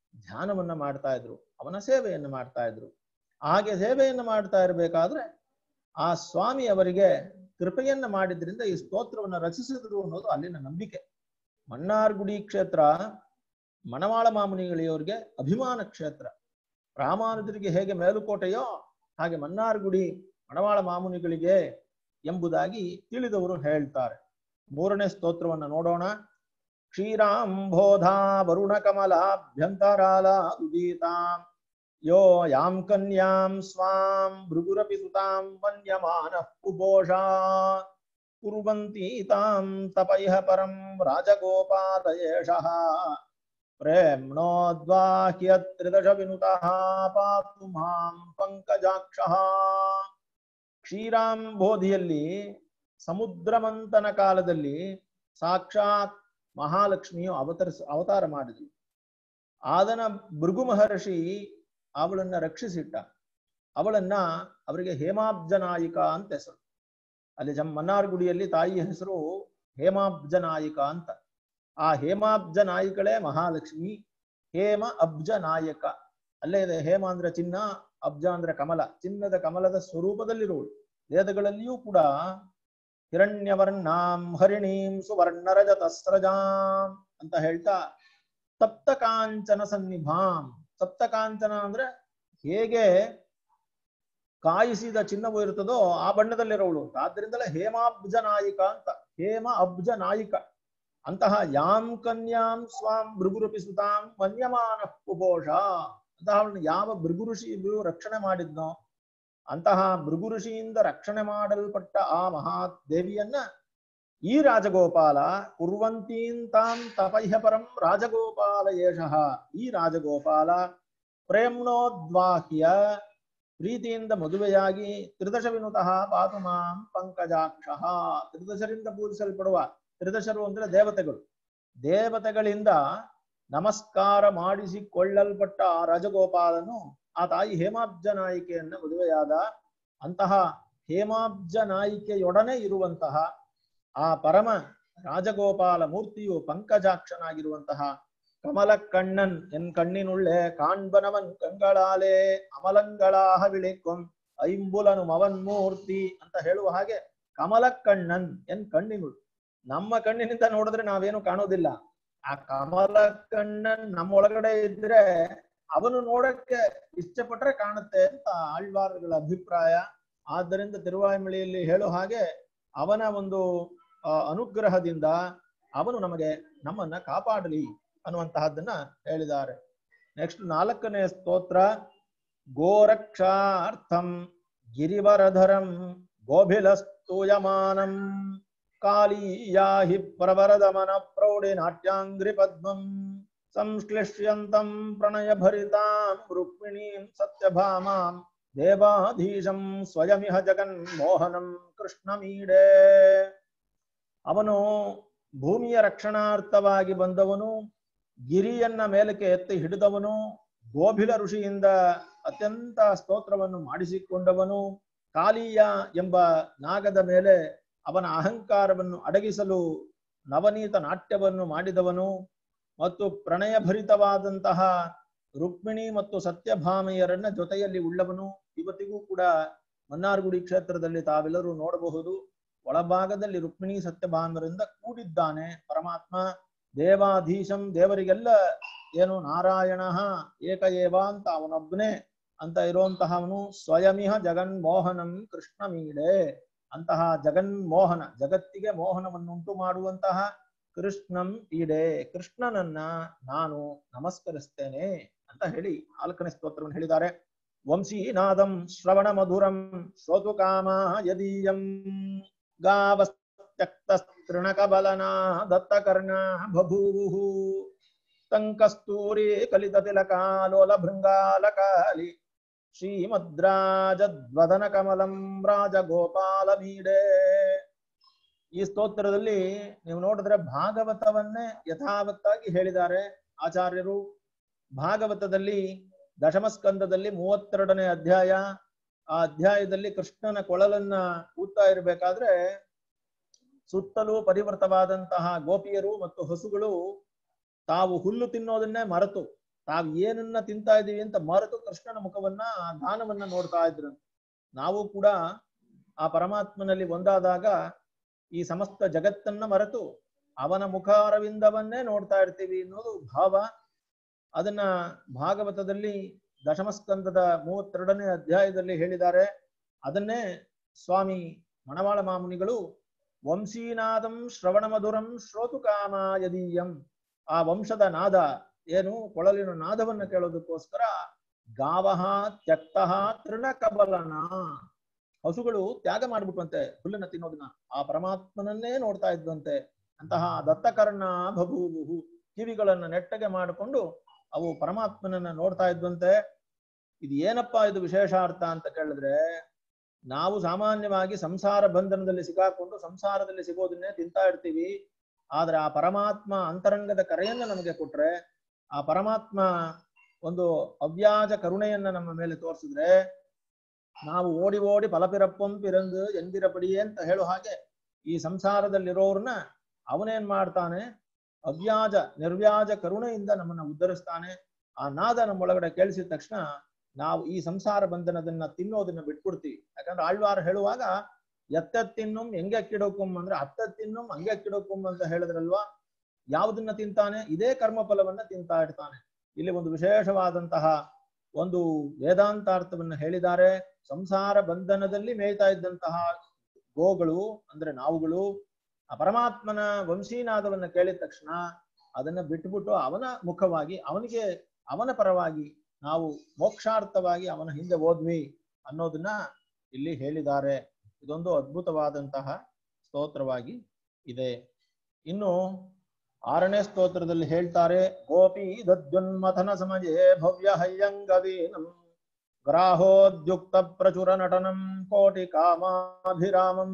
ಧ್ಯಾನವನ್ನ ಮಾಡ್ತಾ ಇದ್ರು ಅವನ ಸೇವೆಯನ್ನು ಮಾಡ್ತಾ ಇದ್ರು ಹಾಗೆ ಸೇವೆಯನ್ನು ಮಾಡ್ತಾ ಇರಬೇಕಾದ್ರೆ ಆ ಸ್ವಾಮಿ ಅವರಿಗೆ ಕೃಪೆಯನ್ನ ಮಾಡಿದ್ರಿಂದ ಈ ಸ್ತೋತ್ರವನ್ನ ರಚಿಸಿದ್ರು ಅನ್ನೋದು ಅಲ್ಲಿನ ನಂಬಿಕೆ ಮನ್ನಾರ್ಗುಡಿ ಕ್ಷೇತ್ರ ಮಣವಾಳ ಮಾಮುನಿಗಳಿಯವರಿಗೆ ಅಭಿಮಾನ ಕ್ಷೇತ್ರ ರಾಮಾನುಜರಿಗೆ ಹೇಗೆ ಮೇಲುಕೋಟೆಯೋ ಹಾಗೆ ಮನ್ನಾರ್ಗುಡಿ ಮಣವಾಳ ಮಾಮುನಿಗಳಿಗೆ ಎಂಬುದಾಗಿ ತಿಳಿದವರು ಹೇಳ್ತಾರೆ ಮೂರನೇ ಸ್ತೋತ್ರವನ್ನ ನೋಡೋಣ ಕ್ಷೀರಾಂಬೋಧಾ ವರುಣ ಕಮಲಾಭ್ಯಂತರಾಲ ಉದೀತಾಂ ಯೋ ಯಾಂ ಕನ್ಯಾಂ ಸ್ವಾಂ ಭೃಗುರಪಿ ಸುತಾಂ ಮನ್ಯಮಾನ ಉಬೋಷಾ ಕುರ್ವಂತಿ ತಾಂ ತಪೈಹ ಪರಂ ರಾಜಗೋಪಾಲಯೇಷಃ ಪ್ರೇಮ್ಣೋದ್ವಾಹ್ಯತ್ರಿದಶ ವಿನುತಃ ಪಾತು ಮಾಂ ಪಂಕಜಾಕ್ಷಃ ಕ್ಷೀರಾಂಬೋಧಿಯಲ್ಲಿ ಸಮುದ್ರಮಂಥನ ಕಾಲದಲ್ಲಿ ಸಾಕ್ಷಾತ್ ಮಹಾಲಕ್ಷ್ಮಿಯು ಅವತರಿಸ ಅವತಾರ ಮಾಡಿದಳು ಆದನ ಭೃಗು ಮಹರ್ಷಿ ಅವಳನ್ನ ರಕ್ಷಿಸಿಟ್ಟ ಅವಳನ್ನ ಅವರಿಗೆ ಹೇಮಾಬ್ಜ ನಾಯಿಕ ಅಂತ ಹೆಸರು ಅಲ್ಲಿ ಜಮ್ ಮನ್ನಾರ್ಗುಡಿಯಲ್ಲಿ ತಾಯಿ ಹೆಸರು ಹೇಮಾಬ್ಜ ನಾಯಿಕ ಅಂತ ಆ ಹೇಮಾಬ್ಜ ನಾಯಿಕಳೇ ಮಹಾಲಕ್ಷ್ಮಿ ಹೇಮ ಅಬ್ಜ ನಾಯಕ ಅಲ್ಲೇ ಇದೆ ಹೇಮ ಅಂದ್ರೆ ಚಿನ್ನ ಅಬ್ಜ ಅಂದ್ರೆ ಕಮಲ ಚಿನ್ನದ ಕಮಲದ ಸ್ವರೂಪದಲ್ಲಿರುವಳು ವೇದಗಳಲ್ಲಿಯೂ ಕೂಡ ಹಿರಣ್ಯವರ್ಣಾಂ ಹರಿಣೀಂ ಸುವರ್ಣರಜತಸ್ರಜಾಂ ಅಂತ ಹೇಳ್ತಾ ಸಪ್ತ ಕಾಂಚನ ಸನ್ನಿಭಾಂ ಸಪ್ತ ಕಾಂಚನ ಅಂದ್ರೆ ಹೇಗೆ ಕಾಯಿಸಿದ ಚಿನ್ನವು ಇರುತ್ತದೋ ಆ ಬಣ್ಣದಲ್ಲಿರೋಳು ಅಂತ ಆದ್ರಿಂದಲೇ ಹೇಮಾಬ್ಜ ನಾಯಿಕ ಅಂತ ಹೇಮ ಅಬ್ಜ ನಾಯಿಕ ಅಂತಹ ಯಾಂ ಕನ್ಯಾಂ ಸ್ವಾಂ ಭೃಗುರುಪಿ ಸುತಾಂ ಮನ್ಯಮಾನ ಕುಬೋಷ ಅಂತಹ ಅವಳನ್ನು ಯಾವ ಭೃಗು ಋಷಿ ರಕ್ಷಣೆ ಮಾಡಿದ್ನೋ ಅಂತಹ ಭೃಗು ಋಷಿಯಿಂದ ರಕ್ಷಣೆ ಮಾಡಲ್ಪಟ್ಟ ಆ ಮಹಾದೇವಿಯನ್ನ ಈ ರಾಜಗೋಪಾಲ ಕುರ್ವಂತೀಂ ತಾಂ ತಪಹ್ಯ ಪರಂ ರಾಜಗೋಪಾಲ ಏಷಃ ಈ ರಾಜಗೋಪಾಲ ಪ್ರೇಮ್ಣೋದ್ವಾಹ್ಯ ಪ್ರೀತಿಯಿಂದ ಮದುವೆಯಾಗಿ ತ್ರಿದಶ ವಿನುತಃ ಪಾತು ಮಾಂ ಪಂಕಜಾಕ್ಷಃ ತ್ರಿದಶರಿಂದ ಪೂಜಿಸಲ್ಪಡುವ ತ್ರಿದಶರು ಅಂದ್ರೆ ದೇವತೆಗಳು ದೇವತೆಗಳಿಂದ ನಮಸ್ಕಾರ ಮಾಡಿಸಿಕೊಳ್ಳಲ್ಪಟ್ಟ ಆ ರಾಜಗೋಪಾಲನು ಆ ತಾಯಿ ಹೇಮಾಬ್ಜ ನಾಯಿಕೆಯನ್ನ ಮದುವೆಯಾದ ಅಂತಹ ಹೇಮಾಬ್ಜ ನಾಯಿಕೆಯೊಡನೆ ಇರುವಂತಹ ಆ ಪರಮ ರಾಜಗೋಪಾಲ ಮೂರ್ತಿಯು ಪಂಕಜಾಕ್ಷನಾಗಿರುವಂತಹ ಕಮಲ ಕಣ್ಣನ್ ಎನ್ ಕಣ್ಣಿನುಳ್ಳೆ ಕಾಣ್ಬನವನ್ ಕಂಗಳಾಲೆ ಅಮಲಂಗಳಾಹ ವಿಳಿಕೊಂ ಐಂಬುಲನು ಮವನ್ ಮೂರ್ತಿ ಅಂತ ಹೇಳುವ ಹಾಗೆ ಕಮಲ ಕಣ್ಣನ್ ಎನ್ ಕಣ್ಣಿನುಳ್ ನಮ್ಮ ಕಣ್ಣಿನಿಂದ ನೋಡಿದ್ರೆ ನಾವೇನು ಕಾಣೋದಿಲ್ಲ ಆ ಕಮಲ ಕಣ್ಣನ್ ನಮ್ಮ ಒಳಗಡೆ ಇದ್ರೆ ಅವನು ನೋಡಕ್ಕೆ ಇಷ್ಟಪಟ್ರೆ ಕಾಣುತ್ತೆ ಅಂತ ಆಳ್ವಾರಗಳ ಅಭಿಪ್ರಾಯ ಆದ್ದರಿಂದ ತಿರುವಾಯ್ಮಳಿಯಲ್ಲಿ ಹೇಳೋ ಹಾಗೆ ಅವನ ಒಂದು ಆ, ಅನುಗ್ರಹದಿಂದ ಅವನು ನಮಗೆ ನಮ್ಮನ್ನ ಕಾಪಾಡಲಿ ಅನ್ನುವಂತಹದ್ದನ್ನ ಹೇಳಿದ್ದಾರೆ ನೆಕ್ಸ್ಟ್ ನಾಲ್ಕನೇ ಸ್ತೋತ್ರ ಗೋರಕ್ಷಾರ್ಥಂ ಗಿರಿವರಧರಂ ಗೋಭಿಲಸ್ತೂಯಮಾನಂ ಕಾಳೀಯಾಹಿ ಪ್ರವರದಮನ ಪ್ರೌಢಿ ನಾಟ್ಯಾಂಗ್ರಿ ಪದ್ಮಂ ಸಂಶ್ಲಿಷ್ಯಂತಂ ಪ್ರಣಯ ಭರಿತಾಂ ರುಕ್ಮಿಣೀಂ ಸತ್ಯಭಾಮಾಂ ದೇವಾಧೀಶಂ ಸ್ವಯಮಿಹ ಜಗನ್ ಮೋಹನಂ ಕೃಷ್ಣಮೀಡೇ ಅವನು ಭೂಮಿಯ ರಕ್ಷಣಾರ್ಥವಾಗಿ ಬಂದವನು ಗಿರಿಯನ್ನ ಮೇಲಕ್ಕೆ ಎತ್ತಿ ಹಿಡಿದವನು ಗೋಭಿಲ ಋಷಿಯಿಂದ ಅತ್ಯಂತ ಸ್ತೋತ್ರವನ್ನು ಮಾಡಿಸಿಕೊಂಡವನು ಕಾಲಿಯ ಎಂಬ ನಾಗದ ಮೇಲೆ ಅವನ ಅಹಂಕಾರವನ್ನು ಅಡಗಿಸಲು ನವನೀತ ನಾಟ್ಯವನ್ನು ಮಾಡಿದವನು ಮತ್ತು ಪ್ರಣಯಭರಿತವಾದಂತಹ ರುಕ್ಮಿಣಿ ಮತ್ತು ಸತ್ಯಭಾಮೆಯರನ್ನ ಜೊತೆಯಲ್ಲಿ ಉಳ್ಳವನು ಇವತ್ತಿಗೂ ಕೂಡ ಮನ್ನಾರ್ಗುಡಿ ಕ್ಷೇತ್ರದಲ್ಲಿ ತಾವೆಲ್ಲರೂ ನೋಡಬಹುದು ಒಳಭಾಗದಲ್ಲಿ ರುಕ್ಮಿಣಿ ಸತ್ಯಭಾಮರಿಂದ ಕೂಡಿದ್ದಾನೆ ಪರಮಾತ್ಮ ದೇವಾಧೀಶಂ ದೇವರಿಗೆಲ್ಲ ಏನು ನಾರಾಯಣ ಏಕ ಏವ ಅಂತ ಅವನೊಬ್ಬನೇ ಅಂತ ಇರುವಂತಹವನು ಸ್ವಯಮಿಹ ಜಗನ್ಮೋಹನಂ ಕೃಷ್ಣ ಮೀಡೆ ಅಂತಹ ಜಗನ್ಮೋಹನ ಜಗತ್ತಿಗೆ ಮೋಹನವನ್ನುಂಟು ಮಾಡುವಂತಹ ಕೃಷ್ಣಂ ಈಡೆ ಕೃಷ್ಣನನ್ನ ನಾನು ನಮಸ್ಕರಿಸ್ತೇನೆ ಅಂತ ಹೇಳಿ ನಾಲ್ಕನೇ ಸ್ತೋತ್ರವನ್ನು ಹೇಳಿದ್ದಾರೆ ವಂಶೀನಾದಂ ಶ್ರವಣ ಮಧುರಂ ಶ್ರೋತು ಕಾಮ ಯದೀಯಂ ಗಾವಸ್ತೃಣಕಬಲನಾ ದತ್ತಕರ್ಣ ಬಭೂವು ತಂಕಸ್ತೂರಿ ಕಲಿತ ತಿಲಕಾಲೋಲ ಭೃಂಗಾಲಕಾಲಿ ಶ್ರೀಮದ್ರಾಜದ್ವದನ ಕಮಲಂ ರಾಜಗೋಪಾಲ ಮೀಡೆ ಈ ಸ್ತೋತ್ರದಲ್ಲಿ ನೀವು ನೋಡಿದ್ರೆ ಭಾಗವತವನ್ನೇ ಯಥಾವತ್ತಾಗಿ ಹೇಳಿದ್ದಾರೆ ಆಚಾರ್ಯರು ಭಾಗವತದಲ್ಲಿ ದಶಮಸ್ಕಂದದಲ್ಲಿ ಮೂವತ್ತೆರಡನೇ ಅಧ್ಯಾಯ ಆ ಅಧ್ಯಾಯದಲ್ಲಿ ಕೃಷ್ಣನ ಕೊಳಲನ್ನ ಊದ್ತಾ ಇರಬೇಕಾದ್ರೆ ಸುತ್ತಲೂ ಪರಿವೃತವಾದಂತಹ ಗೋಪಿಯರು ಮತ್ತು ಹಸುಗಳು ತಾವು ಹುಲ್ಲು ತಿನ್ನೋದನ್ನೇ ಮರೆತು ತಾವ್ ಏನನ್ನ ತಿಂತಾ ಇದೀವಿ ಅಂತ ಮರೆತು ಕೃಷ್ಣನ ಮುಖವನ್ನ ಆ ದಾನವನ್ನ ನೋಡ್ತಾ ಇದ್ರು ನಾವು ಕೂಡ ಆ ಪರಮಾತ್ಮನಲ್ಲಿ ಒಂದಾದಾಗ ಈ ಸಮಸ್ತ ಜಗತ್ತನ್ನ ಮರೆತು ಅವನ ಮುಖ ಅರವಿಂದವನ್ನೇ ನೋಡ್ತಾ ಇರ್ತೀವಿ ಅನ್ನೋದು ಭಾವ ಅದನ್ನ ಭಾಗವತದಲ್ಲಿ ದಶಮಸ್ಕಂದದ ಮೂವತ್ತೆರಡನೇ ಅಧ್ಯಾಯದಲ್ಲಿ ಹೇಳಿದ್ದಾರೆ ಅದನ್ನೇ ಸ್ವಾಮಿ ಮಣವಾಳ ಮಾಮುನಿಗಳು ವಂಶೀನಾದಂ ಶ್ರವಣ ಮಧುರಂ ಶ್ರೋತು ಕಾಮ ಯದೀಯಂ ಆ ವಂಶದ ನಾದ ಏನು ಕೊಳಲಿನ ನಾದವನ್ನ ಕೇಳೋದಕ್ಕೋಸ್ಕರ ಗಾವಹ ತ್ಯಕ್ತಃ ತೃಣಕಬಲನ ಹಸುಗಳು ತ್ಯಾಗ ಮಾಡ್ಬಿಟ್ಟಂತೆ ಹುಲ್ಲನ್ನ ತಿನ್ನೋದನ್ನ ಆ ಪರಮಾತ್ಮನನ್ನೇ ನೋಡ್ತಾ ಇದ್ವಂತೆ ಅಂತಹ ದತ್ತಕರ್ಣ ಬಭೂವು ಕಿವಿಗಳನ್ನ ನೆಟ್ಟಗೆ ಮಾಡಿಕೊಂಡು ಅವು ಪರಮಾತ್ಮನನ್ನ ನೋಡ್ತಾ ಇದ್ವಂತೆ ಇದು ಏನಪ್ಪಾ ಇದು ವಿಶೇಷಾರ್ಥ ಅಂತ ಕೇಳಿದ್ರೆ ನಾವು ಸಾಮಾನ್ಯವಾಗಿ ಸಂಸಾರ ಬಂಧನದಲ್ಲಿ ಸಿಕ್ಕಾಕೊಂಡು ಸಂಸಾರದಲ್ಲಿ ಸಿಗೋದನ್ನೇ ತಿಂತಾ ಇರ್ತೀವಿ ಆದ್ರೆ ಆ ಪರಮಾತ್ಮ ಅಂತರಂಗದ ಕರೆಯನ್ನ ನಮಗೆ ಕೊಟ್ರೆ ಆ ಪರಮಾತ್ಮ ಒಂದು ಅವ್ಯಾಜ ಕರುಣೆಯನ್ನ ನಮ್ಮ ಮೇಲೆ ತೋರಿಸಿದ್ರೆ ನಾವು ಓಡಿ ಓಡಿ ಫಲಪಿರಪ್ಪಂ ಪಿರಂದು ಎಂದಿರಪಡಿ ಅಂತ ಹೇಳೋ ಹಾಗೆ ಈ ಸಂಸಾರದಲ್ಲಿರೋರ್ನ ಅವನೇನ್ ಮಾಡ್ತಾನೆ ಅವ್ಯಾಜ ನಿರ್ವ್ಯಾಜ ಕರುಣೆಯಿಂದ ನಮ್ಮನ್ನ ಉದ್ಧರಿಸ್ತಾನೆ ಆ ನಾದ ನಮ್ಮೊಳಗಡೆ ಕೇಳಿಸಿದ ತಕ್ಷಣ ನಾವು ಈ ಸಂಸಾರ ಬಂಧನದನ್ನ ತಿನ್ನೋದನ್ನ ಬಿಟ್ಬಿಡ್ತೀವಿ ಯಾಕಂದ್ರೆ ಆಳ್ವಾರ ಹೇಳುವಾಗ ಎತ್ತತ್ತಿನ್ನುಂ ಹೆಂಗೆ ಕಿಡೋಕುಂ ಅಂದ್ರೆ ಹತ್ತತ್ತಿನ್ನುಂ ಹಂಗೆ ಕಿಡೋಕುಂ ಅಂತ ಹೇಳಿದ್ರಲ್ವಾ ಯಾವುದನ್ನ ತಿಂತಾನೆ ಇದೇ ಕರ್ಮ ಫಲವನ್ನ ತಿಂತಾ ಇರ್ತಾನೆ ಇಲ್ಲಿ ಒಂದು ವಿಶೇಷವಾದಂತಹ ಒಂದು ವೇದಾಂತಾರ್ಥವನ್ನ ಹೇಳಿದ್ದಾರೆ ಸಂಸಾರ ಬಂಧನದಲ್ಲಿ ಮೇಯ್ತಾ ಇದ್ದಂತಹ ಗೋಗಳು ಅಂದ್ರೆ ನಾವುಗಳು ಆ ಪರಮಾತ್ಮನ ವಂಶೀನಾದವನ್ನ ಕೇಳಿದ ತಕ್ಷಣ ಅದನ್ನ ಬಿಟ್ಬಿಟ್ಟು ಅವನ ಮುಖವಾಗಿ ಅವನಿಗೆ ಅವನ ಪರವಾಗಿ ನಾವು ಮೋಕ್ಷಾರ್ಥವಾಗಿ ಅವನ ಹಿಂದೆ ಹೋದ್ವಿ ಅನ್ನೋದನ್ನ ಇಲ್ಲಿ ಹೇಳಿದ್ದಾರೆ ಇದೊಂದು ಅದ್ಭುತವಾದಂತಹ ಸ್ತೋತ್ರವಾಗಿ ಇದೆ ಇನ್ನು ಆರನೇ ಸ್ತೋತ್ರದಲ್ಲಿ ಹೇಳ್ತಾರೆ ಗೋಪಿ ದದ್ಯುನ್ಮಥನ ಸಮಯೇ ಭವ್ಯ ಹಯ್ಯಂಗವೀನಂ ಗ್ರಾಹೋದ್ಯುಕ್ತ ಪ್ರಚುರ ನಟನಂ ಕೋಟಿ ಕಾಮಾಭಿರಾಮಂ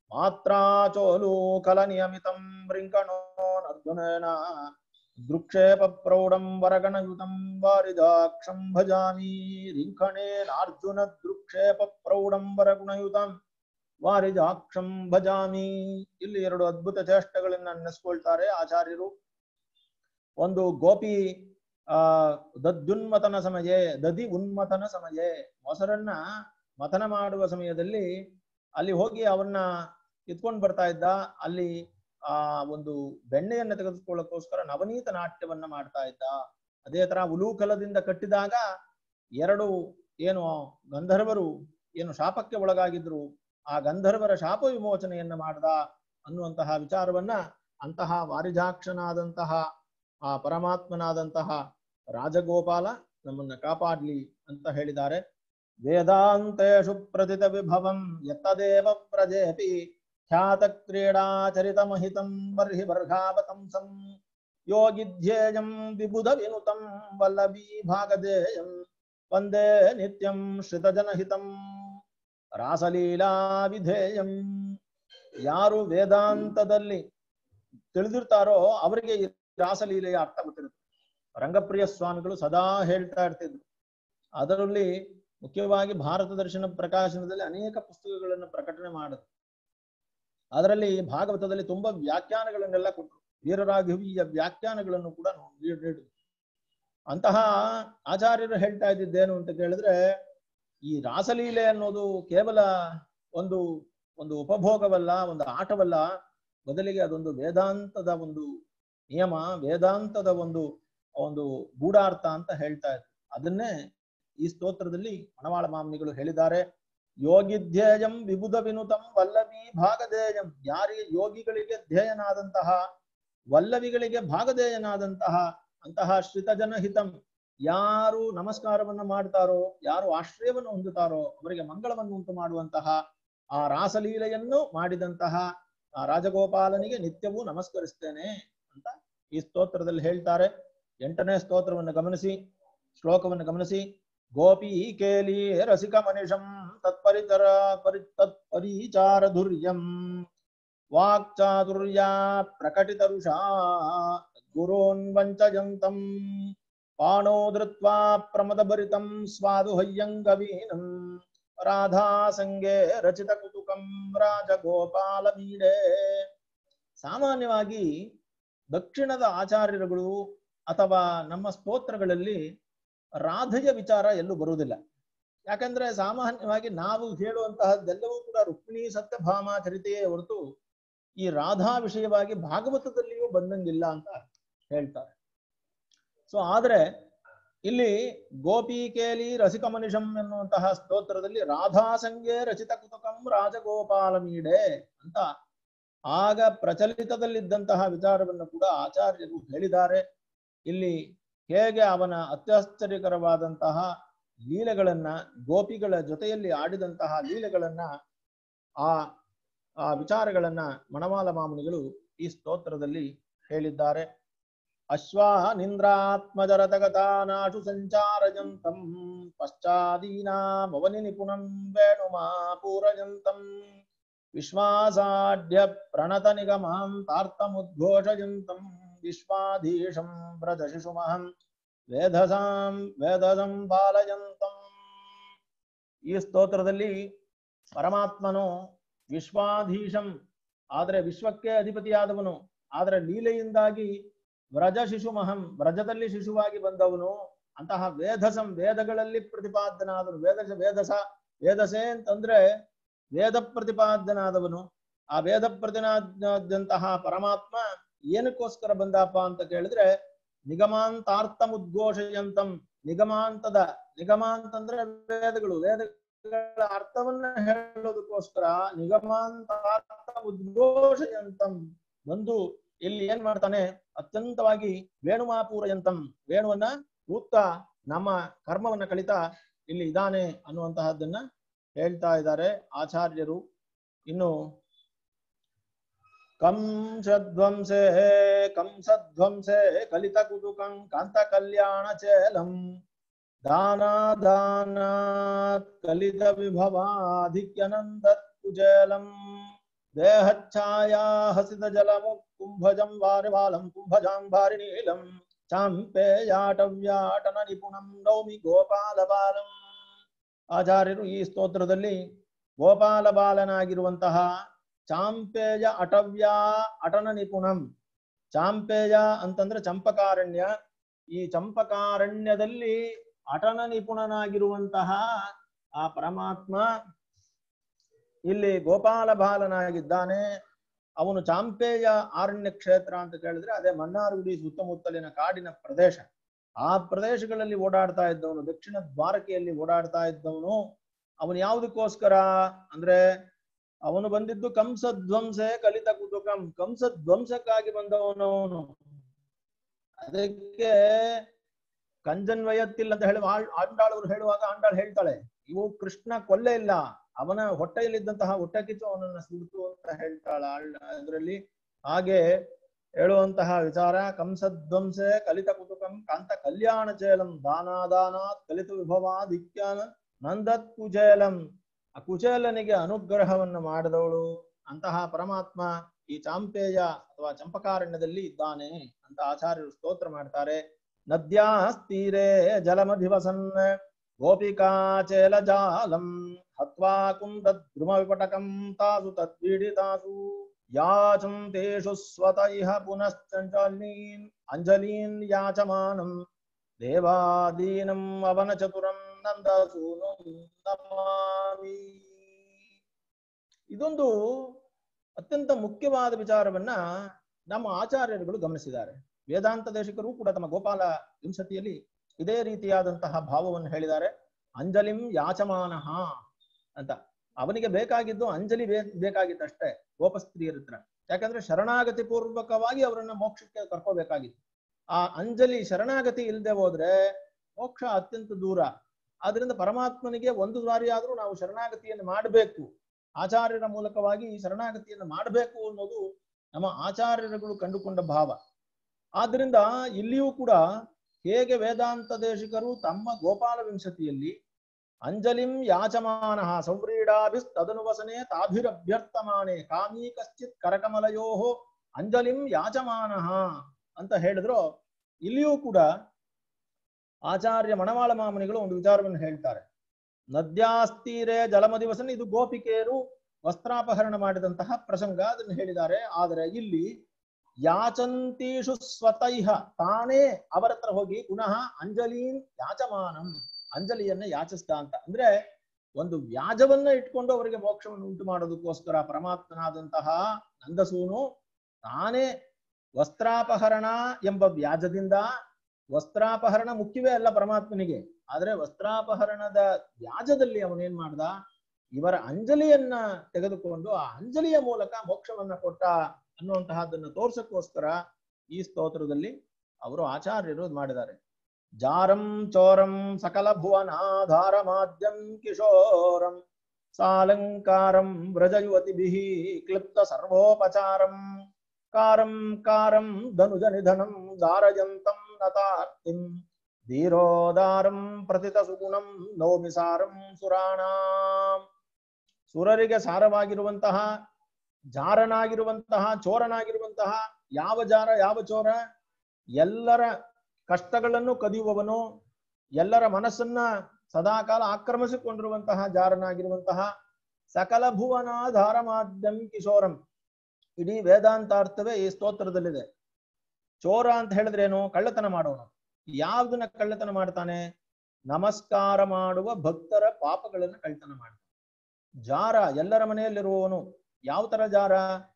ಮಾತ್ರಾಚೋಲೂಕಲ ನಿಯಮಿತಂ ರಿಂಕಣೋ ನರ್ಜುನೇನ ದೃಕ್ಷೇಪ ಪ್ರೌಢಂ ವರಗಣಯುತಂ ವಾರಿದಾಕ್ಷಂ ಭಜಾಮಿ ರಿಂಕಣೇನಾರ್ಜುನ ದೃಕ್ಷೇಪ ಪ್ರೌಢಂ ವರಗುಣಯುತಂ ವಾರಿದಾಕ್ಷಂ ಭಜಾಮಿ ಇಲ್ಲಿ ಎರಡು ಅದ್ಭುತ ಚೇಷ್ಟೆಗಳನ್ನ ನೆನೆಸ್ಕೊಳ್ತಾರೆ ಆಚಾರ್ಯರು ಒಂದು ಗೋಪಿ ಆ ದದ್ಯುನ್ಮತನ ಸಮಯೇ ದದಿ ಉನ್ಮತನ ಸಮಯೇ ಮೊಸರನ್ನ ಮಥನ ಮಾಡುವ ಸಮಯದಲ್ಲಿ ಅಲ್ಲಿ ಹೋಗಿ ಅವನ್ನ ಎತ್ಕೊಂಡು ಬರ್ತಾ ಇದ್ದ ಅಲ್ಲಿ ಆ ಒಂದು ಬೆಣ್ಣೆಯನ್ನ ತೆಗೆದುಕೊಳ್ಳೋಕೋಸ್ಕರ ನವನೀತ ನಾಟ್ಯವನ್ನ ಮಾಡ್ತಾ ಇದ್ದ ಅದೇ ತರ ಉಲೂಕಲದಿಂದ ಕಟ್ಟಿದಾಗ ಎರಡು ಏನು ಗಂಧರ್ವರು ಏನು ಶಾಪಕ್ಕೆ ಒಳಗಾಗಿದ್ರು ಆ ಗಂಧರ್ವರ ಶಾಪ ವಿಮೋಚನೆಯನ್ನ ಮಾಡ್ದ ಅನ್ನುವಂತಹ ವಿಚಾರವನ್ನ ಅಂತಹ ವಾರಿಜಾಕ್ಷನಾದಂತಹ ಆ ಪರಮಾತ್ಮನಾದಂತಹ ರಾಜಗೋಪಾಲ ನಮ್ಮನ್ನ ಕಾಪಾಡ್ಲಿ ಅಂತ ಹೇಳಿದ್ದಾರೆ ವೇದಾಂತೇಶು ಪ್ರತಿತ ವಿಭವಂ ಯತ್ತದೇವ ಪ್ರಜೇಪಿ ಖ್ಯಾತ ಕ್ರೀಡಾಚರಿತ ಮಹಿತಂ ಬರ್ಹಿ ಬರ್ಘಾವತಂಸಂ ಯೋಗಿಧ್ಯೇಯಂ ವಿಬುಧ ವಿನುತಂ ವಲ್ಲಭೀ ಭಾಗದೇಯಂ ವಂದೇ ನಿತ್ಯಂ ಶ್ರಿತಜನಹಿತಂ ರಾಸಲೀಲಾ ವಿಧೇಯಂ ಯಾರು ವೇದಾಂತದಲ್ಲಿ ತಿಳಿದಿರ್ತಾರೋ ಅವರಿಗೆ ಈ ರಾಸಲೀಲೆಯ ಅರ್ಥ ಗೊತ್ತಿರುತ್ತೆ ರಂಗಪ್ರಿಯ ಸ್ವಾಮಿಗಳು ಸದಾ ಹೇಳ್ತಾ ಇರ್ತಿದ್ರು ಅದರಲ್ಲಿ ಮುಖ್ಯವಾಗಿ ಭಾರತ ದರ್ಶನ ಪ್ರಕಾಶನದಲ್ಲಿ ಅನೇಕ ಪುಸ್ತಕಗಳನ್ನು ಪ್ರಕಟಣೆ ಮಾಡುತ್ತೆ ಅದರಲ್ಲಿ ಭಾಗವತದಲ್ಲಿ ತುಂಬಾ ವ್ಯಾಖ್ಯಾನಗಳನ್ನೆಲ್ಲ ಕೊಟ್ಟರು ವೀರರಾಘವಿಯ ವ್ಯಾಖ್ಯಾನಗಳನ್ನು ಕೂಡ ನೀಡಿದ್ರು ಅಂತಹ ಆಚಾರ್ಯರು ಹೇಳ್ತಾ ಇದ್ದಿದ್ದೇನು ಅಂತ ಕೇಳಿದ್ರೆ ಈ ರಾಸಲೀಲೆ ಅನ್ನೋದು ಕೇವಲ ಒಂದು ಒಂದು ಉಪಭೋಗವಲ್ಲ ಒಂದು ಆಟವಲ್ಲ ಬದಲಿಗೆ ಅದೊಂದು ವೇದಾಂತದ ಒಂದು ನಿಯಮ ವೇದಾಂತದ ಒಂದು ಒಂದು ಗೂಢಾರ್ಥ ಅಂತ ಹೇಳ್ತಾ ಇದ್ರು ಅದನ್ನೇ ಈ ಸ್ತೋತ್ರದಲ್ಲಿ ಮಣವಾಳ ಮಾಮನಿಗಳು ಹೇಳಿದ್ದಾರೆ ಯೋಗಿಧ್ಯೇಯಂ ವಿಬುಧ ವಿನುತಂ ವಲ್ಲಭಿ ಭಾಗಧೇಯಂ ಯಾರಿಗೆ ಯೋಗಿಗಳಿಗೆ ಧ್ಯೇಯನಾದಂತಹ ವಲ್ಲವಿಗಳಿಗೆ ಭಾಗಧೇಯನಾದಂತಹ ಅಂತಹ ಶ್ರಿತಜನ ಹಿತಂ ಯಾರು ನಮಸ್ಕಾರವನ್ನ ಮಾಡ್ತಾರೋ ಯಾರು ಆಶ್ರಯವನ್ನು ಹೊಂದುತ್ತಾರೋ ಅವರಿಗೆ ಮಂಗಳವನ್ನು ಉಂಟು ಮಾಡುವಂತಹ ಆ ರಾಸಲೀಲೆಯನ್ನು ಮಾಡಿದಂತಹ ಆ ರಾಜಗೋಪಾಲನಿಗೆ ನಿತ್ಯವೂ ನಮಸ್ಕರಿಸ್ತೇನೆ ಅಂತ ಈ ಸ್ತೋತ್ರದಲ್ಲಿ ಹೇಳ್ತಾರೆ ಎಂಟನೇ ಸ್ತೋತ್ರವನ್ನು ಗಮನಿಸಿ ಶ್ಲೋಕವನ್ನು ಗಮನಿಸಿ ಗೋಪಿ ಕೇಲಿ ರಸಿಕ ಮನಿಷಂ ತತ್ಪರಿತರ ಪರಿ ತತ್ಪರಿಚಾರಧುರ್ಯಂ ವಾಕ್ಚಾತುರ್ಯಾ ಪ್ರಕಟಿತರುಷಾ ಗುರೋನ್ ವಂಚಯಂತಂ ಪಾಣೋ ಧೃತ್ವಾ ಪ್ರಮದಭರಿತಂ ಸ್ವಾದು ಹಯ್ಯಂಗವೀನಂ ರಾಧಾ ಸಂಗೆ ರಚಿತ ಕುತುಕಂ ರಾಜಗೋಪಾಲ ಮೀಡೆ ಸಾಮಾನ್ಯವಾಗಿ ದಕ್ಷಿಣದ ಆಚಾರ್ಯರುಗಳು ಅಥವಾ ನಮ್ಮ ಸ್ತೋತ್ರಗಳಲ್ಲಿ ರಾಧೆಯ ವಿಚಾರ ಎಲ್ಲೂ ಬರುವುದಿಲ್ಲ ಯಾಕಂದ್ರೆ ಸಾಮಾನ್ಯವಾಗಿ ನಾವು ಹೇಳುವಂತಹದ್ದೆಲ್ಲವೂ ಕೂಡ ರುಕ್ಮಿಣಿ ಸತ್ಯಭಾಮ ಚರಿತೆಯೇ ಹೊರತು ಈ ರಾಧಾ ವಿಷಯವಾಗಿ ಭಾಗವತದಲ್ಲಿಯೂ ಬಂದಂಗಿಲ್ಲ ಅಂತ ಹೇಳ್ತಾರೆ ಸೊ ಆದ್ರೆ ಇಲ್ಲಿ ಗೋಪಿ ಕೇಲಿ ರಸಿಕ ಮನುಷಂ ಎನ್ನುವಂತಹ ಸ್ತೋತ್ರದಲ್ಲಿ ರಾಧಾ ಸಂಗೆ ರಚಿತ ಕುತಕಂ ರಾಜಗೋಪಾಲ ಮೀಡೆ ಅಂತ ಆಗ ಪ್ರಚಲಿತದಲ್ಲಿದ್ದಂತಹ ವಿಚಾರವನ್ನು ಕೂಡ ಆಚಾರ್ಯರು ಹೇಳಿದ್ದಾರೆ ಇಲ್ಲಿ ಹೇಗೆ ಅವನ ಅತ್ಯಾಶ್ಚರ್ಯಕರವಾದಂತಹ ಲೀಲೆಗಳನ್ನ ಗೋಪಿಗಳ ಜೊತೆಯಲ್ಲಿ ಆಡಿದಂತಹ ಲೀಲೆಗಳನ್ನ ಆ ಆ ವಿಚಾರಗಳನ್ನ ಮಣವಾಲ ಮಾಮುನಿಗಳು ಈ ಸ್ತೋತ್ರದಲ್ಲಿ ಹೇಳಿದ್ದಾರೆ ಅಶ್ವಾನಿಂದ್ರಾತ್ಮಜರತಗತಾನಾಶು ಸಂಚಾರಜಂತಂ ಪಶ್ಚಾದೀನಾಮವನಿ ನಿಪುಣಂ ವೇಣುಮಾಪೂರಜಂತಂ ವಿಶ್ವಾಸಾಢ್ಯ ಪ್ರಣತ ನಿಗಮಂ ತಾರ್ತಮುದ್ಘೋಷಯಂತಂ ವಿಶ್ವಾಧೀಶಂ ವ್ರಜ ಶಿಶುಮಹಂ ವೇದಸಾಂ ವೇದಸಂ ಬಾಲಯಂತಂ ಈ ಸ್ತೋತ್ರದಲ್ಲಿ ಪರಮಾತ್ಮನು ವಿಶ್ವಾಧೀಶಂ ಆದ್ರೆ ವಿಶ್ವಕ್ಕೆ ಅಧಿಪತಿಯಾದವನು ಆದ್ರೆ ಲೀಲೆಯಿಂದಾಗಿ ವ್ರಜ ಶಿಶುಮಹಂ ವ್ರಜದಲ್ಲಿ ಶಿಶುವಾಗಿ ಬಂದವನು ಅಂತಹ ವೇದಸಂ ವೇದಗಳಲ್ಲಿ ಪ್ರತಿಪಾದನಾದವನು ವೇದಸ ವೇದಸ ವೇದಸೆ ಅಂತಂದ್ರೆ ವೇದ ಪ್ರತಿಪಾದನಾದವನು ಆ ವೇದ ಪ್ರತಿನಾದಂತಹ ಪರಮಾತ್ಮ ಏನಕ್ಕೋಸ್ಕರ ಬಂದಪ್ಪ ಅಂತ ಕೇಳಿದ್ರೆ ನಿಗಮಾಂತಾರ್ಥ ಉದ್ಘೋಷಯಂತಂ ನಿಗಮಾಂತದ ನಿಗಮ ಅಂತಂದ್ರೆ ವೇದಗಳು ವೇದಗಳ ಅರ್ಥವನ್ನ ಹೇಳೋದಕ್ಕೋಸ್ಕರ ನಿಗಮಾಂತಾರ್ಥ ಉದ್ಘೋಷಯಂತಂ ಒಂದು ಇಲ್ಲಿ ಏನ್ ಮಾಡ್ತಾನೆ ಅತ್ಯಂತವಾಗಿ ವೇಣುಮಾಪೂರಯಂತಂ ವೇಣುವನ್ನ ಊತ್ತ ನಮ್ಮ ಕರ್ಮವನ್ನ ಕಲಿತಾ ಇಲ್ಲಿ ಇದಾನೆ ಅನ್ನುವಂತಹದ್ದನ್ನ ಹೇಳ್ತಾ ಇದ್ದಾರೆ ಆಚಾರ್ಯರು ಇನ್ನು ಕಂಸಧ್ವಂಸೆ ಕಂಸಧ್ವಂಸೆ ಕಲಿತ ಕುಟುಕಂ ಕಾಂತ ಕಲ್ಯಾಣ ಚೇಲಂ ದಾನಾದಾನಾತ್ ಕಲಿತ ವಿಭವಾಧಿಕ್ಯನಂದತ್ ಕುಜೇಲಂ ದೇಹಚ್ಛಾಯಾ ಹಸಿತ ಜಲಮು ಕುಂಭಜಂ ವಾರಿವಾಲಂ ಕುಂಭಜಾಂ ಭಾರಿ ನೀಲಂ ಚಾಂಪೇಯಾಟವ್ಯಾಟನ ನಿಪುಣಂ ನೌಮಿ ಗೋಪಾಲ ಬಾಲಂ ಆಚಾರ್ಯರು ಈ ಸ್ತೋತ್ರದಲ್ಲಿ ಗೋಪಾಲ ಬಾಲನಾಗಿರುವಂತಹ ಚಾಂಪೇಯ ಅಟವ್ಯ ಅಟನ ನಿಪುಣಂ ಚಾಂಪೇಯ ಅಂತಂದ್ರೆ ಚಂಪಕಾರಣ್ಯ ಈ ಚಂಪಕಾರಣ್ಯದಲ್ಲಿ ಅಟನ ನಿಪುಣನಾಗಿರುವಂತಹ ಆ ಪರಮಾತ್ಮ ಇಲ್ಲಿ ಗೋಪಾಲ ಬಾಲನಾಗಿದ್ದಾನೆ ಅವನು ಚಾಂಪೇಯ ಆರಣ್ಯ ಕ್ಷೇತ್ರ ಅಂತ ಕೇಳಿದ್ರೆ ಅದೇ ಮನ್ನಾರ್ಗುಡಿ ಸುತ್ತಮುತ್ತಲಿನ ಕಾಡಿನ ಪ್ರದೇಶ ಆ ಪ್ರದೇಶಗಳಲ್ಲಿ ಓಡಾಡ್ತಾ ಇದ್ದವನು ದಕ್ಷಿಣ ದ್ವಾರಕೆಯಲ್ಲಿ ಓಡಾಡ್ತಾ ಇದ್ದವನು ಅವನು ಯಾವುದಕ್ಕೋಸ್ಕರ ಅಂದ್ರೆ ಅವನು ಬಂದಿದ್ದು ಕಂಸಧ್ವಂಸೆ ಕಲಿತ ಕುತುಕಂ ಕಂಸಧ್ವಂಸಕ್ಕಾಗಿ ಬಂದವನವನು ಅದಕ್ಕೆ ಕಂಜನ್ವಯತ್ತಿಲ್ಲ ಅಂತ ಹೇಳಿ ಆಳ್- ಆಂಡಾಳವರು ಹೇಳುವಾಗ ಆಂಡಾಳ್ ಹೇಳ್ತಾಳೆ ಇವು ಕೃಷ್ಣ ಕೊಲ್ಲೆ ಇಲ್ಲ ಅವನ ಹೊಟ್ಟೆಯಲ್ಲಿದ್ದಂತಹ ಹೊಟ್ಟೆ ಕಿಚ್ಚು ಅವನನ್ನ ಸುಡ್ತು ಅಂತ ಹೇಳ್ತಾಳ ಅದರಲ್ಲಿ ಹಾಗೆ ಹೇಳುವಂತಹ ವಿಚಾರ ಕಂಸಧ್ವಂಸೆ ಕಲಿತ ಕುತುಕಂ ಕಾಂತ ಕಲ್ಯಾಣ ಚೇಲಂ ದಾನಾದಾನಾತ್ ಕಲಿತ ವಿಭವಾದಿತ್ಯಾನ ನಂದತ್ ಕುಚೇಲಂ ಆ ಕುಚೇಲನಿಗೆ ಅನುಗ್ರಹವನ್ನು ಮಾಡಿದವಳು ಅಂತಹ ಪರಮಾತ್ಮ ಈ ಚಾಂಪೇಯ ಅಥವಾ ಚಂಪಕಾರಣ್ಯದಲ್ಲಿ ಇದ್ದಾನೆ ಅಂತ ಆಚಾರ್ಯರು ಸ್ತೋತ್ರ ಮಾಡ್ತಾರೆ ನದ್ಯಾಸ್ತೀರೆ ಜಲಮಧಿವಸನ್ ಗೋಪಿಕಾ ಚೇಲಜಾಲಂ ಹತ್ವಾ ಕುಂದ ಧ್ರುವ ವಿಪಟಕಂ ತಾಸು ತದ್ಪೀಡಿತಾಸು ಯಾಚಂ ತೇಷು ಸ್ವತ ಇಹ ಪುನಶ್ಚಂಚಲೀನ್ ಅಂಜಲೀನ್ ಯಾಚಮಾನಂ ದೇವಾದೀನಂ ಅವನ ಚತುರಂ ನಂದಸೂನು ನಮಾಮಿ ಇದೊಂದು ಅತ್ಯಂತ ಮುಖ್ಯವಾದ ವಿಚಾರವನ್ನ ನಮ್ಮ ಆಚಾರ್ಯರುಗಳು ಗಮನಿಸಿದ್ದಾರೆ ವೇದಾಂತ ದೇಶಿಕರು ಕೂಡ ತಮ್ಮ ಗೋಪಾಲ ವಿಂಶತಿಯಲ್ಲಿ ಇದೇ ರೀತಿಯಾದಂತಹ ಭಾವವನ್ನು ಹೇಳಿದ್ದಾರೆ ಅಂಜಲಿಂ ಯಾಚಮಾನಃ ಅಂತ ಅವನಿಗೆ ಬೇಕಾಗಿದ್ದು ಅಂಜಲಿ ಬೇ- ಬೇಕಾಗಿತ್ತಷ್ಟೇ ಗೋಪಸ್ತ್ರೀಯರ ಹತ್ರ ಯಾಕಂದ್ರೆ ಶರಣಾಗತಿ ಪೂರ್ವಕವಾಗಿ ಅವರನ್ನ ಮೋಕ್ಷಕ್ಕೆ ಕರ್ಕೋಬೇಕಾಗಿತ್ತು ಆ ಅಂಜಲಿ ಶರಣಾಗತಿ ಇಲ್ಲದೆ ಹೋದ್ರೆ ಮೋಕ್ಷ ಅತ್ಯಂತ ದೂರ ಆದ್ರಿಂದ ಪರಮಾತ್ಮನಿಗೆ ಒಂದು ಬಾರಿ ಆದ್ರೂ ನಾವು ಶರಣಾಗತಿಯನ್ನು ಮಾಡಬೇಕು ಆಚಾರ್ಯರ ಮೂಲಕವಾಗಿ ಈ ಶರಣಾಗತಿಯನ್ನು ಮಾಡಬೇಕು ಅನ್ನೋದು ನಮ್ಮ ಆಚಾರ್ಯರುಗಳು ಕಂಡುಕೊಂಡ ಭಾವ ಆದ್ರಿಂದ ಇಲ್ಲಿಯೂ ಕೂಡ ಹೇಗೆ ವೇದಾಂತ ದೇಶಿಕರು ತಮ್ಮ ಗೋಪಾಲ ವಿಂಶತಿಯಲ್ಲಿ ಅಂಜಲಿಂ ಯಾಚಮಾನ ಸೌವ್ರೀಡಾಭಿಸ್ತದನುವಸನೆ ತಾಭಿರಭ್ಯರ್ಥಮಾನೆ ಕಾಮೀ ಕಶ್ಚಿತ್ ಕರಕಮಲಯೋ ಅಂಜಲಿಂ ಯಾಚಮಾನ ಅಂತ ಹೇಳಿದ್ರು ಇಲ್ಲಿಯೂ ಕೂಡ ಆಚಾರ್ಯ ಮಣವಾಳ ಮಾಮನಿಗಳು ಒಂದು ವಿಚಾರವನ್ನು ಹೇಳ್ತಾರೆ ನದ್ಯಾಸ್ತೀರೆ ಜಲಮದಿವಸನ ಇದು ಗೋಪಿಕೆಯರು ವಸ್ತ್ರಾಪಹರಣ ಮಾಡಿದಂತಹ ಪ್ರಸಂಗ ಅದನ್ನು ಹೇಳಿದ್ದಾರೆ ಆದರೆ ಇಲ್ಲಿ ಯಾಚಂತೀಷು ಸ್ವತೈಹ ತಾನೇ ಅವರ ಹತ್ರ ಹೋಗಿ ಪುನಃ ಅಂಜಲೀನ್ ಯಾಚಮಾನಂ ಅಂಜಲಿಯನ್ನ ಯಾಚಿಸ್ತಾ ಅಂತ ಅಂದ್ರೆ ಒಂದು ವ್ಯಾಜವನ್ನ ಇಟ್ಕೊಂಡು ಅವರಿಗೆ ಮೋಕ್ಷವನ್ನು ಉಂಟು ಮಾಡೋದಕ್ಕೋಸ್ಕರ ಪರಮಾತ್ಮನಾದಂತಹ ನಂದಸೂನು ತಾನೇ ವಸ್ತ್ರಾಪಹರಣ ಎಂಬ ವ್ಯಾಜದಿಂದ ವಸ್ತ್ರಾಪಹರಣ ಮುಖ್ಯವೇ ಅಲ್ಲ ಪರಮಾತ್ಮನಿಗೆ ಆದ್ರೆ ವಸ್ತ್ರಾಪಹರಣದ ವ್ಯಾಜದಲ್ಲಿ ಅವನೇನ್ ಮಾಡ್ದ ಇವರ ಅಂಜಲಿಯನ್ನ ತೆಗೆದುಕೊಂಡು ಆ ಅಂಜಲಿಯ ಮೂಲಕ ಮೋಕ್ಷವನ್ನ ಕೊಟ್ಟ ಅನ್ನುವಂತಹದ್ದನ್ನು ತೋರ್ಸಕ್ಕೋಸ್ಕರ ಈ ಸ್ತೋತ್ರದಲ್ಲಿ ಅವರು ಆಚಾರ್ಯರು ಇದ್ ಮಾಡಿದ್ದಾರೆ ಜಾರಂ ಚೋರಂ ಸಕಲ ಭುವನಾಧಾರ ಮಾದ್ಯಂ ಕಿಶೋರಂ ಸಾಲಂಕಾರಂ ವ್ರಜಯುವತಿಭಿಃ ಕ್ಲಿಪ್ತ ಸರ್ವೋಪಚಾರಂ ಕಾರಂ ಕಾರಂ ಧನುಜ ನಿಧನಂ ದಾರಯಂತಂ ನತಾರ್ತಿಂ ಧೀರೋದಾರಂ ಪ್ರತಿತ ಸುಗುಣಂ ನೌಮಿ ಸಾರಂ ಸುರಾಣಾಂ ಸುರರಿಗೆ ಸಾರವಾಗಿರುವಂತಹ ಜಾರನಾಗಿರುವಂತಹ ಚೋರನಾಗಿರುವಂತಹ ಯಾವ ಜಾರ ಯಾವ ಚೋರ ಎಲ್ಲರ ಕಷ್ಟಗಳನ್ನು ಕದಿಯುವವನು ಎಲ್ಲರ ಮನಸ್ಸನ್ನ ಸದಾಕಾಲ ಆಕ್ರಮಿಸಿಕೊಂಡಿರುವಂತಹ ಜಾರನಾಗಿರುವಂತಹ ಸಕಲ ಭುವನಾಧಾರ ಮಾಧ್ಯಂ ಕಿಶೋರಂ ಇಡೀ ವೇದಾಂತಾರ್ಥವೇ ಈ ಸ್ತೋತ್ರದಲ್ಲಿದೆ ಚೋರ ಅಂತ ಹೇಳಿದ್ರೇನು ಕಳ್ಳತನ ಮಾಡೋನು ಯಾವ್ದನ್ನ ಕಳ್ಳತನ ಮಾಡ್ತಾನೆ ನಮಸ್ಕಾರ ಮಾಡುವ ಭಕ್ತರ ಪಾಪಗಳನ್ನು ಕಳ್ಳತನ ಮಾಡ್ತಾನೆ ಜಾರ ಎಲ್ಲರ ಮನೆಯಲ್ಲಿರುವವನು ಯಾವ ತರ ಜಾರ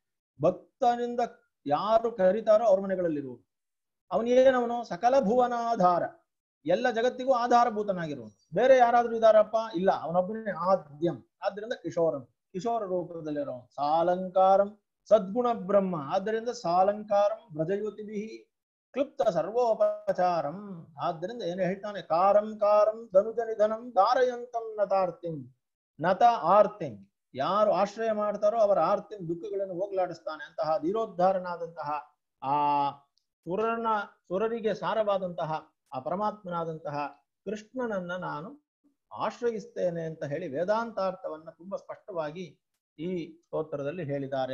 ಭಕ್ತನಿಂದ ಯಾರು ಕರೀತಾರೋ ಅವ್ರ ಮನೆಗಳಲ್ಲಿರುವನು ಅವನೇನವನು ಸಕಲ ಭುವನಾಧಾರ ಎಲ್ಲ ಜಗತ್ತಿಗೂ ಆಧಾರಭೂತನಾಗಿರುವನು ಬೇರೆ ಯಾರಾದ್ರೂ ಇದಾರಪ್ಪ ಇಲ್ಲ ಅವನೊಬ್ಬನೇ ಆದ್ಯಂ ಆದ್ರಿಂದ ಕಿಶೋರಂ ಕಿಶೋರ ರೂಪದಲ್ಲಿರೋ ಸಾಲಂಕಾರಂ ಸದ್ಗುಣ ಬ್ರಹ್ಮ ಆದ್ದರಿಂದ ಸಾಲಂಕಾರಂ ವ್ರಜಯುತಿಭಿ ಕ್ಲುಪ್ತ ಸರ್ವೋಪಚಾರಂ ಆದ್ದರಿಂದ ಏನು ಹೇಳ್ತಾನೆ ಕಾರಂ ಕಾರಂ ಧನುಜ ನಿಧನಂ ದಾರಯಂತಂ ನತಾರ್ತಿಂ ನತ ಆರ್ತಿಂ ಯಾರು ಆಶ್ರಯ ಮಾಡ್ತಾರೋ ಅವರ ಆರ್ತಿಂ ದುಃಖಗಳನ್ನು ಹೋಗ್ಲಾಡಿಸ್ತಾನೆ ಅಂತಹ ಧೀರೋದ್ಧಾರನಾದಂತಹ ಆ ಸುರನ ಸುರರಿಗೆ ಸಾರವಾದಂತಹ ಆ ಪರಮಾತ್ಮನಾದಂತಹ ಕೃಷ್ಣನನ್ನ ನಾನು ಆಶ್ರಯಿಸ್ತೇನೆ ಅಂತ ಹೇಳಿ ವೇದಾಂತಾರ್ಥವನ್ನ ತುಂಬಾ ಸ್ಪಷ್ಟವಾಗಿ ಈ ಸ್ತೋತ್ರದಲ್ಲಿ ಹೇಳಿದ್ದಾರೆ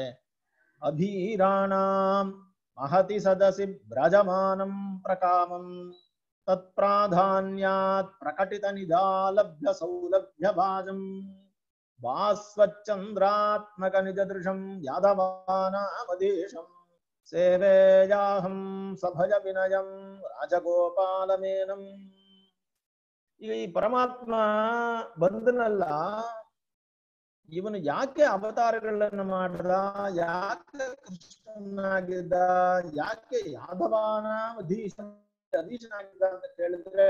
ಅಭೀರಾಣಾಂ ಮಹತಿ ಸದಸಿ ಬ್ರಜಮಾನಂ ಪ್ರಕಾಮಂ ತತ್ಪ್ರಾಧಾನ್ಯಾತ್ ಪ್ರಕಟಿತ ನಿಧಾಲಭ್ಯ ಸೌಲಭ್ಯ ಭಾಜಂ ಭಾಸ್ವಚ್ಚಂದ್ರಾತ್ಮಕ ನಿಜದೃಶಂ ಯಾದವಾನಾಮದೇಶಂ ಸೇವೆಯಾಹಂ ಸಭಜ ವಿನಯಂ ರಾಜಗೋಪಾಲಮೇನಂ ಈಗ ಈ ಪರಮಾತ್ಮ ಬಂದನಲ್ಲ ಇವನು ಯಾಕೆ ಅವತಾರಗಳನ್ನ ಮಾಡ್ದ ಯಾಕೆ ಕೃಷ್ಣನಾಗಿದ್ದ ಯಾಕೆ ಯಾದವಾನ ಅಧೀಶ ಅಧೀಶನಾಗಿದ್ದ ಅಂತ ಕೇಳಿದ್ರೆ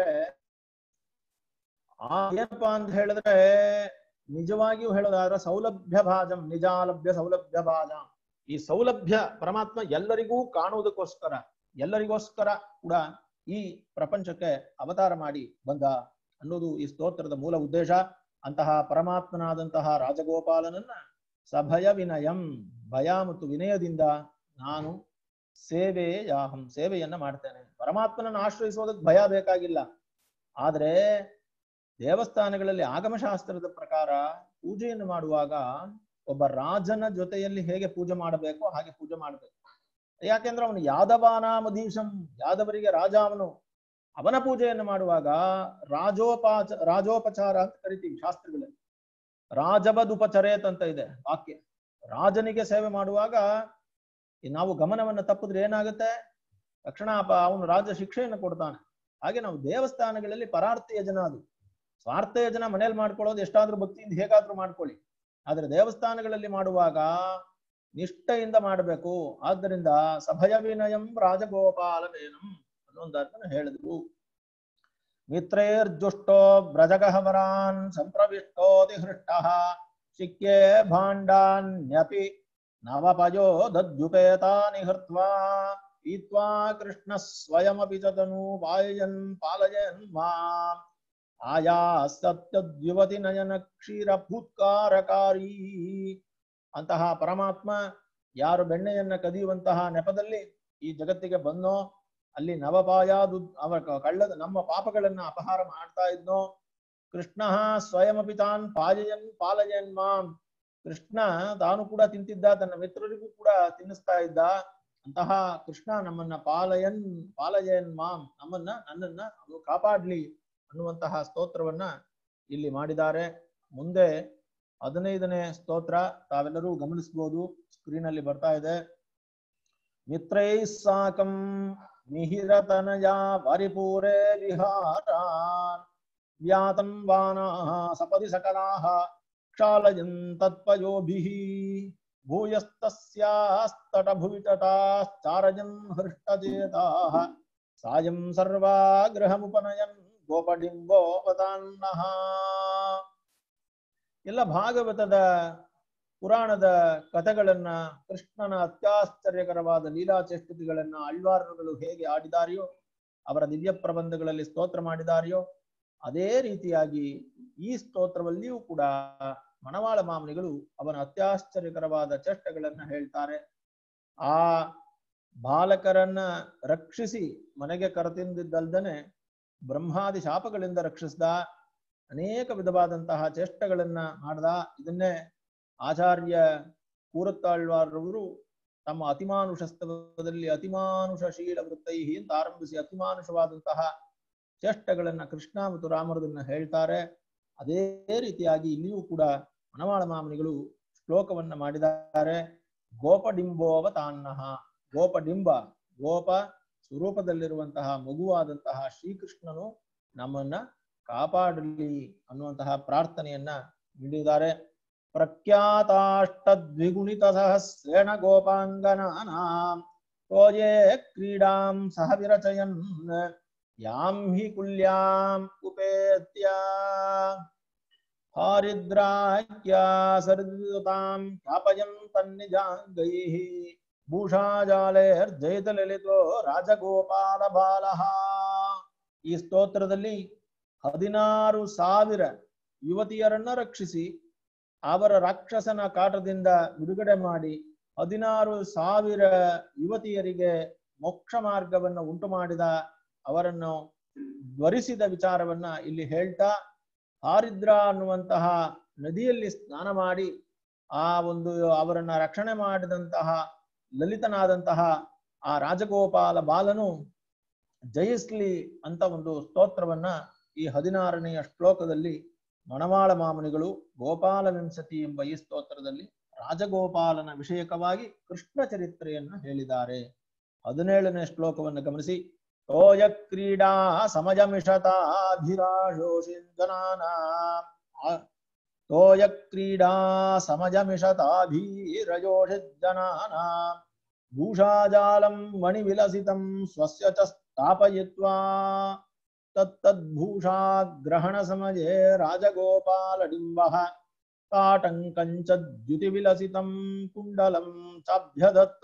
ಆ ಏನಪ್ಪಾ ಅಂತ ಹೇಳಿದ್ರೆ ನಿಜವಾಗಿಯೂ ಹೇಳೋದಾದ್ರೆ ಸೌಲಭ್ಯ ಭಾಜಂ ನಿಜಾಲಭ್ಯ ಸೌಲಭ್ಯ ಭಾಜ ಈ ಸೌಲಭ್ಯ ಪರಮಾತ್ಮ ಎಲ್ಲರಿಗೂ ಕಾಣುವುದಕ್ಕೋಸ್ಕರ ಎಲ್ಲರಿಗೋಸ್ಕರ ಕೂಡ ಈ ಪ್ರಪಂಚಕ್ಕೆ ಅವತಾರ ಮಾಡಿ ಬಂದ ಅನ್ನೋದು ಈ ಸ್ತೋತ್ರದ ಮೂಲ ಉದ್ದೇಶ ಅಂತಹ ಪರಮಾತ್ಮನಾದಂತಹ ರಾಜಗೋಪಾಲನನ್ನ ಸಭಯ ವಿನಯಂ ಭಯ ಮತ್ತು ವಿನಯದಿಂದ ನಾನು ಸೇವೆ ಯಾಹಂ ಸೇವೆಯನ್ನ ಮಾಡ್ತೇನೆ ಪರಮಾತ್ಮನನ್ನು ಆಶ್ರಯಿಸೋದಕ್ಕೆ ಭಯ ಬೇಕಾಗಿಲ್ಲ ಆದ್ರೆ ದೇವಸ್ಥಾನಗಳಲ್ಲಿ ಆಗಮಶಾಸ್ತ್ರದ ಪ್ರಕಾರ ಪೂಜೆಯನ್ನು ಮಾಡುವಾಗ ಒಬ್ಬ ರಾಜನ ಜೊತೆಯಲ್ಲಿ ಹೇಗೆ ಪೂಜೆ ಮಾಡಬೇಕೋ ಹಾಗೆ ಪೂಜೆ ಮಾಡಬೇಕು ಯಾಕೆಂದ್ರೆ ಅವನು ಯಾದವಾನಾಮಧೀಶಂ ಯಾದವರಿಗೆ ರಾಜ ಅವನು ಅವನ ಪೂಜೆಯನ್ನು ಮಾಡುವಾಗ ರಾಜೋಪಾಚ ರಾಜೋಪಚಾರ ಅಂತ ಕರಿತೀವಿ ಶಾಸ್ತ್ರಗಳಲ್ಲಿ ರಾಜವದುಪಚರೇತ್ ಅಂತ ಇದೆ ವಾಕ್ಯ ರಾಜನಿಗೆ ಸೇವೆ ಮಾಡುವಾಗ ಈ ನಾವು ಗಮನವನ್ನ ತಪ್ಪಿದ್ರೆ ಏನಾಗುತ್ತೆ ತಕ್ಷಣ ಅವನು ರಾಜ ಶಿಕ್ಷೆಯನ್ನು ಕೊಡ್ತಾನೆ ಹಾಗೆ ನಾವು ದೇವಸ್ಥಾನಗಳಲ್ಲಿ ಪರಾರ್ಥಿಯ ಜನ ಅದು ಸ್ವಾರ್ಥೆಯ ಜನ ಮನೇಲಿ ಮಾಡ್ಕೊಳ್ಳೋದು ಎಷ್ಟಾದ್ರೂ ಭಕ್ತಿಯಿಂದ ಹೇಗಾದ್ರೂ ಮಾಡ್ಕೊಳ್ಳಿ ಆದ್ರೆ ದೇವಸ್ಥಾನಗಳಲ್ಲಿ ಮಾಡುವಾಗ ನಿಷ್ಠೆಯಿಂದ ಮಾಡಬೇಕು ಆದ್ದರಿಂದ ಸಭಯ ವಿನಯಂ ರಾಜಗೋಪಾಲವೇನಂ ಅನ್ನೊಂದನ್ನು ಹೇಳಿದ್ರು ಮಿತ್ರೈರ್ಜುಷ್ಟೋ ಬ್ರಜಗಹವರಾನ್ ಸಂಪ್ರವಿಷ್ಟೋತಿ ಹೃಷ್ಟ ಶಿಕ್ಯೆ ಭಾಂಡಾನ್ಯಪಿ ನವಪಯೋ ದದ್ಯುಪೇತಾನಿ ಹೃತ್ವಾ ಪೀತ್ವಾ ಕೃಷ್ಣ ಸ್ವಯಮಪಿ ಚತನು ಪಾಯಯನ್ ಪಾಲಯನ್ ಮಾಂ ಆಯಾ ಸತ್ಯದ್ಯುವತಿ ನಯನ ಕ್ಷೀರ ಭೂತ್ಕಾರಕಾರಿ ಅಂತಹ ಪರಮಾತ್ಮ ಯಾರು ಬೆಣ್ಣೆಯನ್ನ ಕದಿಯುವಂತಹ ನೆಪದಲ್ಲಿ ಈ ಜಗತ್ತಿಗೆ ಬಂದೋ ಅಲ್ಲಿ ನವಪಾಯಾದು ಅವ ಕಳ್ಳದ ನಮ್ಮ ಪಾಪಗಳನ್ನ ಅಪಹಾರ ಮಾಡ್ತಾ ಇದ್ನೋ ಕೃಷ್ಣ ಸ್ವಯಮಪಿ ತಾನ್ ಪಾಯಯನ್ ಪಾಲಯನ್ ಮಾಂ ಕೃಷ್ಣ ತಾನು ಕೂಡ ತಿಂತಿದ್ದ ತನ್ನ ಮಿತ್ರರಿಗೂ ಕೂಡ ತಿನ್ನಿಸ್ತಾ ಇದ್ದ ಅಂತಹ ಕೃಷ್ಣ ನಮ್ಮನ್ನ ಪಾಲಯನ್ ಪಾಲಯನ್ ಮಾಂ ನಮ್ಮನ್ನ ನನ್ನನ್ನ ಅವನು ಕಾಪಾಡ್ಲಿ ಅನ್ನುವಂತಹ ಸ್ತೋತ್ರವನ್ನ ಇಲ್ಲಿ ಮಾಡಿದ್ದಾರೆ ಮುಂದೆ ಹದಿನೈದನೇ ಸ್ತೋತ್ರ ತಾವೆಲ್ಲರೂ ಗಮನಿಸಬಹುದು ಸ್ಕ್ರೀನ್ ಅಲ್ಲಿ ಬರ್ತಾ ಇದೆ मित्रैः साकं मिहिरतनया परिपूरे विहारान् व्यातं वानाः सपदि सकलाः क्षालयन् तत्पयोभिः भूयस्तस्यास्तटभुवि तटाश्चारयन् हृष्टचेताः सायं सर्वाग्रहमुपनयन् ಗೋಪಡಿಂಬೋಪತಾನ್ನಃ ಎಲ್ಲ ಭಾಗವತದ ಪುರಾಣದ ಕಥೆಗಳನ್ನ ಕೃಷ್ಣನ ಅತ್ಯಾಶ್ಚರ್ಯಕರವಾದ ಲೀಲಾಚೇಷ್ಟತೆಗಳನ್ನ ಆಳ್ವಾರರುಗಳು ಹೇಗೆ ಆಡಿದಾರೆಯೋ ಅವರ ದಿವ್ಯ ಪ್ರಬಂಧಗಳಲ್ಲಿ ಸ್ತೋತ್ರ ಮಾಡಿದಾರೆಯೋ ಅದೇ ರೀತಿಯಾಗಿ ಈ ಸ್ತೋತ್ರವಲ್ಲಿಯೂ ಕೂಡ ಮಣವಾಳ ಮಾಮನಿಗಳು ಅವನ ಅತ್ಯಾಶ್ಚರ್ಯಕರವಾದ ಚೇಷ್ಟೆಗಳನ್ನ ಹೇಳ್ತಾರೆ ಆ ಬಾಲಕರನ್ನ ರಕ್ಷಿಸಿ ಮನೆಗೆ ಕರೆತಿಂದಿದ್ದಲ್ದನೆ ಬ್ರಹ್ಮಾದಿ ಶಾಪಗಳಿಂದ ರಕ್ಷಿಸ್ದ ಅನೇಕ ವಿಧವಾದಂತಹ ಚೇಷ್ಟೆಗಳನ್ನ ಮಾಡ್ದ ಇದನ್ನೇ ಆಚಾರ್ಯ ಕೂರತ್ತಾಳ್ವಾರವರು ತಮ್ಮ ಅತಿಮಾನುಷಸ್ತವದಲ್ಲಿ ಅತಿಮಾನುಷ ಶೀಲ ವೃತ್ತೈ ಅಂತ ಆರಂಭಿಸಿ ಅತಿಮಾನುಷವಾದಂತಹ ಚೇಷ್ಟೆಗಳನ್ನ ಕೃಷ್ಣ ಮತ್ತು ರಾಮರದನ್ನ ಹೇಳ್ತಾರೆ ಅದೇ ರೀತಿಯಾಗಿ ಇಲ್ಲಿಯೂ ಕೂಡ ಮನವಾಳ ಮಾಮನಿಗಳು ಶ್ಲೋಕವನ್ನ ಮಾಡಿದ್ದಾರೆ ಗೋಪಡಿಂಬೋವ ತಾನ್ನಹ ಗೋಪಡಿಂಬ ಗೋಪ ಸ್ವರೂಪದಲ್ಲಿರುವಂತಹ ಮಗುವಾದಂತಹ ಶ್ರೀಕೃಷ್ಣನು ನಮ್ಮನ್ನ ಕಾಪಾಡಲಿ ಅನ್ನುವಂತಹ ಪ್ರಾರ್ಥನೆಯನ್ನ ನೀಡಿದ್ದಾರೆ ಪ್ರಖ್ಯಾತಾಷ್ಟದ್ವಿಗುಣಿತ ಸಹಸ್ರೇಣ ಗೋಪಾಂಗನಾನಾಂ ತೋಯೇ ಕ್ರೀಡಾಂ ಸಹ ವಿರಚಯನ್ ಯಾಂ ಹಿ ಕುಲ್ಯಾಂ ಉಪೇತ್ಯ ಹಾರಿದ್ರಾಖ್ಯಾ ಸರಿತಾಂ ಖ್ಯಾಪಯಂ ತನ್ನಿಜಾಂಗೈಃ ಭೂಷಾಜಾಲೇರ್ಜೈತಲಲಿತೋ ರಾಜಗೋಪಾಲ ಬಾಲಃ ಈ ಸ್ತೋತ್ರದಲ್ಲಿ ಹದಿನಾರು ಸಾವಿರ ಯುವತಿಯರನ್ನ ರಕ್ಷಿಸಿ ಅವರ ರಾಕ್ಷಸನ ಕಾಟದಿಂದ ಬಿಡುಗಡೆ ಮಾಡಿ ಹದಿನಾರು ಸಾವಿರ ಯುವತಿಯರಿಗೆ ಮೋಕ್ಷ ಮಾರ್ಗವನ್ನು ಉಂಟು ಮಾಡಿದ ಅವರನ್ನು ಧ್ವರಿಸಿದ ವಿಚಾರವನ್ನ ಇಲ್ಲಿ ಹೇಳ್ತಾ ಹಾರಿದ್ರ ಅನ್ನುವಂತಹ ನದಿಯಲ್ಲಿ ಸ್ನಾನ ಮಾಡಿ ಆ ಒಂದು ಅವರನ್ನ ರಕ್ಷಣೆ ಮಾಡಿದಂತಹ ಲಲಿತನಾದಂತಹ ಆ ರಾಜಗೋಪಾಲ ಬಾಲನು ಜಯಿಸ್ಲಿ ಅಂತ ಒಂದು ಸ್ತೋತ್ರವನ್ನ ಈ ಹದಿನಾರನೆಯ ಶ್ಲೋಕದಲ್ಲಿ ಮಣವಾಳ ಮಾಮನಿಗಳು ಗೋಪಾಲ ವಿಂಶತಿ ಎಂಬ ಈ ಸ್ತೋತ್ರದಲ್ಲಿ ರಾಜಗೋಪಾಲನ ವಿಷಯಕವಾಗಿ ಕೃಷ್ಣ ಚರಿತ್ರೆಯನ್ನ ಹೇಳಿದ್ದಾರೆ ಹದಿನೇಳನೇ ಶ್ಲೋಕವನ್ನು ಗಮನಿಸಿ ತೋಯ ಕ್ರೀಡಾ ಸಮಜಮಿಷತಾಭಿರಾಶೋಷಿಂಜನಾನ ತೋಯ ಕ್ರೀಡಾ ಸಮಜಮಿಷತಾಭಿರಯೋಷಿಜ್ಜನಾನ ಭೂಷಾಜಾಲಂ ಮಣಿವಿಲಸಿತಂ ಸ್ವಸ್ಯ ಚ ಸ್ಥಾಪಯಿತ್ವಾ ತತ್ತದ್ಭೂಷಾಗ್ರಹಣಸಮಯೇ ರಾಜಗೋಪಾಲಡಿಂಬಃ ತಾಟಂಕಂಚ ದ್ಯುತಿವಿಲಸಿತಂ ಕುಂಡಲಂ ಚಾಭ್ಯದತ್ತ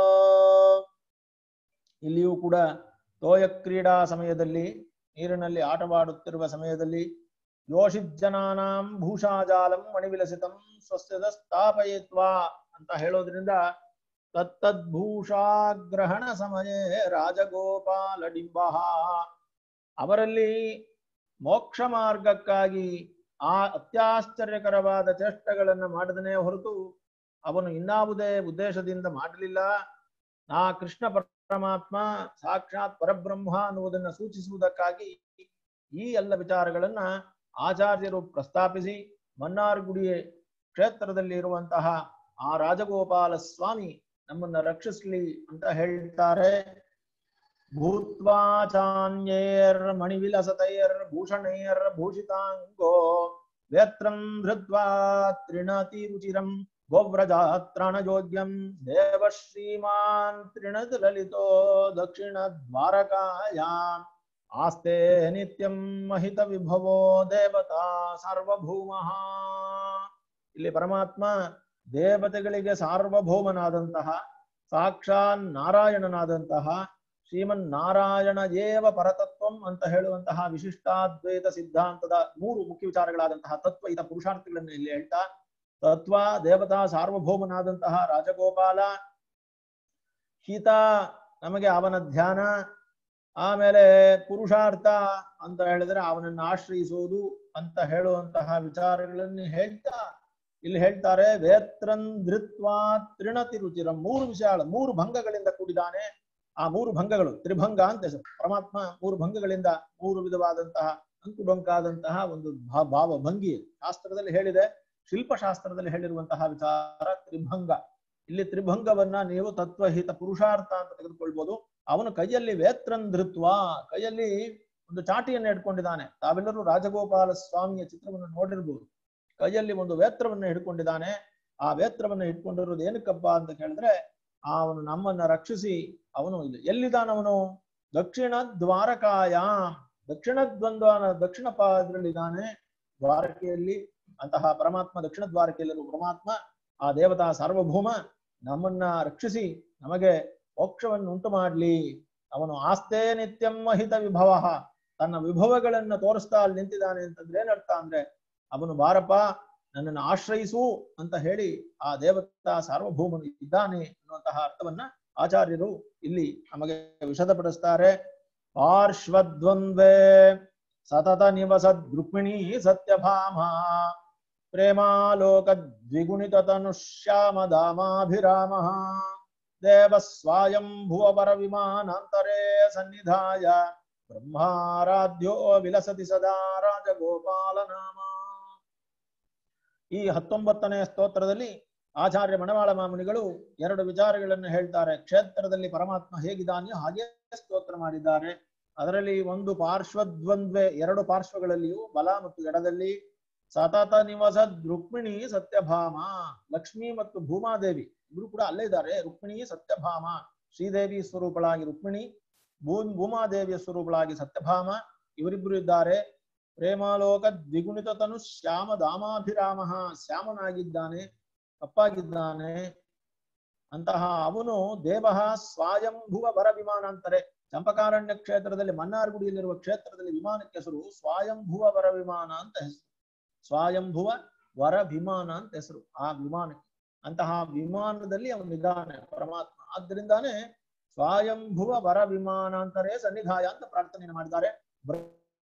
ಇಲ್ಲಿಯೂ ಕೂಡ ತೋಯ ಕ್ರೀಡಾ ಸಮಯದಲ್ಲಿ ನೀರಿನಲ್ಲಿ ಆಟವಾಡುತ್ತಿರುವ ಸಮಯದಲ್ಲಿ ಯೋಷಿಜ್ಜನಾನಾಂ ಭೂಷಾಜಾಲಂ ಮಣಿವಿಲಸಿತಂ ಸ್ವಸ್ಯದ ಸ್ಥಾಪಯಿತ್ವಾ ಅಂತ ಹೇಳೋದ್ರಿಂದ ತತ್ತದ್ಭೂಷಾಗ್ರಹಣ ಸಮಯೇ ರಾಜಗೋಪಾಲಡಿಂಬ ಅವರಲ್ಲಿ ಮೋಕ್ಷ ಮಾರ್ಗಕ್ಕಾಗಿ ಆ ಅತ್ಯಾಶ್ಚರ್ಯಕರವಾದ ಚೇಷ್ಟೆಗಳನ್ನ ಮಾಡಿದನೇ ಹೊರತು ಅವನು ಇನ್ನಾವುದೇ ಉದ್ದೇಶದಿಂದ ಮಾಡಲಿಲ್ಲ ಆ ಕೃಷ್ಣ ಪರಮಾತ್ಮ ಸಾಕ್ಷಾತ್ ಪರಬ್ರಹ್ಮ ಅನ್ನುವುದನ್ನ ಸೂಚಿಸುವುದಕ್ಕಾಗಿ ಈ ಎಲ್ಲ ವಿಚಾರಗಳನ್ನ ಆಚಾರ್ಯರು ಪ್ರಸ್ತಾಪಿಸಿ ಮನ್ನಾರ್ಗುಡಿ ಕ್ಷೇತ್ರದಲ್ಲಿ ಇರುವಂತಹ ಆ ರಾಜಗೋಪಾಲ ಸ್ವಾಮಿ ನಮ್ಮನ್ನ ರಕ್ಷಿಸ್ಲಿ ಅಂತ ಹೇಳ್ತಾರೆ ಭೂತ್ವಾಚಾನ್ಯೈರ್ ಮಣಿವಿಲಸತೈರ್ ಭೂಷಣೈರ್ ಭೂಷಿತಾಂಗೋ ವೇತ್ರಂ ಧೃತ್ವಾ ತ್ರಿಣತಿ ರುಚಿರಂ ಗೋವ್ರಜಾತ್ರಾಣಯೋಗ್ಯಂ ದೇವ ಶ್ರೀಮಾನ್ ತ್ರಿಣದ್ ಲಲಿತೋ ದಕ್ಷಿಣ ದ್ವಾರಕಾಯಾಮ್ ಆಸ್ತೆ ನಿತ್ಯಂ ಮಹಿತ ವಿಭವೋ ದೇವತಾ ಸಾರ್ವಭೌಮಃ ಇಲ್ಲಿ ಪರಮಾತ್ಮ ದೇವತೆಗಳಿಗೆ ಸಾರ್ವಭೌಮನಾದಂತಹ ಸಾಕ್ಷಾತ್ ನಾರಾಯಣನಾದಂತಹ ಶ್ರೀಮನ್ ನಾರಾಯಣ ಏವ ಪರತತ್ವಂ ಅಂತ ಹೇಳುವಂತಹ ವಿಶಿಷ್ಟಾದ್ವೈತ ಸಿದ್ಧಾಂತದ ಮೂರು ಮುಖ್ಯ ವಿಚಾರಗಳಾದಂತಹ ತತ್ವ ಇತ ಪುರುಷಾರ್ಥಗಳನ್ನು ಇಲ್ಲಿ ಹೇಳ್ತಾ ತತ್ವ ದೇವತಾ ಸಾರ್ವಭೌಮನಾದಂತಹ ರಾಜಗೋಪಾಲ ಹಿತ ನಮಗೆ ಅವನ ಧ್ಯಾನ ಆಮೇಲೆ ಪುರುಷಾರ್ಥ ಅಂತ ಹೇಳಿದ್ರೆ ಅವನನ್ನು ಆಶ್ರಯಿಸುವುದು ಅಂತ ಹೇಳುವಂತಹ ವಿಚಾರಗಳನ್ನು ಹೇಳ್ತಾ ಇಲ್ಲಿ ಹೇಳ್ತಾರೆ ವೇತ್ರನ್ ಧೃತ್ವಾ ತ್ರಿಣತಿ ರುಚಿರಂ ಮೂರು ವಿಷಯಗಳು ಮೂರು ಭಂಗಗಳಿಂದ ಕೂಡಿದಾನೆ ಆ ಮೂರು ಭಂಗಗಳು ತ್ರಿಭಂಗ ಅಂತ ಹೆಸರು ಪರಮಾತ್ಮ ಮೂರು ಭಂಗಗಳಿಂದ ಮೂರು ವಿಧವಾದಂತಹ ಅಂಕುಡೊಂಕಾದಂತಹ ಒಂದು ಭಾ- ಭಾವ ಭಂಗಿ ಶಾಸ್ತ್ರದಲ್ಲಿ ಹೇಳಿದೆ ಶಿಲ್ಪಶಾಸ್ತ್ರದಲ್ಲಿ ಹೇಳಿರುವಂತಹ ವಿಚಾರ ತ್ರಿಭಂಗ ಇಲ್ಲಿ ತ್ರಿಭಂಗವನ್ನ ನೀವು ತತ್ವಹಿತ ಪುರುಷಾರ್ಥ ಅಂತ ತೆಗೆದುಕೊಳ್ಬಹುದು ಅವನು ಕೈಯಲ್ಲಿ ವೇತ್ರನ್ ಧೃತ್ವ ಕೈಯಲ್ಲಿ ಒಂದು ಚಾಟಿಯನ್ನು ಇಟ್ಕೊಂಡಿದ್ದಾನೆ ತಾವೆಲ್ಲರೂ ರಾಜಗೋಪಾಲ ಸ್ವಾಮಿಯ ಚಿತ್ರವನ್ನು ನೋಡಿರ್ಬೋದು ಕೈಯಲ್ಲಿ ಒಂದು ವೇತ್ರವನ್ನು ಹಿಡ್ಕೊಂಡಿದ್ದಾನೆ ಆ ವೇತ್ರವನ್ನು ಇಟ್ಕೊಂಡಿರೋದು ಏನಕ್ಕಪ್ಪ ಅಂತ ಕೇಳಿದ್ರೆ ಅವನು ನಮ್ಮನ್ನ ರಕ್ಷಿಸಿ ಅವನು ಇಲ್ಲಿ ಎಲ್ಲಿದ್ದಾನವನು ದಕ್ಷಿಣ ದ್ವಾರಕಾಯ ದಕ್ಷಿಣ ದ್ವಂದ್ವನ ದಕ್ಷಿಣ ಪಾದದಲ್ಲಿದ್ದಾನೆ ದ್ವಾರಕೆಯಲ್ಲಿ ಅಂತಹ ಪರಮಾತ್ಮ ದಕ್ಷಿಣ ದ್ವಾರಕೆಯಲ್ಲಿರುವ ಪರಮಾತ್ಮ ಆ ದೇವತಾ ಸಾರ್ವಭೌಮ ನಮ್ಮನ್ನ ರಕ್ಷಿಸಿ ನಮಗೆ ಮೋಕ್ಷವನ್ನು ಉಂಟು ಮಾಡ್ಲಿ ಅವನು ಆಸ್ತೆ ನಿತ್ಯಂ ಮಹಿತ ವಿಭವ ತನ್ನ ವಿಭವಗಳನ್ನ ತೋರಿಸ್ತಾ ಅಲ್ಲಿ ನಿಂತಿದ್ದಾನೆ ಅಂತಂದ್ರೆ ಏನರ್ಥ ಅಂದ್ರೆ ಅವನು ಬಾರಪ್ಪ ನನ್ನನ್ನು ಆಶ್ರಯಿಸು ಅಂತ ಹೇಳಿ ಆ ದೇವತಾ ಸಾರ್ವಭೌಮನು ಇದ್ದಾನೆ ಅನ್ನುವಂತಹ ಅರ್ಥವನ್ನ ಆಚಾರ್ಯರು ಇಲ್ಲಿ ನಮಗೆ ವಿಶದಪಡಿಸ್ತಾರೆ ಪಾರ್ಶ್ವದ್ವಂದ್ವೇ ಸತತ ನಿವಸದ್ ರುಕ್ಮಿಣಿ ಸತ್ಯಭಾಮ ಪ್ರೇಮಾಲೋಕ ದ್ವಿಗುಣಿತ ತನುಷ್ಯಾಮ ಧಾಮಾಭಿರಾಮ ದೇವ ಸ್ವಾಯಂ ಭುವಪರ ವಿಮಾನಾಂತರೇ ಸನ್ನಿಧಾಯ ಬ್ರಹ್ಮಾರಾಧ್ಯ ವಿಲಸತಿ ಸದಾ ರಾಜಗೋಪಾಲ ನಾಮ ಈ ಹತ್ತೊಂಬತ್ತನೇ ಸ್ತೋತ್ರದಲ್ಲಿ ಆಚಾರ್ಯ ಮಣವಾಳ ಮಾಮುನಿಗಳು ಎರಡು ವಿಚಾರಗಳನ್ನು ಹೇಳ್ತಾರೆ ಕ್ಷೇತ್ರದಲ್ಲಿ ಪರಮಾತ್ಮ ಹೇಗಿದ್ದಾನೆಯೋ ಹಾಗೆ ಸ್ತೋತ್ರ ಮಾಡಿದ್ದಾರೆ ಅದರಲ್ಲಿ ಒಂದು ಪಾರ್ಶ್ವದ್ವಂದ್ವೆ ಎರಡು ಪಾರ್ಶ್ವಗಳಲ್ಲಿಯೂ ಬಲ ಮತ್ತು ಎಡದಲ್ಲಿ ಸತತ ನಿವಸ ರುಕ್ಮಿಣಿ ಸತ್ಯಭಾಮ ಲಕ್ಷ್ಮಿ ಮತ್ತು ಭೂಮಾದೇವಿ ಇಬ್ರು ಕೂಡ ಅಲ್ಲೇ ಇದ್ದಾರೆ ರುಕ್ಮಿಣಿ ಸತ್ಯಭಾಮ ಶ್ರೀದೇವಿ ಸ್ವರೂಪಳಾಗಿ ರುಕ್ಮಿಣಿ ಭೂ ಭೂಮಾದೇವಿಯ ಸ್ವರೂಪಳಾಗಿ ಸತ್ಯಭಾಮ ಇವರಿಬ್ರು ಇದ್ದಾರೆ ಪ್ರೇಮಾಲೋಕ ದ್ವಿಗುಣಿತ ತನು ಶ್ಯಾಮ ದಾಮಾಭಿರಾಮ ಶ್ಯಾಮನಾಗಿದ್ದಾನೆ ಕಪ್ಪಾಗಿದ್ದಾನೆ ಅಂತಹ ಅವನು ದೇವ ಸ್ವಾಯಂಭುವ ವರ ವಿಮಾನಾಂತರೆ ಚಂಪಕಾರಣ್ಯ ಕ್ಷೇತ್ರದಲ್ಲಿ ಮನ್ನಾರ್ಗುಡಿಯಲ್ಲಿರುವ ಕ್ಷೇತ್ರದಲ್ಲಿ ವಿಮಾನಕ್ಕೆ ಹೆಸರು ಸ್ವಾಯಂಭುವ ವರ ವಿಮಾನ ಅಂತ ಹೆಸರು ಸ್ವಾಯಂಭುವ ವರ ವಿಮಾನ ಅಂತ ಹೆಸರು ಆ ವಿಮಾನಕ್ಕೆ ಅಂತಹ ವಿಮಾನದಲ್ಲಿ ಅವನಿದ್ದಾನೆ ಪರಮಾತ್ಮ ಆದ್ರಿಂದಾನೇ ಸ್ವಾಯಂಭುವ ವರ ವಿಮಾನಾಂತರೇ ಸನ್ನಿಧಾಯ ಅಂತ ಪ್ರಾರ್ಥನೆಯನ್ನು ಮಾಡಿದ್ದಾರೆ ಬ್ರ-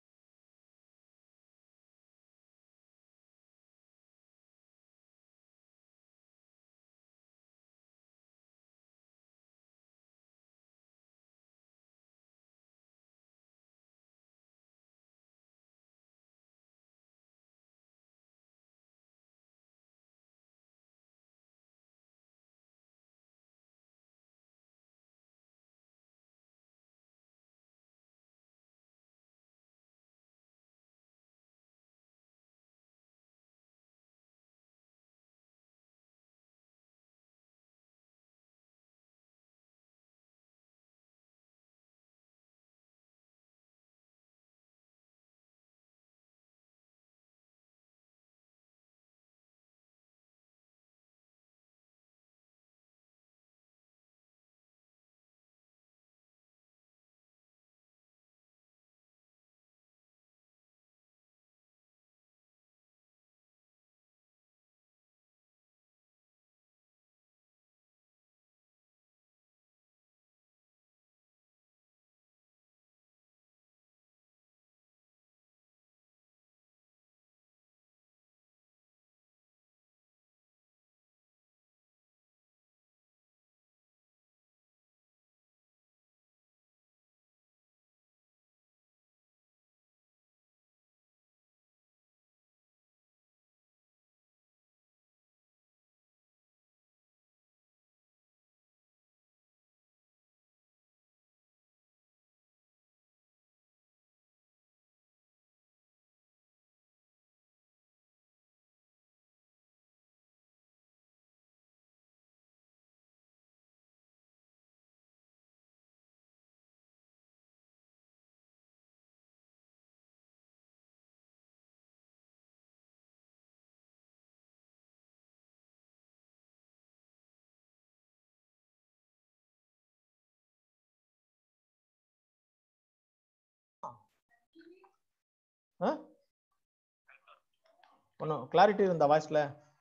ஒன்றும் கிளாரிட்டி இருந்தா வாய்ஸ்ல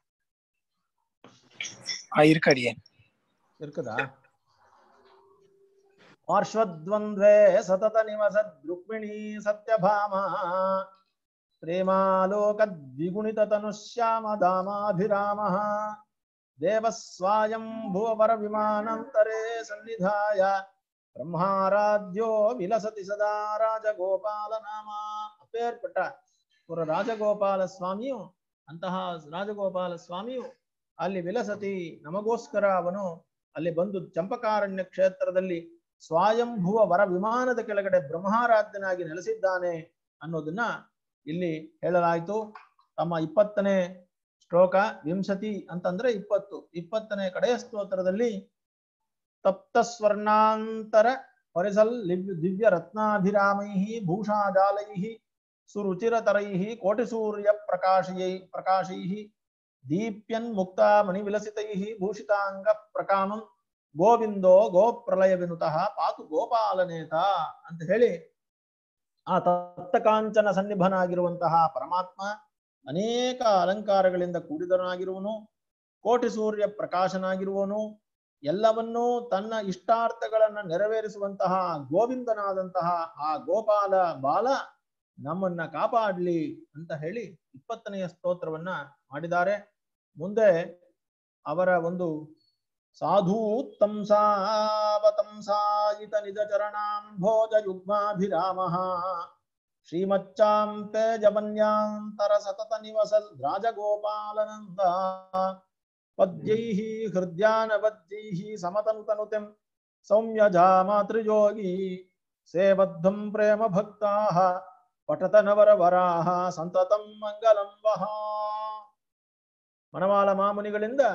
ஆ இருக்கு அடியேன் இருக்குதா ಪಾರ್ಶ್ವದ್ವಂದ್ವೇ ಸತತ ನಿವಸದ್ ರುಕ್ಮಿಣೀ ಸತ್ಯಭಾಮ ಪ್ರೇಮಾಲೋಕ ದ್ವಿಗುಣಿತ ತನುಶ್ಯಾಮ ದಾಮಾಭಿರಾಮ ದೇವ ಸ್ವಾಯಂ ಭುವಪರ ವಿಮಾನಾಂತರೇ ಸನ್ನಿಧಾಯ ಬ್ರಹ್ಮಾರಾಧ್ಯ ವಿಲಸತಿ ಸದಾ ರಾಜಗೋಪಾಲ ನಾಮ ಅಪೇರ್ಪಟ್ಟ ஒரு ராஜகோபால சுவாமியும் ಅಂತಹ ರಾಜಗೋಪಾಲ ಸ್ವಾಮಿಯು ಅಲ್ಲಿ ವಿಲಸತಿ ನಮಗೋಸ್ಕರ ಅವನು ಅಲ್ಲಿ ಬಂದು ಚಂಪಕಾರಣ್ಯ ಕ್ಷೇತ್ರದಲ್ಲಿ ಸ್ವಯಂಭುವ ವರ ವಿಮಾನದ ಕೆಳಗಡೆ ಬ್ರಹ್ಮಾರಾಧ್ಯನಾಗಿ ನೆಲೆಸಿದ್ದಾನೆ ಅನ್ನೋದನ್ನ ಇಲ್ಲಿ ಹೇಳಲಾಯಿತು ತಮ್ಮ ಇಪ್ಪತ್ತನೇ ಶ್ಲೋಕ ವಿಂಶತಿ ಅಂತಂದ್ರೆ ಇಪ್ಪತ್ತು ಇಪ್ಪತ್ತನೇ ಕಡೆಯ ಸ್ತೋತ್ರದಲ್ಲಿ ತಪ್ತ ಸ್ವರ್ಣಾಂತರ ಪರಿಸಲ್ ಲಿವ್- ದಿವ್ಯ ರತ್ನಾಭಿರಾಮೈ ಭೂಷಾಜಾಲೈ ಸುರುಚಿರತರೈ ಕೋಟಿ ಸೂರ್ಯ ಪ್ರಕಾಶಯೈ ಪ್ರಕಾಶೈ ದೀಪ್ಯನ್ ಮುಕ್ತಾ ಮಣಿವಿಲಸಿತೈ ಭೂಷಿತಾಂಗ ಪ್ರಕಾಮಂ ಗೋವಿಂದೋ ಗೋಪ್ರಲಯ ವಿನುತಃ ಪಾತು ಗೋಪಾಲನೇತ ಅಂತ ಹೇಳಿ ಆ ತಪ್ತಕಾಂಚನ ಸನ್ನಿಭನಾಗಿರುವಂತಹ ಪರಮಾತ್ಮ ಅನೇಕ ಅಲಂಕಾರಗಳಿಂದ ಕೂಡಿದನಾಗಿರುವನು ಕೋಟಿ ಸೂರ್ಯ ಪ್ರಕಾಶನಾಗಿರುವನು ಎಲ್ಲವನ್ನೂ ತನ್ನ ಇಷ್ಟಾರ್ಥಗಳನ್ನ ನೆರವೇರಿಸುವಂತಹ ಗೋವಿಂದನಾದಂತಹ ಆ ಗೋಪಾಲ ಬಾಲ ನಮ್ಮನ್ನ ಕಾಪಾಡ್ಲಿ ಅಂತ ಹೇಳಿ ಇಪ್ಪತ್ತನೆಯ ಸ್ತೋತ್ರವನ್ನ ಮಾಡಿದ್ದಾರೆ ಮುಂದೆ ಅವರ ಒಂದು ಸಾಧೂತ್ತಂಸಾವತಂಸಾಯಿತ ನಿಜ ಚರಣಾಂಭೋಜ ಯುಗ್ಮಾಭಿರಾಮ ಶ್ರೀಮಚ್ಚಾಂಪೆ ಜಪನ್ಯಾಂತರ ಸತತ ನಿವಸಲ್ ರಾಜಗೋಪಾಲನಂದ ಪದ್ಯೈಃ ಹೃದ್ಯಾನವದ್ಯೈಃ ಸಮತನುತನುತಿಂ ಸೌಮ್ಯಜಾ ಮಾತೃಯೋಗಿ ಸೇವದ್ಧಂ ಪ್ರೇಮ ಭಕ್ತಾಃ ಪಠತ ನವರವರಾಹ ಸಂತತಂ ಮಂಗಲಂ ವಹ ಮಣವಾಳ ಮಾಮುನಿಗಳಿಂದ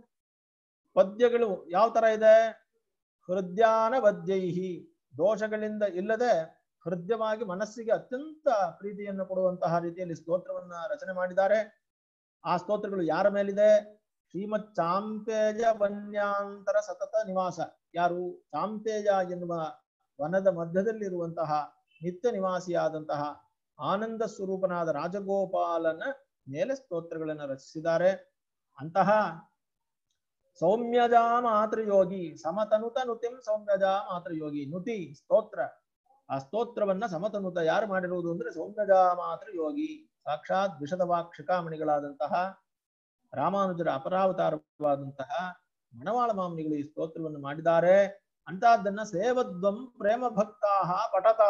ಪದ್ಯಗಳು ಯಾವ ತರ ಇದೆ ಹೃದಯಾನ ವದ್ಯೈಹಿ ದೋಷಗಳಿಂದ ಇಲ್ಲದೆ ಹೃದಯವಾಗಿ ಮನಸ್ಸಿಗೆ ಅತ್ಯಂತ ಪ್ರೀತಿಯನ್ನು ಕೊಡುವಂತಹ ರೀತಿಯಲ್ಲಿ ಸ್ತೋತ್ರವನ್ನ ರಚನೆ ಮಾಡಿದ್ದಾರೆ ಆ ಸ್ತೋತ್ರಗಳು ಯಾರ ಮೇಲಿದೆ ಶ್ರೀಮತ್ ಚಾಂಪೇಯ ವನ್ಯಾಂತರ ಸತತ ನಿವಾಸ ಯಾರು ಚಾಂಪೇಯ ಎನ್ನುವ ವನದ ಮಧ್ಯದಲ್ಲಿರುವಂತಹ ನಿತ್ಯ ನಿವಾಸಿಯಾದಂತಹ ಆನಂದ ಸ್ವರೂಪನಾದ ರಾಜಗೋಪಾಲನ ಮೇಲೆ ಸ್ತೋತ್ರಗಳನ್ನು ರಚಿಸಿದ್ದಾರೆ ಅಂತಹ ಸೌಮ್ಯಜಾ ಮಾತೃಯೋಗಿ ಸಮತನುತ ನುತಿಂ ಸೌಮ್ಯಜಾ ಮಾತೃಯೋಗಿ ನುತಿ ಸ್ತೋತ್ರ ಆ ಸ್ತೋತ್ರವನ್ನ ಸಮತನುತ ಯಾರು ಮಾಡಿರುವುದು ಅಂದ್ರೆ ಸೌಮ್ಯಜಾ ಮಾತೃಯೋಗಿ ಸಾಕ್ಷಾತ್ ವಿಷದವಾಕ್ ಶಿಖಾಮಣಿಗಳಾದಂತಹ ರಾಮಾನುಜರ ಅಪರಾವತಾರವಾದಂತಹ ಮಣವಾಳ ಮಾಮನಿಗಳು ಈ ಸ್ತೋತ್ರವನ್ನು ಮಾಡಿದ್ದಾರೆ ಅಂತಹದ್ದನ್ನ ಸೇವದ್ವಂ ಪ್ರೇಮ ಭಕ್ತಾಹ ಪಠತ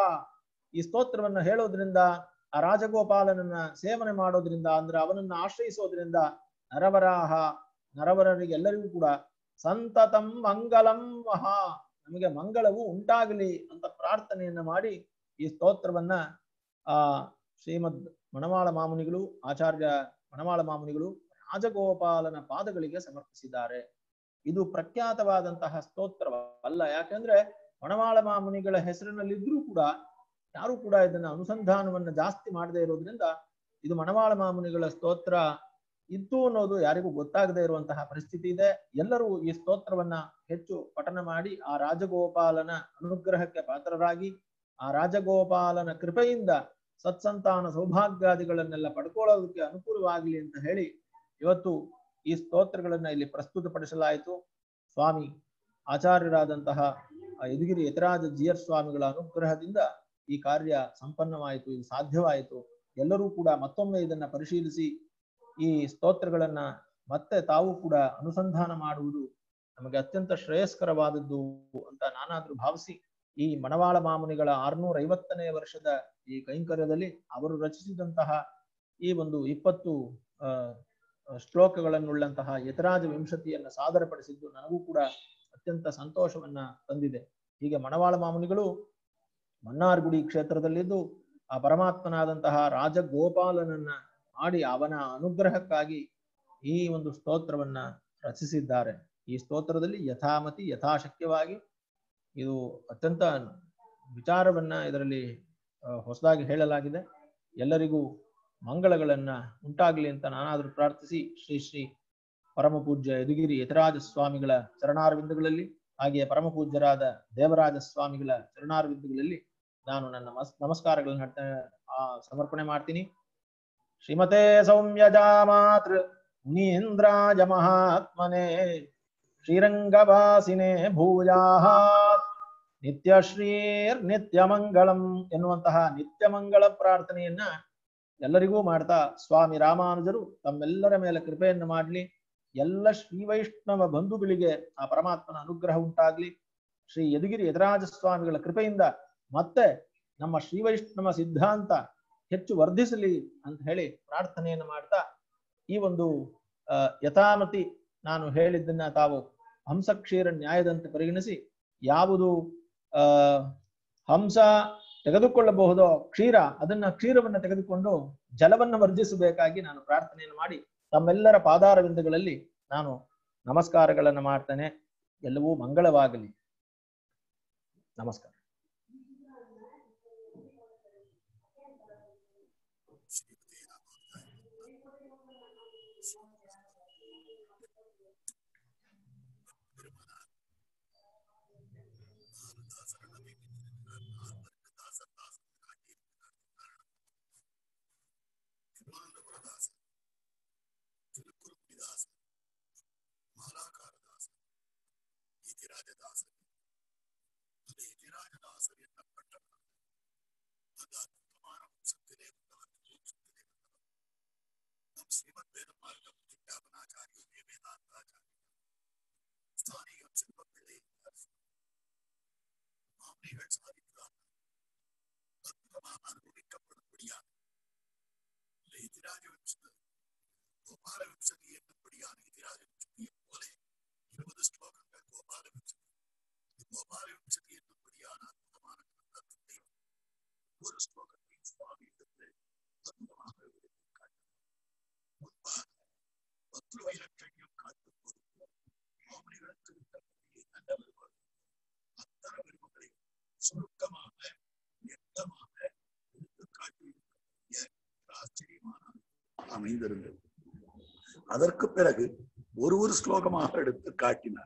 ಈ ಸ್ತೋತ್ರವನ್ನ ಹೇಳೋದ್ರಿಂದ ಆ ರಾಜಗೋಪಾಲನನ್ನ ಸೇವನೆ ಮಾಡೋದ್ರಿಂದ ಅಂದ್ರೆ ಅವನನ್ನ ಆಶ್ರಯಿಸೋದ್ರಿಂದ ನರವರಾಹ ನರವರರಿಗೆ ಎಲ್ಲರಿಗೂ ಕೂಡ ಸಂತತಂ ಮಂಗಲಂ ಮಹಾ ನಮಗೆ ಮಂಗಳವು ಉಂಟಾಗಲಿ ಅಂತ ಪ್ರಾರ್ಥನೆಯನ್ನ ಮಾಡಿ ಈ ಸ್ತೋತ್ರವನ್ನ ಆ ಶ್ರೀಮದ್ ಮಣವಾಳ ಮಾಮುನಿಗಳು ಆಚಾರ್ಯ ಮಣವಾಳ ಮಾಮುನಿಗಳು ರಾಜಗೋಪಾಲನ ಪಾದಗಳಿಗೆ ಸಮರ್ಪಿಸಿದ್ದಾರೆ ಇದು ಪ್ರಖ್ಯಾತವಾದಂತಹ ಸ್ತೋತ್ರವಲ್ಲ ಯಾಕಂದ್ರೆ ಮಣವಾಳ ಮಾಮುನಿಗಳ ಹೆಸರಿನಲ್ಲಿದ್ರೂ ಕೂಡ ಯಾರು ಕೂಡ ಇದನ್ನ ಅನುಸಂಧಾನವನ್ನ ಜಾಸ್ತಿ ಮಾಡದೇ ಇರೋದ್ರಿಂದ ಇದು ಮಣವಾಳ ಮಾಮುನಿಗಳ ಸ್ತೋತ್ರ ಇತ್ತು ಅನ್ನೋದು ಯಾರಿಗೂ ಗೊತ್ತಾಗದೇ ಇರುವಂತಹ ಪರಿಸ್ಥಿತಿ ಇದೆ ಎಲ್ಲರೂ ಈ ಸ್ತೋತ್ರವನ್ನ ಹೆಚ್ಚು ಪಠನ ಮಾಡಿ ಆ ರಾಜಗೋಪಾಲನ ಅನುಗ್ರಹಕ್ಕೆ ಪಾತ್ರರಾಗಿ ಆ ರಾಜಗೋಪಾಲನ ಕೃಪೆಯಿಂದ ಸತ್ಸಂತಾನ ಸೌಭಾಗ್ಯಾದಿಗಳನ್ನೆಲ್ಲ ಪಡ್ಕೊಳ್ಳೋದಕ್ಕೆ ಅನುಕೂಲವಾಗಲಿ ಅಂತ ಹೇಳಿ ಇವತ್ತು ಈ ಸ್ತೋತ್ರಗಳನ್ನ ಇಲ್ಲಿ ಪ್ರಸ್ತುತಪಡಿಸಲಾಯಿತು ಸ್ವಾಮಿ ಆಚಾರ್ಯರಾದಂತಹ ಆ ಯದುಗಿರಿ ಯತಿರಾಜ ಜಿಯರ್ ಸ್ವಾಮಿಗಳ ಅನುಗ್ರಹದಿಂದ ಈ ಕಾರ್ಯ ಸಂಪನ್ನವಾಯಿತು ಇದು ಸಾಧ್ಯವಾಯಿತು ಎಲ್ಲರೂ ಕೂಡ ಮತ್ತೊಮ್ಮೆ ಇದನ್ನ ಪರಿಶೀಲಿಸಿ ಈ ಸ್ತೋತ್ರಗಳನ್ನ ಮತ್ತೆ ತಾವು ಕೂಡ ಅನುಸಂಧಾನ ಮಾಡುವುದು ನಮಗೆ ಅತ್ಯಂತ ಶ್ರೇಯಸ್ಕರವಾದದ್ದು ಅಂತ ನಾನಾದ್ರೂ ಭಾವಿಸಿ ಈ ಮಣವಾಳ ಮಾಮುನಿಗಳ ಆರ್ನೂರ ಐವತ್ತನೇ ವರ್ಷದ ಈ ಕೈಂಕರ್ಯದಲ್ಲಿ ಅವರು ರಚಿಸಿದಂತಹ ಈ ಒಂದು ಇಪ್ಪತ್ತು ಆ ಶ್ಲೋಕಗಳನ್ನುಳ್ಳಂತಹ ಯತರಾಜ ವಿಂಶತಿಯನ್ನ ಸಾದರಪಡಿಸಿದ್ದು ನನಗೂ ಕೂಡ ಅತ್ಯಂತ ಸಂತೋಷವನ್ನ ತಂದಿದೆ ಹೀಗೆ ಮಣವಾಳ ಮಾಮುನಿಗಳು ಮನ್ನಾರ್ಗುಡಿ ಕ್ಷೇತ್ರದಲ್ಲಿದ್ದು ಆ ಪರಮಾತ್ಮನಾದಂತಹ ರಾಜಗೋಪಾಲನನ್ನ ಮಾಡಿ ಅವನ ಅನುಗ್ರಹಕ್ಕಾಗಿ ಈ ಒಂದು ಸ್ತೋತ್ರವನ್ನ ರಚಿಸಿದ್ದಾರೆ ಈ ಸ್ತೋತ್ರದಲ್ಲಿ ಯಥಾಮತಿ ಯಥಾಶಕ್ಯವಾಗಿ ಇದು ಅತ್ಯಂತ ವಿಚಾರವನ್ನ ಇದರಲ್ಲಿ ಹೊಸದಾಗಿ ಹೇಳಲಾಗಿದೆ ಎಲ್ಲರಿಗೂ ಮಂಗಳಗಳನ್ನ ಉಂಟಾಗ್ಲಿ ಅಂತ ನಾನಾದ್ರೂ ಪ್ರಾರ್ಥಿಸಿ ಶ್ರೀ ಶ್ರೀ ಪರಮ ಪೂಜ್ಯ ಯದುಗಿರಿ ಯತಿರಾಜ ಸ್ವಾಮಿಗಳ ಚರಣಾರವಿಂದಗಳಲ್ಲಿ ಹಾಗೆಯೇ ಪರಮ ಪೂಜ್ಯರಾದ ದೇವರಾಜ ಸ್ವಾಮಿಗಳ ಚರಣಾರವಿಂದಗಳಲ್ಲಿ ನಾನು ನನ್ನ ಮಸ್ ನಮಸ್ಕಾರಗಳನ್ನು ನಡ್ತ ಆ ಸಮರ್ಪಣೆ ಮಾಡ್ತೀನಿ ಶ್ರೀಮತೆ ಸೌಮ್ಯಜಾ ಮಾತೃ ಮುನೀಂದ್ರಾಯ ಮಹಾತ್ಮನೆ ಶ್ರೀರಂಗವಾಸಿನೇ ಭೂಯಾಹ ನಿತ್ಯ ಶ್ರೀರ್ ನಿತ್ಯ ಮಂಗಳಂ ಎನ್ನುವಂತಹ ನಿತ್ಯ ಮಂಗಳ ಪ್ರಾರ್ಥನೆಯನ್ನ ಎಲ್ಲರಿಗೂ ಮಾಡ್ತಾ ಸ್ವಾಮಿ ರಾಮಾನುಜರು ತಮ್ಮೆಲ್ಲರ ಮೇಲೆ ಕೃಪೆಯನ್ನು ಮಾಡಲಿ ಎಲ್ಲ ಶ್ರೀ ವೈಷ್ಣವ ಬಂಧುಗಳಿಗೆ ಆ ಪರಮಾತ್ಮನ ಅನುಗ್ರಹ ಉಂಟಾಗ್ಲಿ ಶ್ರೀ ಯದುಗಿರಿ ಯದರಾಜ ಸ್ವಾಮಿಗಳ ಕೃಪೆಯಿಂದ ಮತ್ತೆ ನಮ್ಮ ಶ್ರೀ ವೈಷ್ಣವ ಸಿದ್ಧಾಂತ ಹೆಚ್ಚು ವರ್ಧಿಸಲಿ ಅಂತ ಹೇಳಿ ಪ್ರಾರ್ಥನೆಯನ್ನು ಮಾಡ್ತಾ ಈ ಒಂದು ಯಥಾಮತಿ ನಾನು ಹೇಳಿದ್ದನ್ನ ತಾವು ಹಂಸ ಕ್ಷೀರ ನ್ಯಾಯದಂತೆ ಪರಿಗಣಿಸಿ ಯಾವುದು ಆ ಹಂಸ ತೆಗೆದುಕೊಳ್ಳಬಹುದೋ ಕ್ಷೀರ ಅದನ್ನ ಕ್ಷೀರವನ್ನ ತೆಗೆದುಕೊಂಡು ಜಲವನ್ನ ವರ್ಜಿಸಬೇಕಾಗಿ ನಾನು ಪ್ರಾರ್ಥನೆಯನ್ನು ಮಾಡಿ ತಮ್ಮೆಲ್ಲರ ಪಾದಾರವಿಂದಗಳಲ್ಲಿ ನಾನು ನಮಸ್ಕಾರಗಳನ್ನ ಮಾಡ್ತೇನೆ ಎಲ್ಲವೂ ಮಂಗಳವಾಗಲಿ ನಮಸ್ಕಾರ அமைந்திருந்தது அதற்கு பிறகு ஒரு ஒரு ஸ்லோகமாக எடுத்து காட்டினார்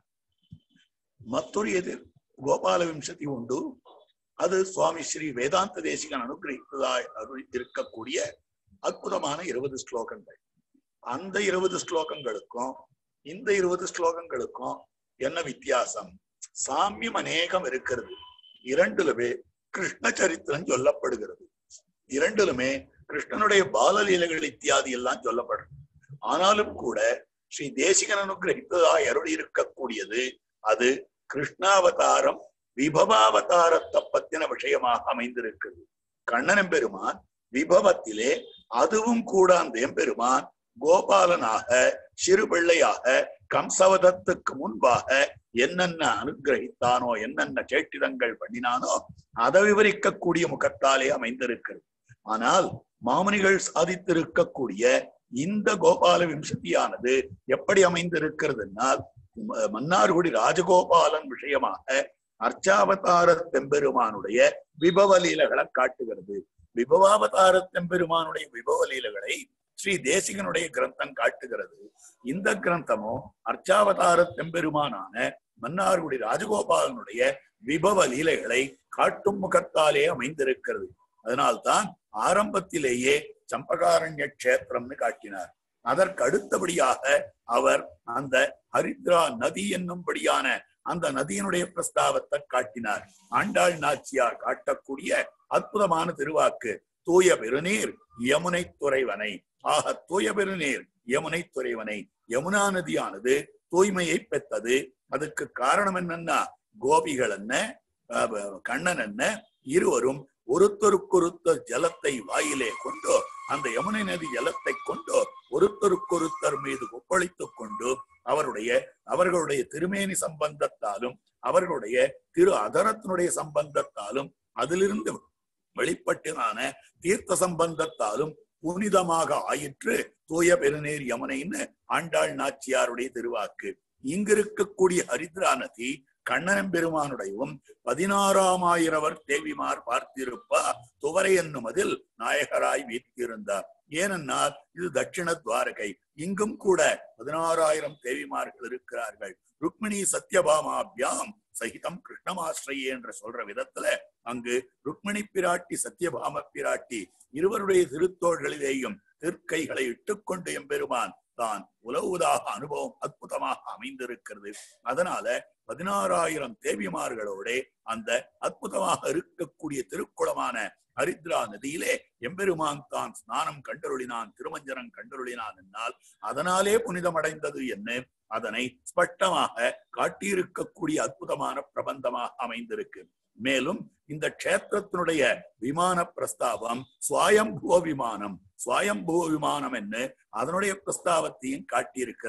மற்றொரு எதிர் கோபால விம்சதி உண்டு அது சுவாமி ஸ்ரீ வேதாந்த தேசிகன் அனுகிரகித்ததாய் அருள் இருக்கக்கூடிய அற்புதமான இருபது ஸ்லோகங்கள் அந்த இருபது ஸ்லோகங்களுக்கும் இந்த இருபது ஸ்லோகங்களுக்கும் என்ன வித்தியாசம் சாமியம் அநேகம் இருக்கிறது இரண்டுலுமே கிருஷ்ண சரித்திரம் சொல்லப்படுகிறது இரண்டிலுமே கிருஷ்ணனுடைய பாலலீலைகள் இத்தியாதி எல்லாம் சொல்லப்படுறது ஆனாலும் கூட ஸ்ரீ தேசிகன் அனுகிரகித்ததாய் அருள் இருக்கக்கூடியது அது கிருஷ்ணாவதாரம் விபவாவதாரத்தை பத்தின விஷயமாக அமைந்திருக்கிறது கண்ணனம் பெருமான் விபவத்திலே அதுவும் கூட அந்த எம்பெருமான் கோபாலனாக சிறு பிள்ளையாக கம்சவதத்துக்கு முன்பாக என்னென்ன அனுகிரகித்தானோ என்னென்ன சேட்டிதங்கள் பண்ணினானோ அதை விவரிக்கக்கூடிய முகத்தாலே அமைந்திருக்கிறது ஆனால் மாமுனிகள் சாதித்திருக்கக்கூடிய இந்த கோபால விம்சதியானது எப்படி அமைந்திருக்கிறதுனால் ம- மன்னார்குடி ராஜகோபாலன் விஷயமாக அர்ச்சாவதார தெம்பெருமானுடைய விபவ லீலைகளை காட்டுகிறது விபவாவதார தெம்பெருமானுடைய விபவ லீலைகளை ஸ்ரீ தேசிகனுடைய கிரந்தம் காட்டுகிறது இந்த கிரந்தமோ அர்ச்சாவதார தெம்பெருமானான மன்னார்குடி ராஜகோபாலனுடைய விபவ லீலைகளை காட்டும் முகத்தாலே அமைந்திருக்கிறது அதனால்தான் ஆரம்பத்திலேயே சம்பகாரண்ய கஷேத்திரம்னு காட்டினார் அதற்கு அடுத்தபடியாக அவர் அந்த ஹரித்ரா நதி என்னும்படியான அந்த நதியினுடைய பிரஸ்தாவத்தை காட்டினார் ஆண்டாள் நாச்சியார் காட்டக்கூடிய அற்புதமான திருவாக்கு தூய பெருநீர் யமுனை துறைவனை ஆக தூய பெருநீர் யமுனை துறைவனை யமுனா நதியானது தூய்மையை பெற்றது அதுக்கு காரணம் என்னன்னா கோபிகள் என்ன அஹ், கண்ணன் என்ன இருவரும் ஒருத்தருக்கொருத்தர் ஜலத்தை வாயிலே கொண்டு அந்த யமுனை நதி ஜலத்தை கொண்டு ஒருத்தருக்கொருத்தர் மீது ஒப்பளித்துக் கொண்டு அவருடைய அவர்களுடைய திருமேனி சம்பந்தத்தாலும் அவர்களுடைய திரு அதரத்தினுடைய சம்பந்தத்தாலும் அதிலிருந்து வெளிப்பட்டதான தீர்த்த சம்பந்தத்தாலும் புனிதமாக ஆயிற்று தூய பெருநீர் யமுனைன்னு ஆண்டாள் நாச்சியாருடைய திருவாக்கு இங்கு இருக்கக்கூடிய ஹரித்ரா நதி கண்ணனம் பெருமானுடையவும் பதினாறாம் ஆயிரவர் தேவிமார் பார்த்திருப்பா துவரை என்னும் அதில் நாயகராய் வீற்றிருந்தார் ஏனென்றால் இது தட்சிண துவாரகை இங்கும் கூட பதினாறாயிரம் தேவிமார்கள் இருக்கிறார்கள் ருக்மிணி சத்யபாமாபியாம் சகிதம் கிருஷ்ணமாஸ்ரயே என்று சொல்ற விதத்துல அங்கு ருக்மிணி பிராட்டி சத்யபாம பிராட்டி இருவருடைய திருத்தோள்களிலேயும் திருக்கைகளை இட்டுக்கொண்டு எம்பெருமான் தான் உலவுதாக அனுபவம் அற்புதமாக அமைந்திருக்கிறது அதனால பதினாறாயிரம் தேவிமார்களோட அந்த அற்புதமாக இருக்கக்கூடிய திருக்குளமான ஹரித்ரா நதியிலே எம்பெருமான் தான் ஸ்நானம் கண்டருளினான் திருமஞ்சனம் கண்டருளினான் என்னால் அதனாலே புனிதமடைந்தது என்ன அதனை ஸ்பஷ்டமாக காட்டியிருக்கக்கூடிய அற்புதமான பிரபந்தமாக அமைந்திருக்கு மேலும் இந்த க்ஷேத்திரத்தினுடைய விமான பிரஸ்தாபம் சுவாயம்புவ விமானம் சுவாயம்புவ விமானம் என்று அதனுடைய பிரஸ்தாவத்தையும் காட்டியிருக்கிறார்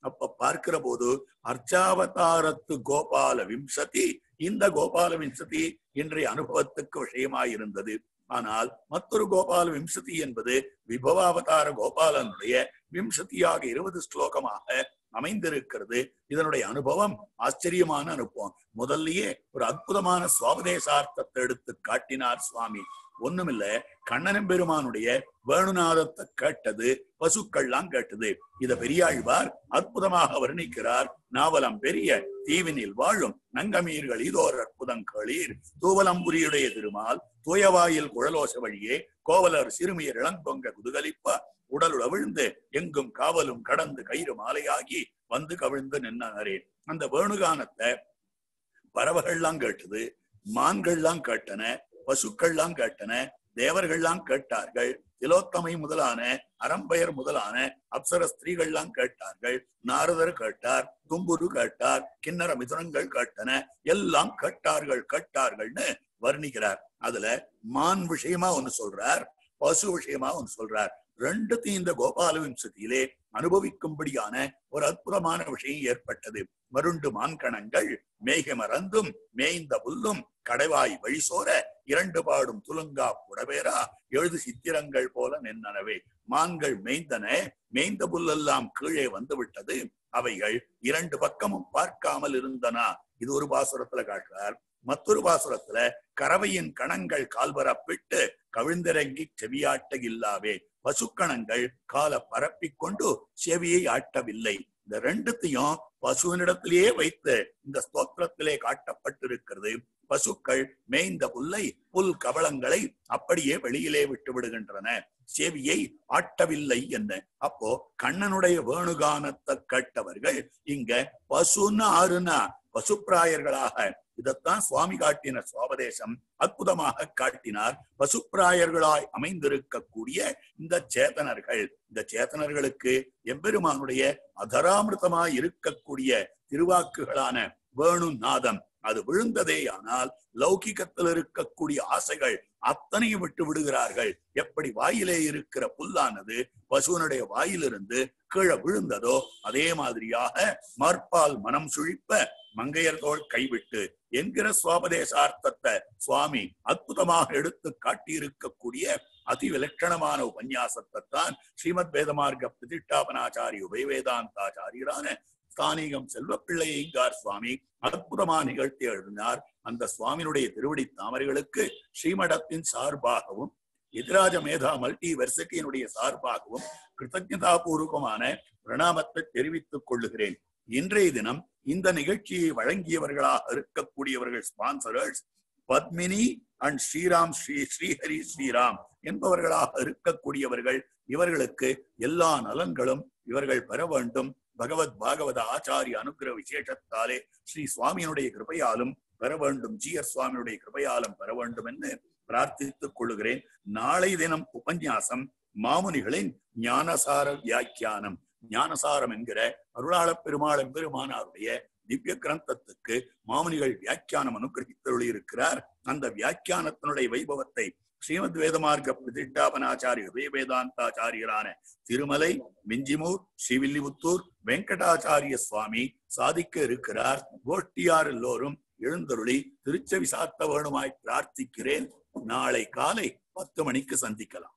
அப்ப பார்க்கிற போது அர்ச்சாவதாரத்து கோபால விம்சதி இந்த கோபால விம்சதி இன்றைய அனுபவத்துக்கு விஷயமாயிருந்தது ஆனால் மற்றொரு கோபால விம்சதி என்பது விபவாவதார கோபாலனுடைய விம்சதியாக இருபது ஸ்லோகமாக அமைந்திருக்கிறது இதனுடைய அனுபவம் ஆச்சரியமான அனுபவம் முதல்லயே ஒரு அற்புதமான சுவாபதேசார்த்தத்தை எடுத்து காட்டினார் சுவாமி ஒண்ணுமில்ல கண்ணனம் பெருமானுடைய வேணுநாதத்தை கேட்டது பசுக்கள்லாம் கேட்டது இத பெரியாழ்வார் அற்புதமாக வர்ணிக்கிறார் நாவலம் பெரிய தீவினில் வாழும் நங்கமீர்கள் இதோர் அற்புதம் களீர் தூவலம்புரியுடைய திருமால் தூயவாயில் குழலோச வழியே கோவலர் சிறுமியர் இளங்கொங்க குதுகலிப்ப உடலுட விழுந்து எங்கும் காவலும் கடந்து கயிறு மாலையாகி வந்து கவிழ்ந்து நின்னாரே அந்த வேணுகானத்தை பறவைகள்லாம் கேட்டது மான்கள்லாம் கேட்டன பசுக்கள்லாம் கேட்டன தேவர்கள்லாம் கேட்டார்கள் திலோத்தமை முதலான அறம்பெயர் முதலான அப்சர ஸ்திரீகள்லாம் கேட்டார்கள் நாரதர் கேட்டார் தும்புரு கேட்டார் கிண்ணற மிதுனங்கள் கேட்டன எல்லாம் கேட்டார்கள் கேட்டார்கள்னு வர்ணிக்கிறார் அதுல மான் விஷயமா ஒண்ணு சொல்றார் பசு விஷயமா ஒண்ணு சொல்றார் ரெண்டுத்தையும் இந்த கோபால விம்சத்தியிலே அனுபவிக்கும்படியான ஒரு அற்புதமான விஷயம் ஏற்பட்டது மருண்டு மான்கணங்கள் மேகமறந்தும் மேய்ந்த புல்லும் கடைவாய் வழிசோர இரண்டு பாடும் துலுங்கா புடவேரா எழுது சித்திரங்கள் போல நின்றனவே மான்கள் மேய்ந்தன மேய்ந்த புல்லெல்லாம் கீழே வந்து விட்டது அவைகள் இரண்டு பக்கமும் பார்க்காமல் இருந்தன இது ஒரு பாசுரத்துல காட்டுறார் மற்றொரு பாசுரத்துல கறவையின் கணங்கள் கால்பரப்பிட்டு கவிழ்ந்திறங்கி செவியாட்ட இல்லாவே பசுக்கணங்கள் கால பரப்பிக் கொண்டு செவியை ஆட்டவில்லை இந்த ரெண்டுத்தையும் பசுவினிடத்திலேயே வைத்து இந்த ஸ்தோத்திரத்திலே காட்டப்பட்டிருக்கிறது பசுக்கள் மேய்ந்த புல்லை புல் கவளங்களை அப்படியே வெளியிலே விட்டு விடுகின்றன செவியை ஆட்டவில்லை என்ன அப்போ கண்ணனுடைய வேணுகானத்தை கேட்டவர்கள் இங்க பசுன்னு ஆறுனா பசுப்பிராயர்களாக இதத்தான் சுவாமி காட்டின சுவாபதேசம் அற்புதமாக காட்டினார் பசுப்பிராயர்களாய் அமைந்திருக்கக்கூடிய இந்த சேதனர்கள் இந்த சேதனர்களுக்கு எம்பெருமானுடைய அதராமிருதமாய் இருக்கக்கூடிய திருவாக்குகளான வேணு நாதம் அது விழுந்ததேயானால் லௌகிகத்தில் இருக்கக்கூடிய ஆசைகள் அத்தனையும் விட்டு விடுகிறார்கள் எப்படி வாயிலே இருக்கிற புல்லானது பசுவனுடைய வாயிலிருந்து கீழே விழுந்ததோ அதே மாதிரியாக மார்பால் மனம் சுழிப்ப மங்கையர் தோள் கைவிட்டு என்கிற சுவாபதேசார்த்தத்தை சுவாமி அற்புதமாக எடுத்து காட்டியிருக்கக்கூடிய அதி விலட்சணமான உபன்யாசத்தை தான் ஸ்ரீமத் வேதமார்க்க பிரதிஷ்டாபனாச்சாரிய உபயவேதாந்தாச்சாரியரான ஸ்தானிகம் செல்வப்பிள்ளையங்கார் சுவாமி அற்புதமா நிகழ்த்தி எழுதினார் அந்த சுவாமியினுடைய திருவடி தாமரைகளுக்கு ஸ்ரீமடத்தின் சார்பாகவும் எதிராஜ மேதா மல்டி வெர்சிட்டியினுடைய சார்பாகவும் கிருத்தஜதா பூர்வகமான பிரணாமத்தை தெரிவித்துக் கொள்ளுகிறேன் இன்றைய தினம் இந்த நிகழ்ச்சியை வழங்கியவர்களாக இருக்கக்கூடியவர்கள் ஸ்பான்சரர்ஸ் பத்மினி அண்ட் ஸ்ரீராம் ஸ்ரீ ஸ்ரீஹரி ஸ்ரீராம் என்பவர்களாக இருக்கக்கூடியவர்கள் இவர்களுக்கு எல்லா நலன்களும் இவர்கள் பெற வேண்டும் பகவத் பாகவத ஆச்சாரிய அனுகிரக விசேஷத்தாலே ஸ்ரீ சுவாமியினுடைய கிருபையாலும் பெற வேண்டும் ஜிஆர் சுவாமியுடைய கிருபையாலும் பெற வேண்டும் என்று பிரார்த்தித்துக் கொள்ளுகிறேன் நாளை தினம் உபன்யாசம் மாமுனிகளின் ஞானசார வியாக்கியானம் ஞானசாரம் என்கிற அருளாளப் பெருமாள் பெருமானாருடைய திவ்ய கிரந்தத்துக்கு மாமுனிகள் வியாக்கியானம் அனுகிரகித்தருளி இருக்கிறார் அந்த வியாக்கியானத்தினுடைய வைபவத்தை ஸ்ரீமத் வேதமார்க்க பிரதிஷ்டாபனாச்சாரிய உபய வேதாந்தாச்சாரியரான திருமலை மிஞ்சிமூர் ஸ்ரீவில்லிபுத்தூர் வெங்கடாச்சாரிய சுவாமி சாதிக்க இருக்கிறார் கோஷ்டியார் எல்லோரும் எழுந்தருளி திருச்செவி சாத்த வேணுமாய் பிரார்த்திக்கிறேன் நாளை காலை பத்து மணிக்கு சந்திக்கலாம்